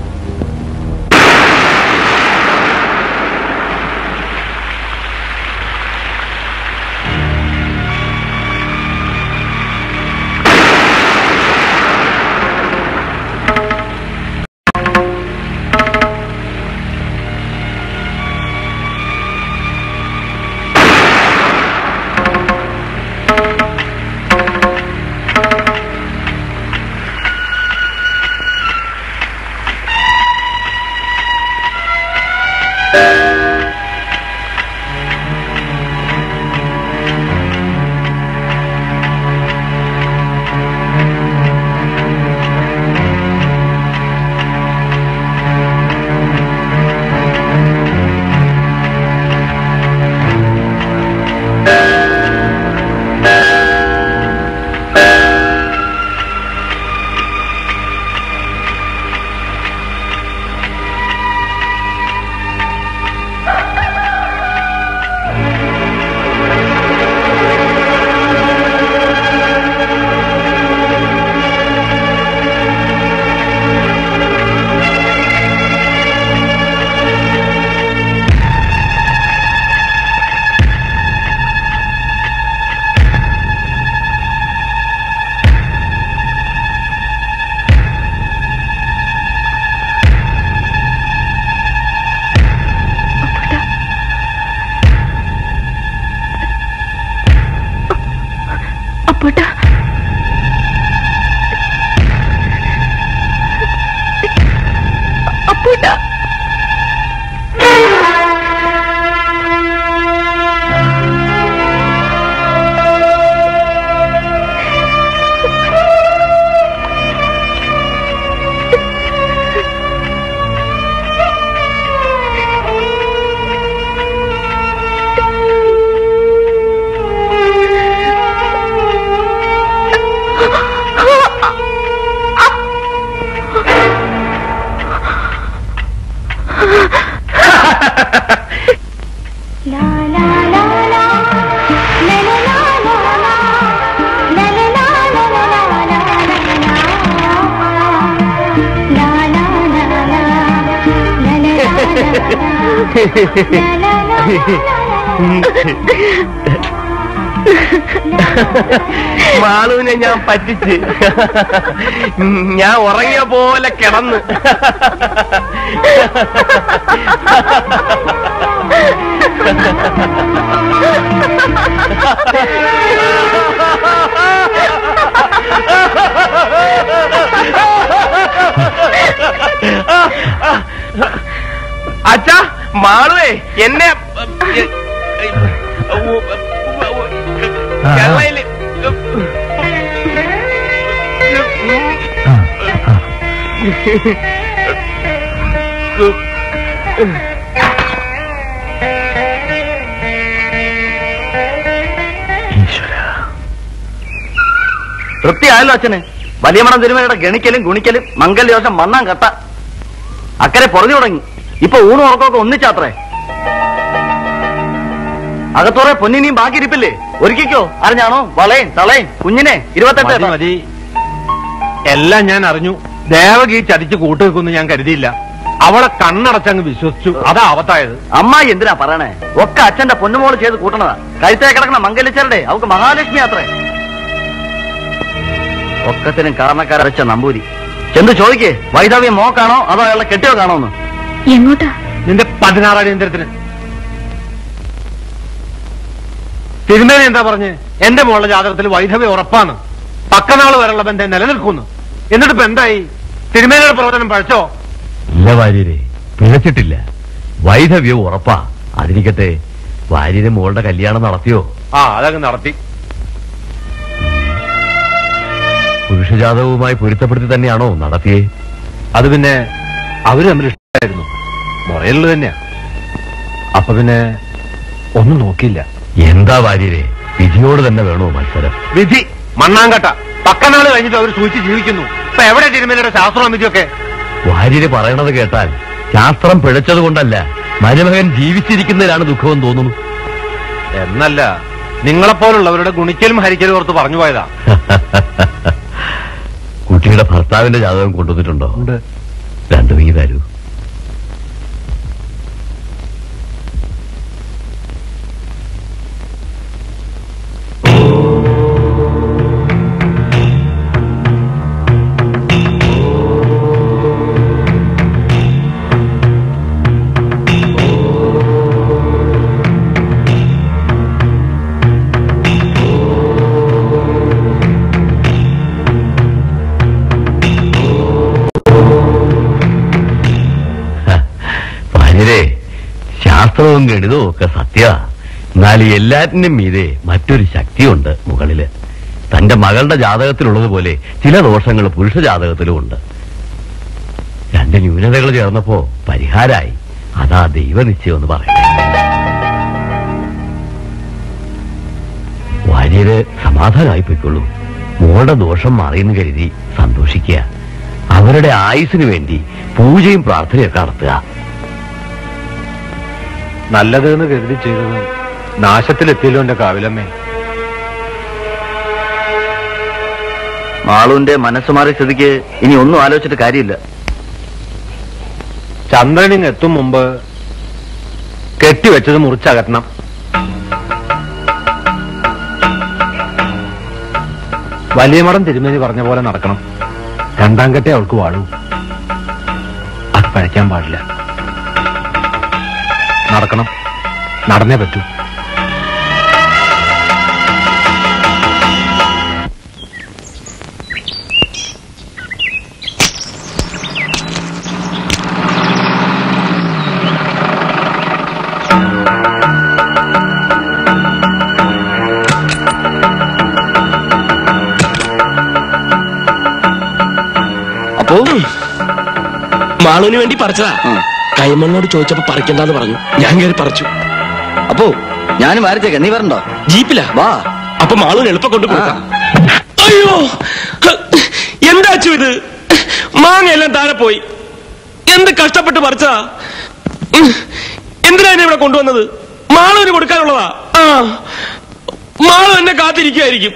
അപ്പോട്ടാ അപ്പോട്ടാ മാളുവിനെ ഞാൻ പറ്റിച്ച് ഞാൻ ഉറങ്ങിയ പോലെ കിടന്ന് അച്ഛാ മാളുവേ എന്നെ കേരളയില് തൃപ്തിയായല്ലോ അച്ഛന് വലിയ മണം തിരുമലയുടെ ഗണിക്കലും ഗുണിക്കലും മംഗല്യോഷം മണ്ണാൻ കട്ട അക്കരെ പൊറഞ്ഞു തുടങ്ങി ഇപ്പൊ ഊണും ഉറക്കമൊക്കെ ഒന്നിച്ചാത്രേ അകത്തോറെ പൊന്നിനെയും ബാക്കി ഇരിപ്പില്ലേ ഒരുക്കിക്കോ അറിഞ്ഞാണോ വളയും തളയും കുഞ്ഞിനെ ഇരുപത്തെട്ട് മതി, മതി എല്ലാം ഞാൻ അറിഞ്ഞു ദേവകി ചതിച്ച് കൂട്ടുവെക്കുമെന്ന് ഞാൻ കരുതിയില്ല അവളെ കണ്ണടച്ചങ്ങ് വിശ്വസിച്ചു അതാ അവത്തായത് അമ്മായി എന്തിനാ പറയണേ ഒക്കെ അച്ഛന്റെ പൊന്നുമോള് ചെയ്ത് കൂട്ടണതാ കഴുത്തേ കിടക്കണ മംഗലിച്ചരുടെ അവക്ക് മഹാലക്ഷ്മി അത്രേ ഒക്കത്തിനും കാരണക്കാരെ വെച്ച നമ്പൂരി ചെന്ന് ചോദിക്കേ വൈദവ്യം മോക്കാണോ അതോ അയാളെ കെട്ടിയോ കാണോന്ന് എങ്ങോട്ടാ നിന്റെ പതിനാറാം അടിയന്തരത്തിന് തിരുമേനി എന്താ പറഞ്ഞ് എന്റെ മോളുടെ ജാതകത്തിൽ വൈധവ്യം ഉറപ്പാണ് പക്കനാള് വരെയുള്ള ബന്ധം നിലനിൽക്കുന്നു എന്നിട്ട് ഇപ്പൊ എന്തായി തിരുമേനിയുടെ പ്രവർത്തനം പഴച്ചോ ഇല്ല വാര്യരെ പിഴച്ചിട്ടില്ല വൈധവ്യം ഉറപ്പാ അതിരിക്കട്ടെ വാര്യര് മോളുടെ കല്യാണം നടത്തിയോ ആ അതങ്ങ് നടത്തി പുരുഷജാതകവുമായി പൊരുത്തപ്പെടുത്തി തന്നെയാണോ നടത്തിയേ അത് പിന്നെ അവര് തമ്മിൽ ഇഷ്ടമായിരുന്നു മുറയുള്ളത് തന്നെയാ അപ്പൊ പിന്നെ ഒന്നും നോക്കിയില്ല എന്താ വാര്യരെ വിധിയോട് തന്നെ വേണോ മത്സരം വിധി മണ്ണാങ്കട്ട പക്കനാള് കഴിഞ്ഞിട്ട് അവർ സൂചിച്ച് ജീവിക്കുന്നു ഇപ്പൊ എവിടെ തിരുമലയുടെ ശാസ്ത്രസമിതിയൊക്കെ വാര്യര് പറയണത് കേട്ടാൽ ശാസ്ത്രം പിഴച്ചത് കൊണ്ടല്ല മരുമകൻ ജീവിച്ചിരിക്കുന്നതിലാണ് ദുഃഖമെന്ന് തോന്നുന്നു എന്നല്ല നിങ്ങളെപ്പോലുള്ളവരുടെ ഗുണിക്കലും ഹരിക്കലും ഓർത്ത് പറഞ്ഞു പോയതാ കുട്ടിയുടെ ഭർത്താവിന്റെ ജാതകം കൊണ്ടുവന്നിട്ടുണ്ടോ രണ്ടു വീ തരൂ വാര്യരെ ശാസ്ത്രവും ഗണിതവും ഒക്കെ സത്യ എന്നാൽ എല്ലാറ്റിനും മീതെ മറ്റൊരു ശക്തിയുണ്ട് മുകളില് തന്റെ മകളുടെ ജാതകത്തിലുള്ളതുപോലെ ചില ദോഷങ്ങൾ പുരുഷ ജാതകത്തിലും ഉണ്ട് രണ്ട് ന്യൂനതകൾ ചേർന്നപ്പോ പരിഹാരായി അതാ ദൈവനിശ്ചയം എന്ന് പറയട്ടെ വാര്യര് സമാധാനമായി പോയിക്കൊള്ളൂ മോളുടെ ദോഷം മാറിയെന്ന് കരുതി സന്തോഷിക്കുക അവരുടെ ആയുസിനു വേണ്ടി പൂജയും പ്രാർത്ഥനയൊക്കെ നടത്തുക നല്ലത് എന്ന് കരുതി ചെയ്തത് നാശത്തിലെത്തിയല്ലോ എന്റെ കാവിലമ്മേ മാളുവിന്റെ മനസ്സ് മാറിയ സ്ഥിതിക്ക് ഇനി ഒന്നും ആലോചിച്ചിട്ട് കാര്യമില്ല ചന്ദ്രനിങ് എത്തും മുമ്പ് കെട്ടിവെച്ചത് മുറിച്ചകറ്റണം വലിയ മടം തിരുമേനി പറഞ്ഞ പോലെ നടക്കണം രണ്ടാം കെട്ടേ അവൾക്ക് വാഴൂ അത് പഴയ്ക്കാൻ പാടില്ല നടക്കണം നടന്നേ പറ്റൂ അപ്പോ മാളുവിന് വേണ്ടി പറിച്ചതാ കൈമണ്ണോട് ചോദിച്ചപ്പോ പറിക്കണ്ടെന്ന് പറഞ്ഞു ഞാൻ കയറി പറിച്ചു അപ്പോ ഞാനും വരച്ചേക്കാം നീ വരണ്ടോ ജീപ്പിലാ വാ അപ്പൊ മാളുവിന് എളുപ്പം കൊണ്ട് കൊടുക്കാം അയ്യോ എന്താ അച്ചു ഇത് മാങ്ങ എല്ലാം താഴെ പോയി എന്ത് കഷ്ടപ്പെട്ട് പറിച്ചതാ ഉം. എന്തിനാ എന്നെ ഇവിടെ കൊണ്ടുവന്നത് മാളുവിന് കൊടുക്കാനുള്ളതാ ആ മാളു എന്നെ കാത്തിരിക്കുമായിരിക്കും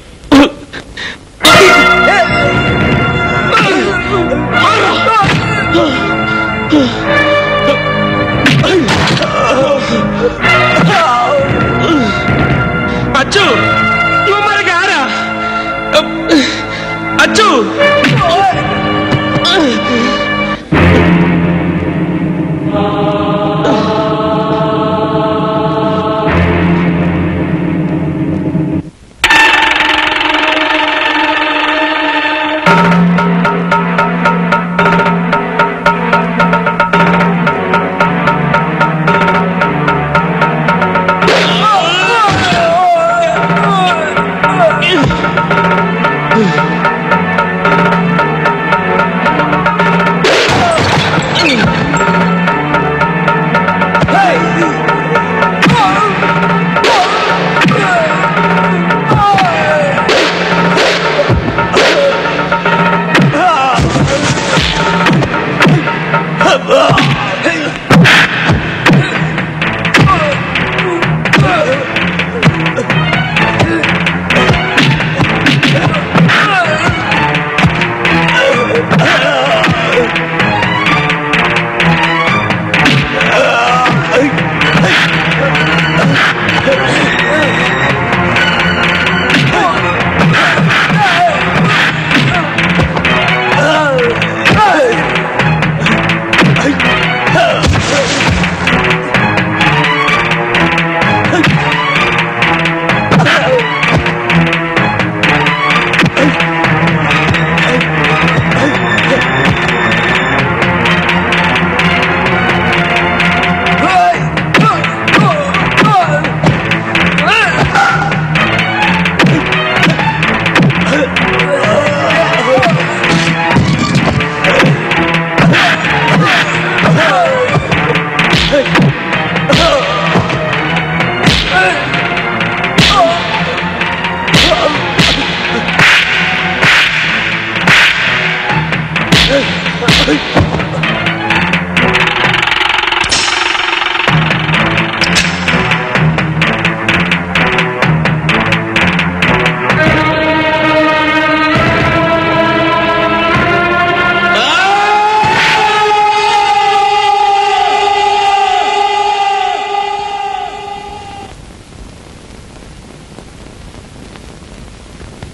അച്ചു ഇവന്മാരൊക്കെ ആരാ അച്ചു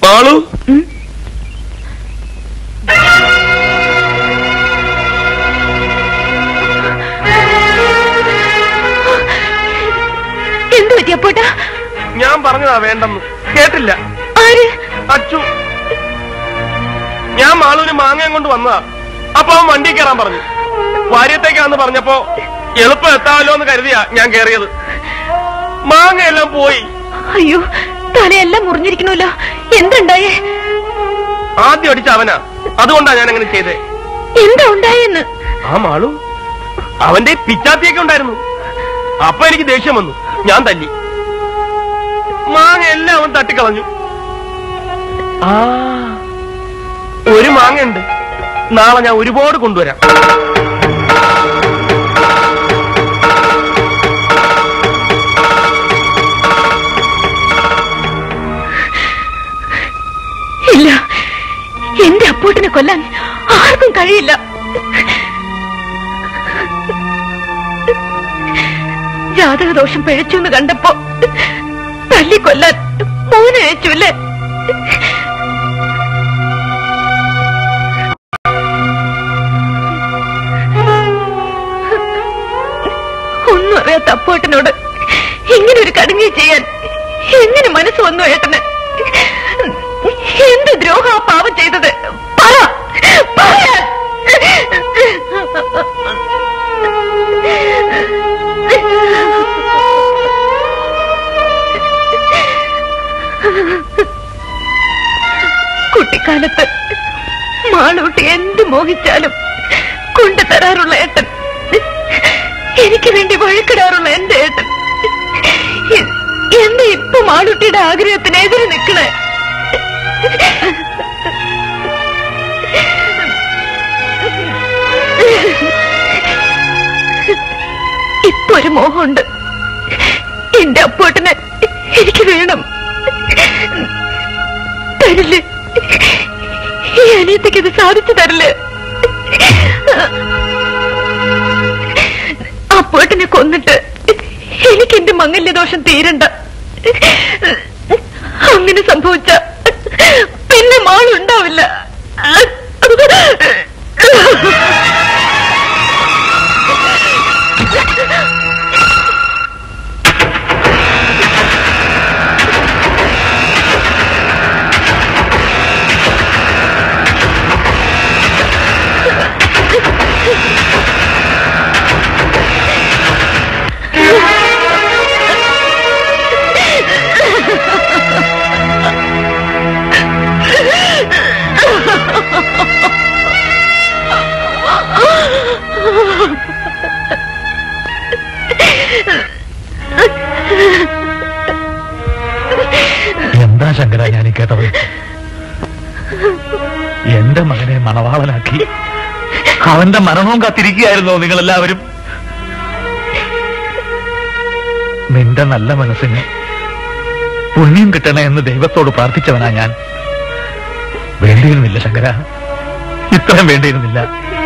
മാളു എന്തു പറ്റി അപ്പോട്ടാ ഞാൻ പറഞ്ഞതാ വേണ്ടെന്ന് കേട്ടില്ല ആര് അച്ചു ഞാൻ മാളൂന് മാങ്ങയും കൊണ്ട് വന്നതാ അപ്പൊ അവൻ വണ്ടി കയറാൻ പറഞ്ഞു വാര്യത്തേക്കാന്ന് പറഞ്ഞപ്പോ എളുപ്പം എത്താമല്ലോ എന്ന് കരുതിയാ ഞാൻ കേറിയത് മാങ്ങയെല്ലാം പോയി അയ്യോ തലയെല്ലാം മുറിഞ്ഞിരിക്കണല്ലോ എന്തുണ്ടായേ ആദ്യം അടിച്ച അവനാ അതുകൊണ്ടാ ഞാൻ അങ്ങനെ ചെയ്തേ എന്താ ഉണ്ടായെന്ന് ആ മാളു അവന്റെ പിച്ചാത്തിയൊക്കെ ഉണ്ടായിരുന്നു അപ്പൊ എനിക്ക് ദേഷ്യം വന്നു ഞാൻ തല്ലി മാങ്ങ എല്ലാം അവൻ തട്ടിക്കളഞ്ഞു ആ ഒരു മാങ്ങയുണ്ട് നാളെ ഞാൻ ഒരുപാട് കൊണ്ടുവരാം ഇല്ല എന്റെ അപ്പൂട്ടിനെ കൊല്ലാൻ ആർക്കും കഴിയില്ല ജാതകദോഷം പിഴച്ചു എന്ന് കണ്ടപ്പോ തല്ലിക്കൊല്ലാൻ മോനെ അയച്ചു അല്ലേ ഒന്നും അറിയാത്ത അപ്പോട്ടനോട് ഇങ്ങനെ ഒരു കടുങ്ങി ചെയ്യാൻ എങ്ങനെ മനസ്സ് വന്നു ഏട്ടന് എന്ത് ദ്രോഹം ആ പാവം ചെയ്തത് പറ പറയാൻ കുട്ടിക്കാലത്ത് മാളൂട്ടി എന്ത് മോഹിച്ചാലും കൊണ്ടുതരാറുള്ള ഏട്ടൻ എനിക്ക് വേണ്ടി വഴക്കിടാറുള്ള എന്റെ ഏട്ടൻ എ- എന്താ ഇപ്പൊ മാളൂട്ടിയുടെ ആഗ്രഹത്തിനെതിരെ നിൽക്കണേ ഇപ്പൊ ഒരു മോഹമുണ്ട് എന്റെ അപ്പോട്ടനെ എനിക്ക് വേണം തരില്ലേ ഈ അനിയത്തിക്ക് ഇത് സാധിച്ചു തരില്ലേ അപ്പോട്ടനെ കൊന്നിട്ട് എനിക്ക് എന്റെ മംഗല്യദോഷം തീരണ്ട അങ്ങനെ സംഭവിച്ച പിന്നെ മാളുണ്ടാവില്ല എന്താ ശങ്കര ഞാൻ ഈ കേട്ടത് എന്റെ മകനെ മണവാളനാക്കി അവന്റെ മരണവും കാത്തിരിക്കുകയായിരുന്നോ നിങ്ങളെല്ലാവരും നിന്റെ നല്ല മനസ്സിന് പുണ്യം കിട്ടണേ എന്ന് ദൈവത്തോട് പ്രാർത്ഥിച്ചവനാ ഞാൻ വേണ്ടിയിരുന്നില്ല ശങ്കര ഇത്രയും വേണ്ടിയിരുന്നില്ല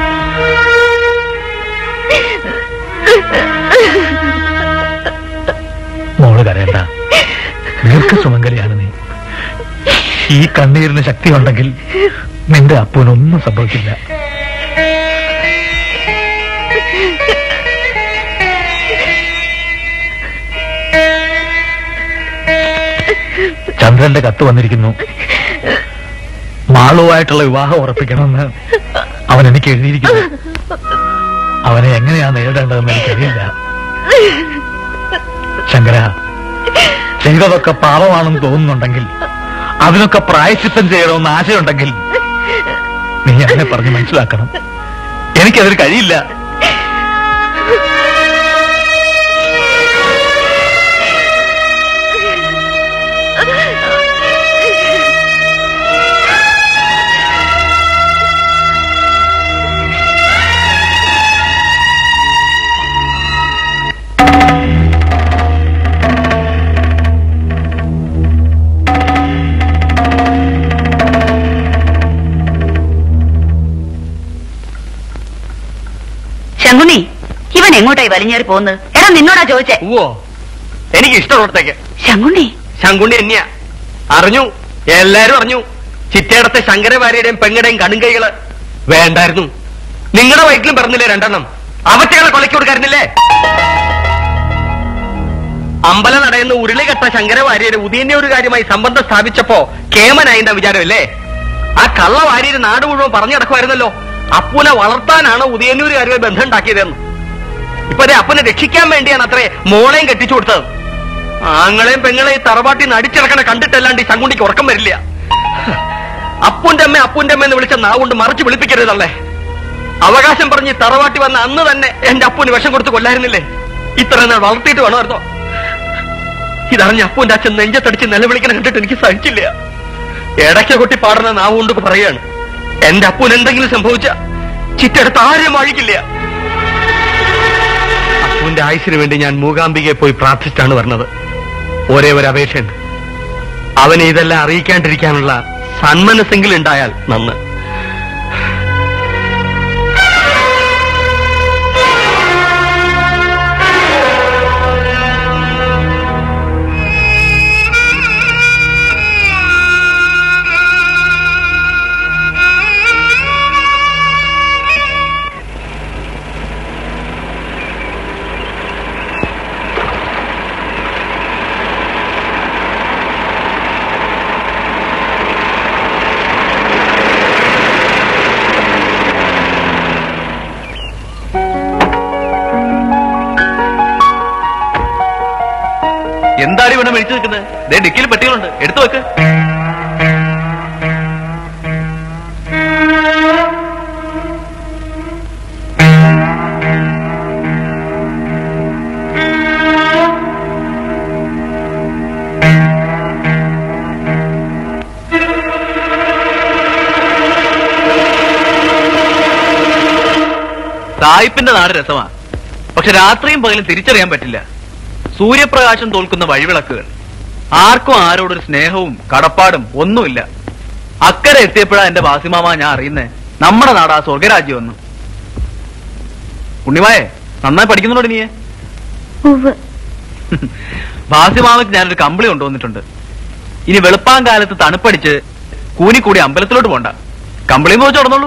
മോള് കരയണ്ട ദീർഘസുമംഗലിയാണ് നീ ഈ കണ്ണീരിന് ശക്തിയുണ്ടെങ്കിൽ നിന്റെ അപ്പൂനൊന്നും സംഭവിക്കില്ല ചന്ദ്രന്റെ കത്ത് വന്നിരിക്കുന്നു മാളുവായിട്ടുള്ള വിവാഹം ഉറപ്പിക്കണമെന്ന് അവൻ എനിക്ക് എഴുതിയിരിക്കുന്നു അവനെ എങ്ങനെയാ നേരിടേണ്ടതെന്ന് എനിക്കറിയില്ല ശങ്കര ചെയ്തതൊക്കെ പാപമാണെന്ന് തോന്നുന്നുണ്ടെങ്കിൽ അതിനൊക്കെ പ്രായശ്ചിത്തം ചെയ്യണമെന്ന് ആശയമുണ്ടെങ്കിൽ നീ എന്നെ പറഞ്ഞ് മനസ്സിലാക്കണം എനിക്കതിന് കഴിയില്ല ശങ്കുണി ഇവൻ എങ്ങോട്ടായി വലിഞ്ഞേറി പോകുന്നത് എടാ നിന്നോടാ ചോദിച്ചേ ഓ എനിക്ക് ഇഷ്ടമുള്ളടത്തേക്ക് ശങ്കുണ്ണി ശങ്കുണ്ണി തന്നെയാ അറിഞ്ഞു എല്ലാരും അറിഞ്ഞു ചിറ്റേടത്തെ ശങ്കരവാര്യയുടെയും പെങ്ങടെയും കടുങ്കൈകള് വേണ്ടായിരുന്നു നിങ്ങളുടെ വയറ്റിലും പിറന്നില്ലേ രണ്ടെണ്ണം അവറ്റകളെ കൊലയ്ക്ക് കൊടുക്കായിരുന്നില്ലേ അമ്പല നടയുന്ന ഉരുളി കെട്ട ശങ്കരവാര്യര് ഉദയന്റെ ഒരു കാര്യമായി സംബന്ധം സ്ഥാപിച്ചപ്പോ കേമനായിന്റെ വിചാരമല്ലേ ആ കള്ള വാര്യര് നാട് മുഴുവൻ പറഞ്ഞു നടക്കുമായിരുന്നല്ലോ അപ്പുനെ വളർത്താനാണ് ഉദയന്നൂരുകാരുമായി ബന്ധം ഉണ്ടാക്കിയതെന്ന് ഇപ്പൊ അതെ അപ്പനെ രക്ഷിക്കാൻ വേണ്ടിയാണ് അത്രേ മോളെയും കെട്ടിച്ചു കൊടുത്തത് ആങ്ങളെയും പെങ്ങളെയും തറവാട്ടി നടിച്ചിറക്കണ കണ്ടിട്ടല്ലാണ്ട് ഈ ശങ്കുണ്ടിക്ക് ഉറക്കം വരില്ല അപ്പുന്റെ അമ്മ അപ്പുന്റെ അമ്മ എന്ന് വിളിച്ച നാവുകൊണ്ട് മറിച്ച് വിളിപ്പിക്കരുതല്ലേ അവകാശം പറഞ്ഞ് ഈ തറവാട്ടി വന്ന അന്ന് തന്നെ എന്റെ അപ്പുന് വിഷം കൊടുത്ത് കൊല്ലായിരുന്നില്ലേ ഇത്ര നാൾ വളർത്തിയിട്ട് വേണമായിരുന്നോ ഇതറിഞ്ഞ അപ്പുന്റെ അച്ഛൻ നെഞ്ചത്തടിച്ച് നിലവിളിക്കണ കണ്ടിട്ട് എനിക്ക് സഹിച്ചില്ല ഇടയ്ക്ക കൊട്ടി പാടുന്ന നാവുകൊണ്ട് പറയാണ് എന്റെ അപ്പുന് എന്തെങ്കിലും സംഭവിച്ച ചിറ്റെടുത്ത് ആരും അഴിക്കില്ല അപ്പുവിന്റെ ആയുസിന് വേണ്ടി ഞാൻ മൂകാംബികയെ പോയി പ്രാർത്ഥിച്ചിട്ടാണ് പറഞ്ഞത് ഒരേ ഒരു അപേക്ഷയുണ്ട് അവനെ ഇതെല്ലാം അറിയിക്കാണ്ടിരിക്കാനുള്ള സന്മനസ്സെങ്കിലും ഉണ്ടായാൽ നന്ന് എന്താണ് ഇവിടെ മേടിച്ചു നിൽക്കുന്നത് ദേ ഡിക്കിൽ പെട്ടികളുണ്ട് എടുത്തു വെക്ക് സായിപ്പിന്റെ നാട് രസമാ പക്ഷെ രാത്രിയും പകലും തിരിച്ചറിയാൻ പറ്റില്ല സൂര്യപ്രകാശം തോൽക്കുന്ന വഴിവിളക്കുകൾ ആർക്കും ആരോടൊരു സ്നേഹവും കടപ്പാടും ഒന്നുമില്ല അക്കരെ എത്തിയപ്പോഴാ എന്റെ വാസിമാമ ഞാൻ അറിയുന്നേ നമ്മുടെ നാട് ആ സ്വർഗരാജ്യം വന്നു ഉണ്ണിമായെ നന്നായി പഠിക്കുന്നുണ്ടോ നീയെ വാസിമാമയ്ക്ക് ഞാനൊരു കമ്പിളി കൊണ്ടുവന്നിട്ടുണ്ട് ഇനി വെളുപ്പാൻ കാലത്ത് തണുപ്പടിച്ച് കൂനിക്കൂടി അമ്പലത്തിലോട്ട് പോണ്ട കമ്പിളിയും വെച്ച് നടന്നോളൂ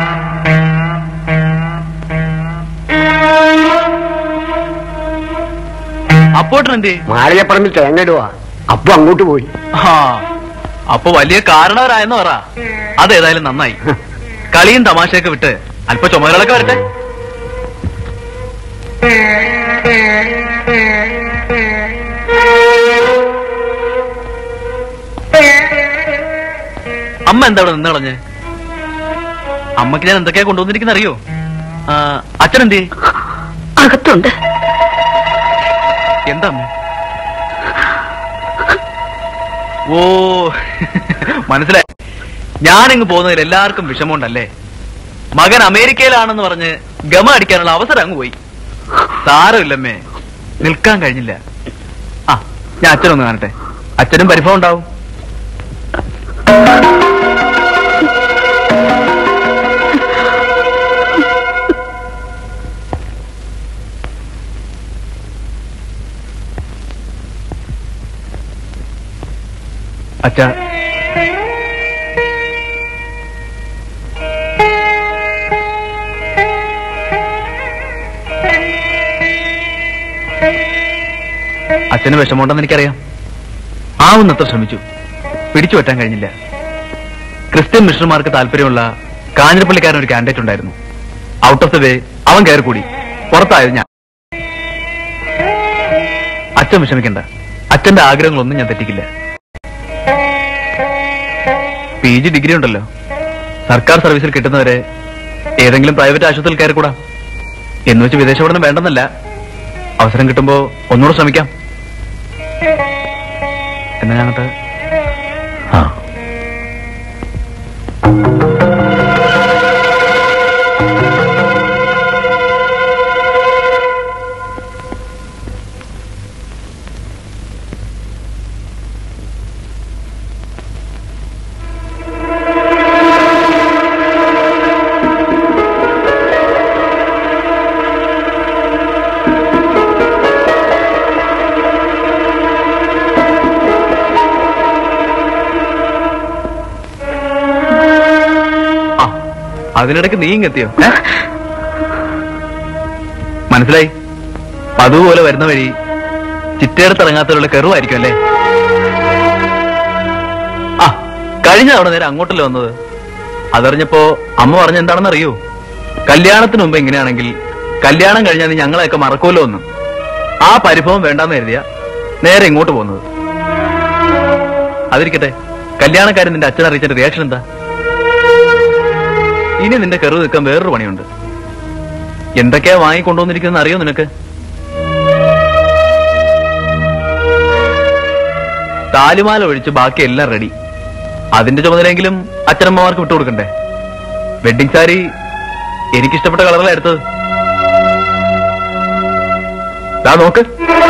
അപ്പോട്ടെന്തേ മാളികപ്പറമ്പിൽ തേങ്ങയിടുവാ അപ്പൊ അങ്ങോട്ട് പോയി ആ അപ്പൊ വലിയ കാരണവരായെന്ന് പറ അതേതായാലും നന്നായി കളിയും തമാശയൊക്കെ വിട്ട് അല്പ ചുമതലകളൊക്കെ വരട്ടെ അമ്മ എന്താ ഇവിടെ നിന്ന് കളഞ്ഞ് അമ്മക്ക് ഞാൻ എന്തൊക്കെയാ കൊണ്ടുവന്നിരിക്കുന്ന അറിയോ ആ, അച്ഛൻ എന്തേ അകത്തുണ്ട് എന്താ അമ്മ ഓ മനസ്സിലായി ഞാനിങ്ങ് പോകുന്നതിൽ എല്ലാവർക്കും വിഷമമുണ്ടല്ലേ മകൻ അമേരിക്കയിലാണെന്ന് പറഞ്ഞ് ഗമ അടിക്കാനുള്ള അവസരം അങ്ങ് പോയി സാരമില്ലമ്മേ നിൽക്കാൻ കഴിഞ്ഞില്ല ആ ഞാൻ അച്ഛനൊന്ന് കാണട്ടെ അച്ഛനും പരിഭവം ഉണ്ടാവും അച്ഛ അച്ഛന് വിഷമമുണ്ടെന്ന് എനിക്കറിയാം ആവുന്നത്ര ശ്രമിച്ചു പിടിച്ചു വെട്ടാൻ കഴിഞ്ഞില്ല ക്രിസ്ത്യൻ മിഷണർമാർക്ക് താല്പര്യമുള്ള കാഞ്ഞിരപ്പള്ളിക്കാരൻ ഒരു കാൻഡിഡേറ്റ് ഉണ്ടായിരുന്നു ഔട്ട് ഓഫ് ദ വേ അവൻ കയറി കൂടി പുറത്തായത് ഞാൻ അച്ഛൻ വിഷമിക്കണ്ട അച്ഛന്റെ ആഗ്രഹങ്ങളൊന്നും ഞാൻ തെറ്റിക്കില്ല പി ജി ഡിഗ്രി ഉണ്ടല്ലോ സർക്കാർ സർവീസിൽ കിട്ടുന്നവരെ ഏതെങ്കിലും പ്രൈവറ്റ് ആശുപത്രിയിൽ കയറി കൂടാ എന്ന് വെച്ച് വിദേശ പഠനം വേണ്ടെന്നല്ല അവസരം കിട്ടുമ്പോ ഒന്നുകൂടെ ശ്രമിക്കാം എന്നാ ഞങ്ങട്ട് ആ അതിനിടയ്ക്ക് നീ ഇങ്ങെത്തിയോ ഏ? മനസ്സിലായി അതുപോലെ വരുന്ന വഴി ചിറ്റയെടുത്തിറങ്ങാത്തവരുടെ കെറുവായിരിക്കും അല്ലേ ആ കഴിഞ്ഞ തവണ നേരെ അങ്ങോട്ടല്ലേ വന്നത് അതറിഞ്ഞപ്പോ അമ്മ പറഞ്ഞ എന്താണെന്ന് അറിയോ കല്യാണത്തിന് മുമ്പ് എങ്ങനെയാണെങ്കിൽ കല്യാണം കഴിഞ്ഞാൽ നീ ഞങ്ങളെയൊക്കെ മറക്കുമല്ലോ എന്ന് ആ പരിഭവം വേണ്ടാന്ന് കരുതിയ നേരെ ഇങ്ങോട്ട് പോകുന്നത് അതിരിക്കട്ടെ കല്യാണക്കാരൻ നിന്റെ അച്ഛൻ അറിയിച്ചതിന്റെ റിയാക്ഷൻ എന്താ ഇനി നിന്റെ കെറു നിൽക്കാൻ വേറൊരു പണിയുണ്ട് എന്തൊക്കെയാ വാങ്ങിക്കൊണ്ടുവന്നിരിക്കുന്നത് അറിയോ നിനക്ക് താലിമാല ഒഴിച്ച് ബാക്കി എല്ലാം റെഡി അതിന്റെ ചുമതലയെങ്കിലും അച്ഛനമ്മമാർക്ക് വിട്ടുകൊടുക്കണ്ടേ വെഡിങ് സാരി എനിക്കിഷ്ടപ്പെട്ട കളറിലാണ് എടുത്തത് ദാ നോക്ക്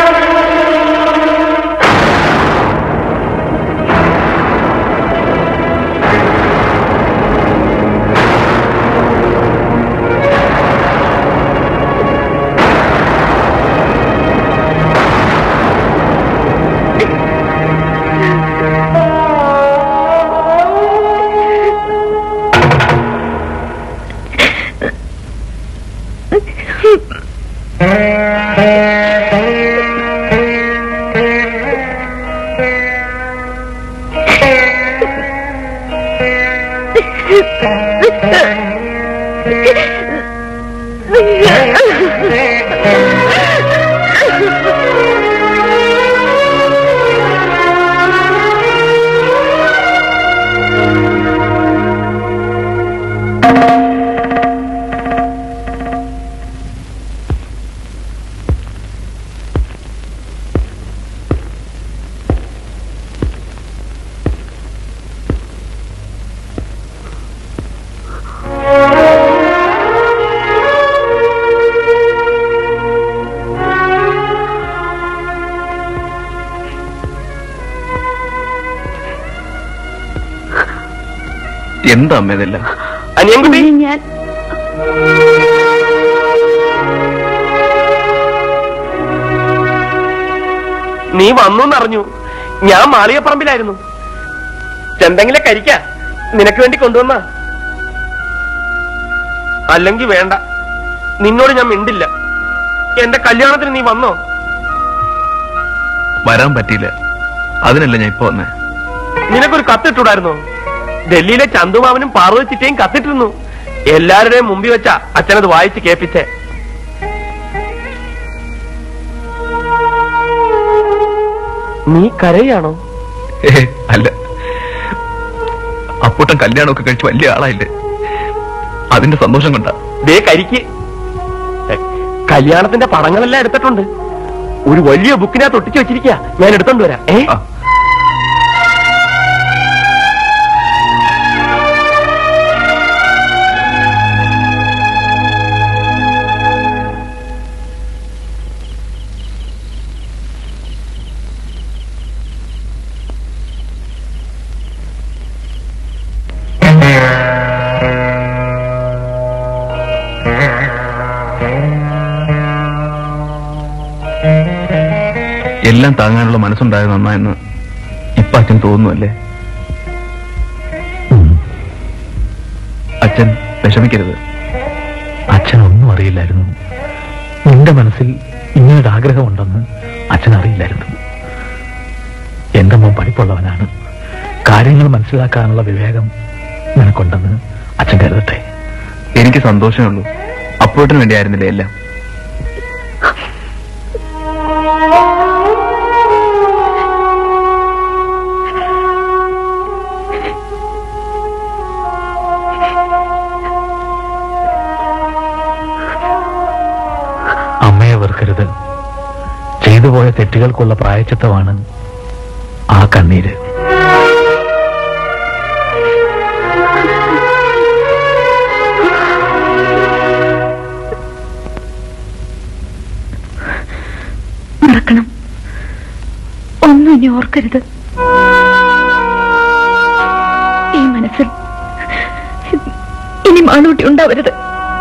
എന്താ അമ്മ ഇതെല്ലാം അനിയൻകുട്ടി ഞാൻ നീ വന്നു എന്നറിഞ്ഞു ഞാൻ മാളികപ്പറമ്പിലായിരുന്നു എന്തെങ്കിലും കരിക്ക നിനക്ക് വേണ്ടി കൊണ്ടുവന്ന അല്ലെങ്കിൽ വേണ്ട നിന്നോട് ഞാൻ മിണ്ടില്ല എന്റെ കല്യാണത്തിന് നീ വന്നോ വരാൻ പറ്റിയില്ല അതിനല്ല ഞാൻ ഇപ്പൊ വന്നേ നിനക്കൊരു കത്തിട്ടൂടായിരുന്നോ ഡൽഹിയിലെ ചന്തുമാവനും പാർവതി ചിറ്റയും കത്തിട്ടിരുന്നു എല്ലാവരുടെയും മുമ്പിൽ വെച്ചാ അച്ഛനത് വായിച്ച് കേൾപ്പിച്ചേ നീ കരയാണോ ഏ, അല്ല അപ്പൂട്ടൻ കല്യാണമൊക്കെ കഴിച്ച് വലിയ ആളായില്ലേ അതിന്റെ സന്തോഷം കൊണ്ടാ ദേ കരിക്ക് എ, കല്യാണത്തിന്റെ പടങ്ങളെല്ലാം എടുത്തിട്ടുണ്ട് ഒരു വലിയ ബുക്കിനകത്ത് ഒട്ടിച്ചു വെച്ചിരിക്കുക ഞാൻ എടുത്തോണ്ട് വരാം ഏ എല്ലാം താങ്ങാനുള്ള മനസ്സുണ്ടായത് നന്നായെന്ന് ഇപ്പൊ അച്ഛൻ തോന്നുന്നല്ലേ അച്ഛൻ വിഷമിക്കരുത് അച്ഛനൊന്നും അറിയില്ലായിരുന്നു നിന്റെ മനസ്സിൽ ഇങ്ങനൊരു ആഗ്രഹമുണ്ടെന്ന് അച്ഛൻ അറിയില്ലായിരുന്നു എന്റെ മോൻ പഠിപ്പുള്ളവനാണ് കാര്യങ്ങൾ മനസ്സിലാക്കാനുള്ള വിവേകം നിനക്കുണ്ടെന്ന് അച്ഛൻ കരുതട്ടെ എനിക്ക് സന്തോഷമേ ഉള്ളൂ അപ്പോട്ടിന് വേണ്ടിയായിരുന്നില്ലേ എല്ലാം അമ്മയെ വെറുക്കരുത് ചെയ്തുപോയ തെറ്റുകൾക്കുള്ള പ്രായച്ചിത്തമാണ് ആ കണ്ണീര് മറക്കണം ഒന്നും ഇനി ഓർക്കരുത് ഈ മനസ്സിൽ ഇനി മാളൂട്ടി ഉണ്ടാവരുത്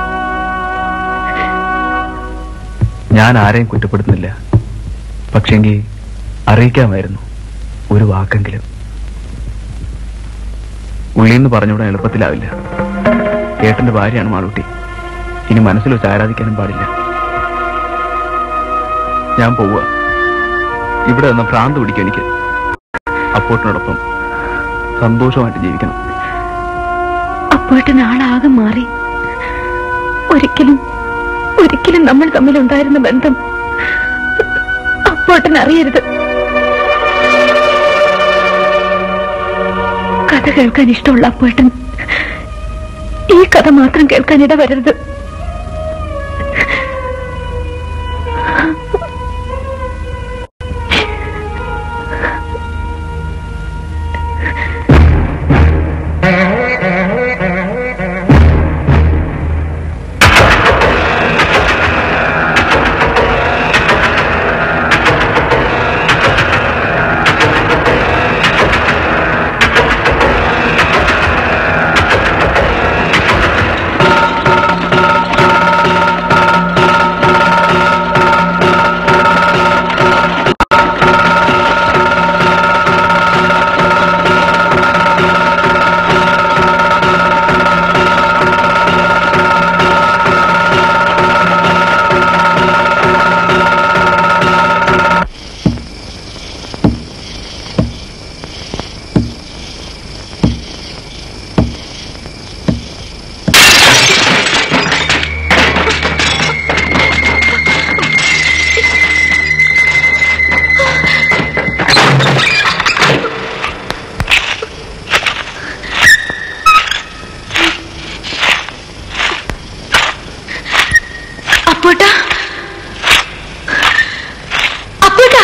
ഞാൻ ആരെയും കുറ്റപ്പെടുത്തുന്നില്ല പക്ഷെങ്കിൽ അറിയിക്കാമായിരുന്നു ഒരു വാക്കെങ്കിലും ഉള്ളിന്ന് പറഞ്ഞുവിടാൻ എളുപ്പത്തിലാവില്ല ഏട്ടന്റെ ഭാര്യയാണ് മാളൂട്ടി ഇനി മനസ്സിൽ വെച്ച് ആരാധിക്കാനും പാടില്ല ഞാൻ പോവുക ഇവിടെ നിന്ന് ഭ്രാന്ത് പിടിക്കും എനിക്ക് അപ്പോട്ടിനോടൊപ്പം സന്തോഷമായിട്ട് ജീവിക്കണം അപ്പോയിട്ട് നാളാകെ മാറി ഒരിക്കലും ഒരിക്കലും നമ്മൾ തമ്മിലുണ്ടായിരുന്ന ബന്ധം അപ്പോട്ടൻ അറിയരുത് കഥ കേൾക്കാൻ ഇഷ്ടമുള്ള അപ്പോട്ടൻ ഈ കഥ മാത്രം കേൾക്കാൻ ഇടവരരുത് അപ്പോട്ടാ അപ്പോട്ടാ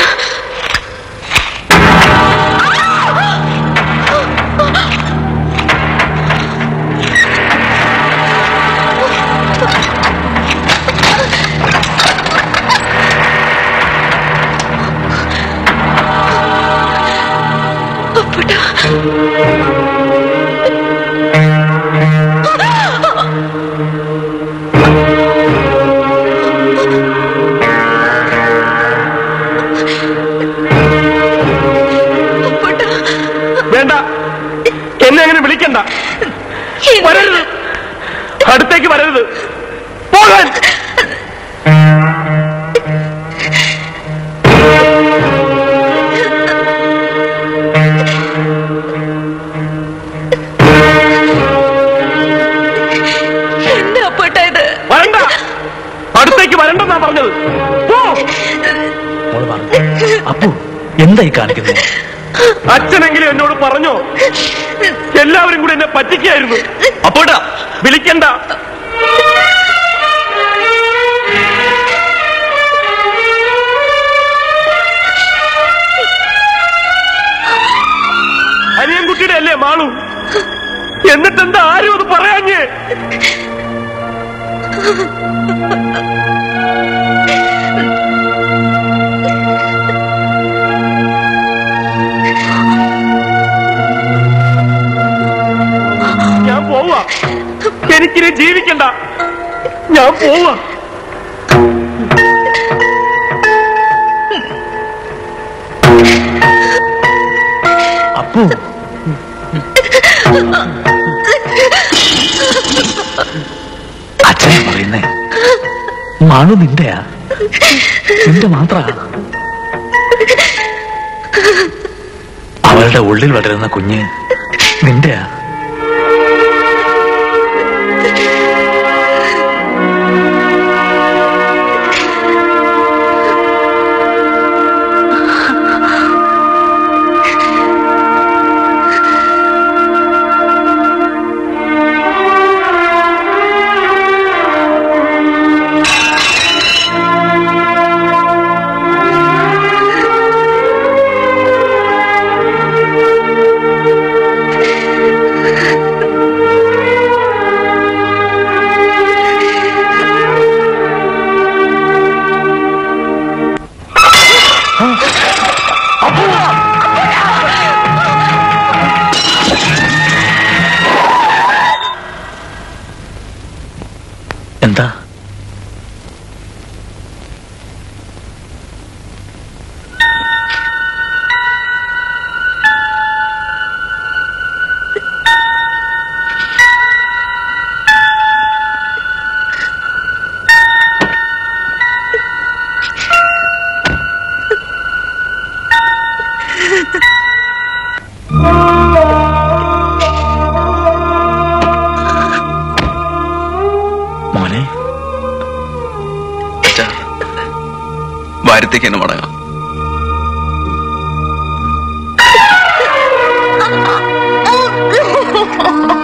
വേണ്ട എന്നെ അങ്ങനെ വിളിക്കണ്ട വരരുത് അടുത്തേക്ക് വരരുത് പോകാൻ എന്താ അപ്പോട്ടാ ഇത് വരണ്ട അടുത്തേക്ക് വരണ്ടെന്നാ പറഞ്ഞത് പോ അപ്പു എന്തായി കാണിക്കുന്നത് അച്ഛനെങ്കിലും എന്നോട് പറഞ്ഞോ എല്ലാവരും കൂടി എന്നെ പറ്റിക്കായിരുന്നു അപ്പോട്ടാ വിളിക്കണ്ട അനിയൻകുട്ടിയുടെ അല്ലേ മാളു എന്നിട്ടെന്താ ആരും അത് പറയാഞ്ഞേ ഞാൻ പോവാ എനിക്കിനി ജീവിക്കണ്ട ഞാൻ പോവാ അപ്പു അച്ഛനെ പറയുന്നേ മാളു നിന്റെയാ നിന്റെ മാത്ര അവളുടെ ഉള്ളിൽ വളരുന്ന കുഞ്ഞ് നിന്റെയാ ആ മോനെ അച്ഛാ വാരത്തേക്ക് തന്നെ മടങ്ങാം Oh,